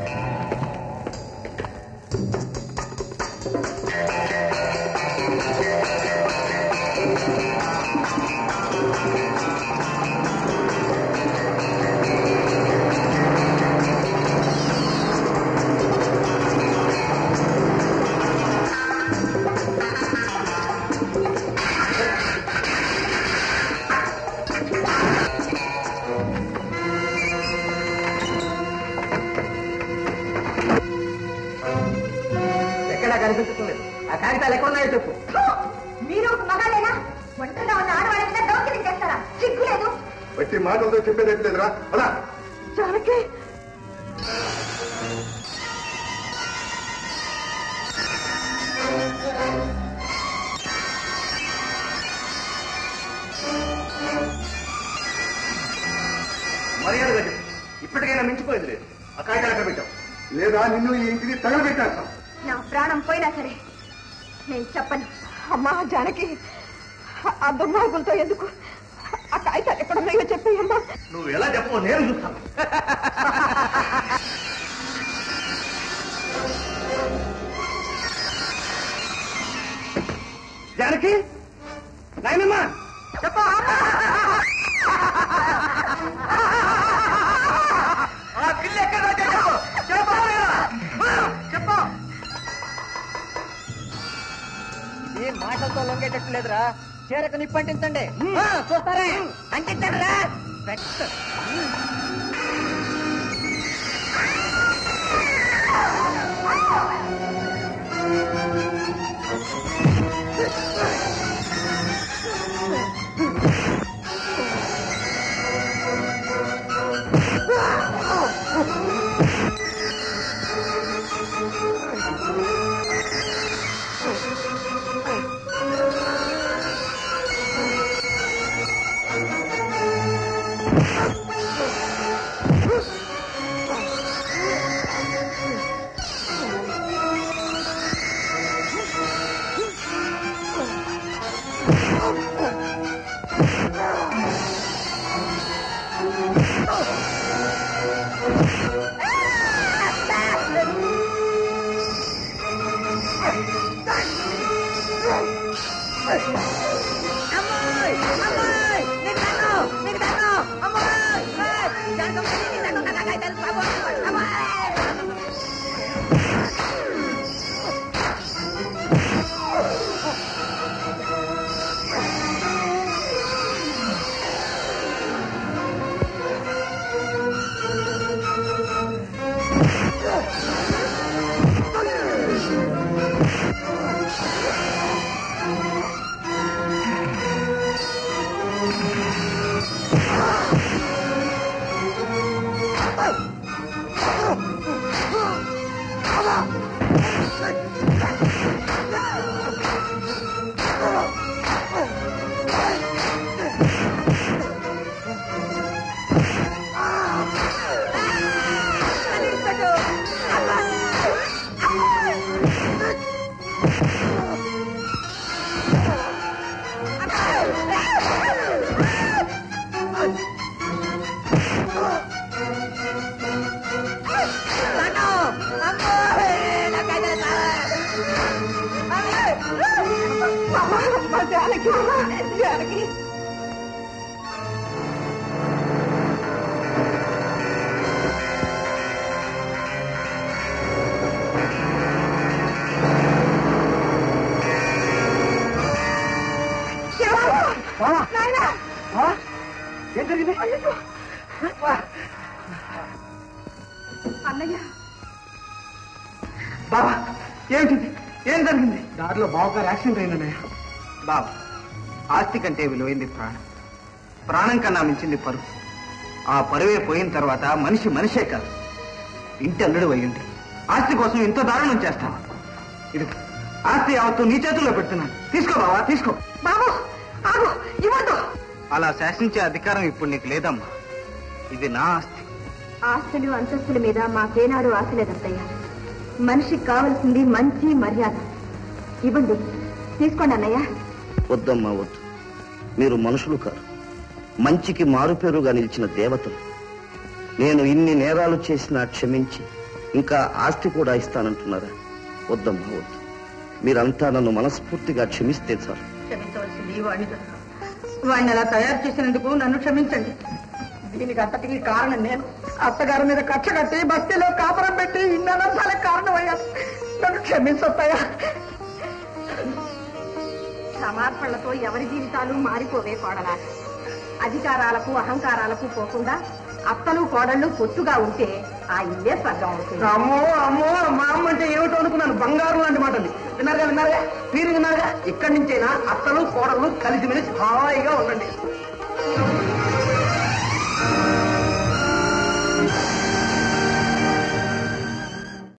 [SPEAKER 7] ఎక్కడా కనిపించట్లేదు ఆ కాగితాలు ఎక్కడ ఉన్నాయో చెప్పు
[SPEAKER 3] మీరు ఒక మగాలేనా ఒంటరిగా ఉన్న ఆడవాళ్ళ మీద దౌర్జన్యం చేస్తారా సిగ్గు లేదు
[SPEAKER 12] బట్టి మాటలతో చెప్పేదట్లేదురా అలా
[SPEAKER 1] జానకి
[SPEAKER 12] మర్యాదగా చెప్పు ఇప్పటికైనా మించిపోయింది లేదు ఆ కాగితాలు అక్కడ పెట్టాం లేదా నిన్ను ఈ ఇంటిని తగలబెట్టేస్తాం
[SPEAKER 9] నా ప్రాణం పోయినా సరే నేను చెప్పను
[SPEAKER 1] అమ్మా జానకి ఆ దుర్మార్గులతో ఎందుకు ఆ కాగితాలు ఎక్కడ ఉన్నాయో చెప్పేయమ్మా
[SPEAKER 12] నువ్వు ఎలా చెప్పవు నేను చూస్తాను
[SPEAKER 4] జానకి నాయనమ్మా
[SPEAKER 1] చెప్పు
[SPEAKER 4] ఆ పిల్ల ఎక్కడ చెప్పు చెప్పు చెప్పు
[SPEAKER 7] ఈ మాటలతో లొంగేటట్టు లేదురా చీరకు నిప్పంటించండి చూస్తారా అంటించండి రా
[SPEAKER 1] జానకి జానకి
[SPEAKER 4] ఏం జరిగింది
[SPEAKER 1] అన్నయ్య
[SPEAKER 4] బాబా ఏమిటిది ఏం జరిగింది దారిలో బావగారు యాక్సిడెంట్ అయిందన్నయ్య బాబా ఆస్తి కంటే విలువైంది ప్రాణం ప్రాణం కన్నా మించింది పరువు ఆ పరువే పోయిన తర్వాత మనిషి మనిషే కాదు ఇంటి అల్లుడు అయ్యింది ఆస్తి కోసం ఇంత దారుణం చేస్తాను ఇది ఆస్తి యావత్తు నీ చేతుల్లో పెడుతున్నాను తీసుకో బావా తీసుకో
[SPEAKER 1] బాబు ఆగు ఇవ్వద్దు
[SPEAKER 4] అలా శాసించే అధికారం ఇప్పుడు నీకు లేదమ్మా ఇది నా ఆస్తి
[SPEAKER 9] ఆస్తులు అంతస్తుల మీద మాకేనాడు ఆశ లేదత్తయ్య మనిషికి కావలసింది మంచి మర్యాద ఇవ్వండి తీసుకోండి అన్నయ్య
[SPEAKER 10] వద్దమ్మా వద్దు మీరు మనుషులు కారు మంచికి మారుపేరుగా నిలిచిన దేవతలు నేను ఇన్ని నేరాలు చేసినా క్షమించి ఇంకా ఆస్తి కూడా ఇస్తానంటున్నారా వద్దమ్మా వద్దు మీరంతా నన్ను మనస్ఫూర్తిగా క్షమిస్తే చాలు
[SPEAKER 1] క్షమించవలసింది వాడిని కాదు. వాడిని అలా తయారు చేసినందుకు నన్ను క్షమించండి దీనికి అంతటికి కారణం నేను అత్తగారి మీద కక్ష కట్టి బస్తీలో కాపురం పెట్టి ఇన్ని అనర్థాలకు కారణమయ్యాను నన్ను క్షమించొస్తాయా క్షమార్పణలతో ఎవరి జీవితాలు మారిపోవే కోడలా అధికారాలకు అహంకారాలకు పోకుండా అత్తలు కోడళ్ళు పొత్తుగా ఉంటే ఆ ఇల్లే స్వర్గం అవుతుంది
[SPEAKER 4] అమ్మో అమ్మో మా అమ్మ అంటే ఏమిటో అనుకున్నాను బంగారం లాంటి మాటది విన్నారుగా విన్నారుగా మీరు విన్నారుగా ఇక్కడి నుంచైనా అత్తలు కోడలు కలిసిమెలిసి హాయిగా ఉండండి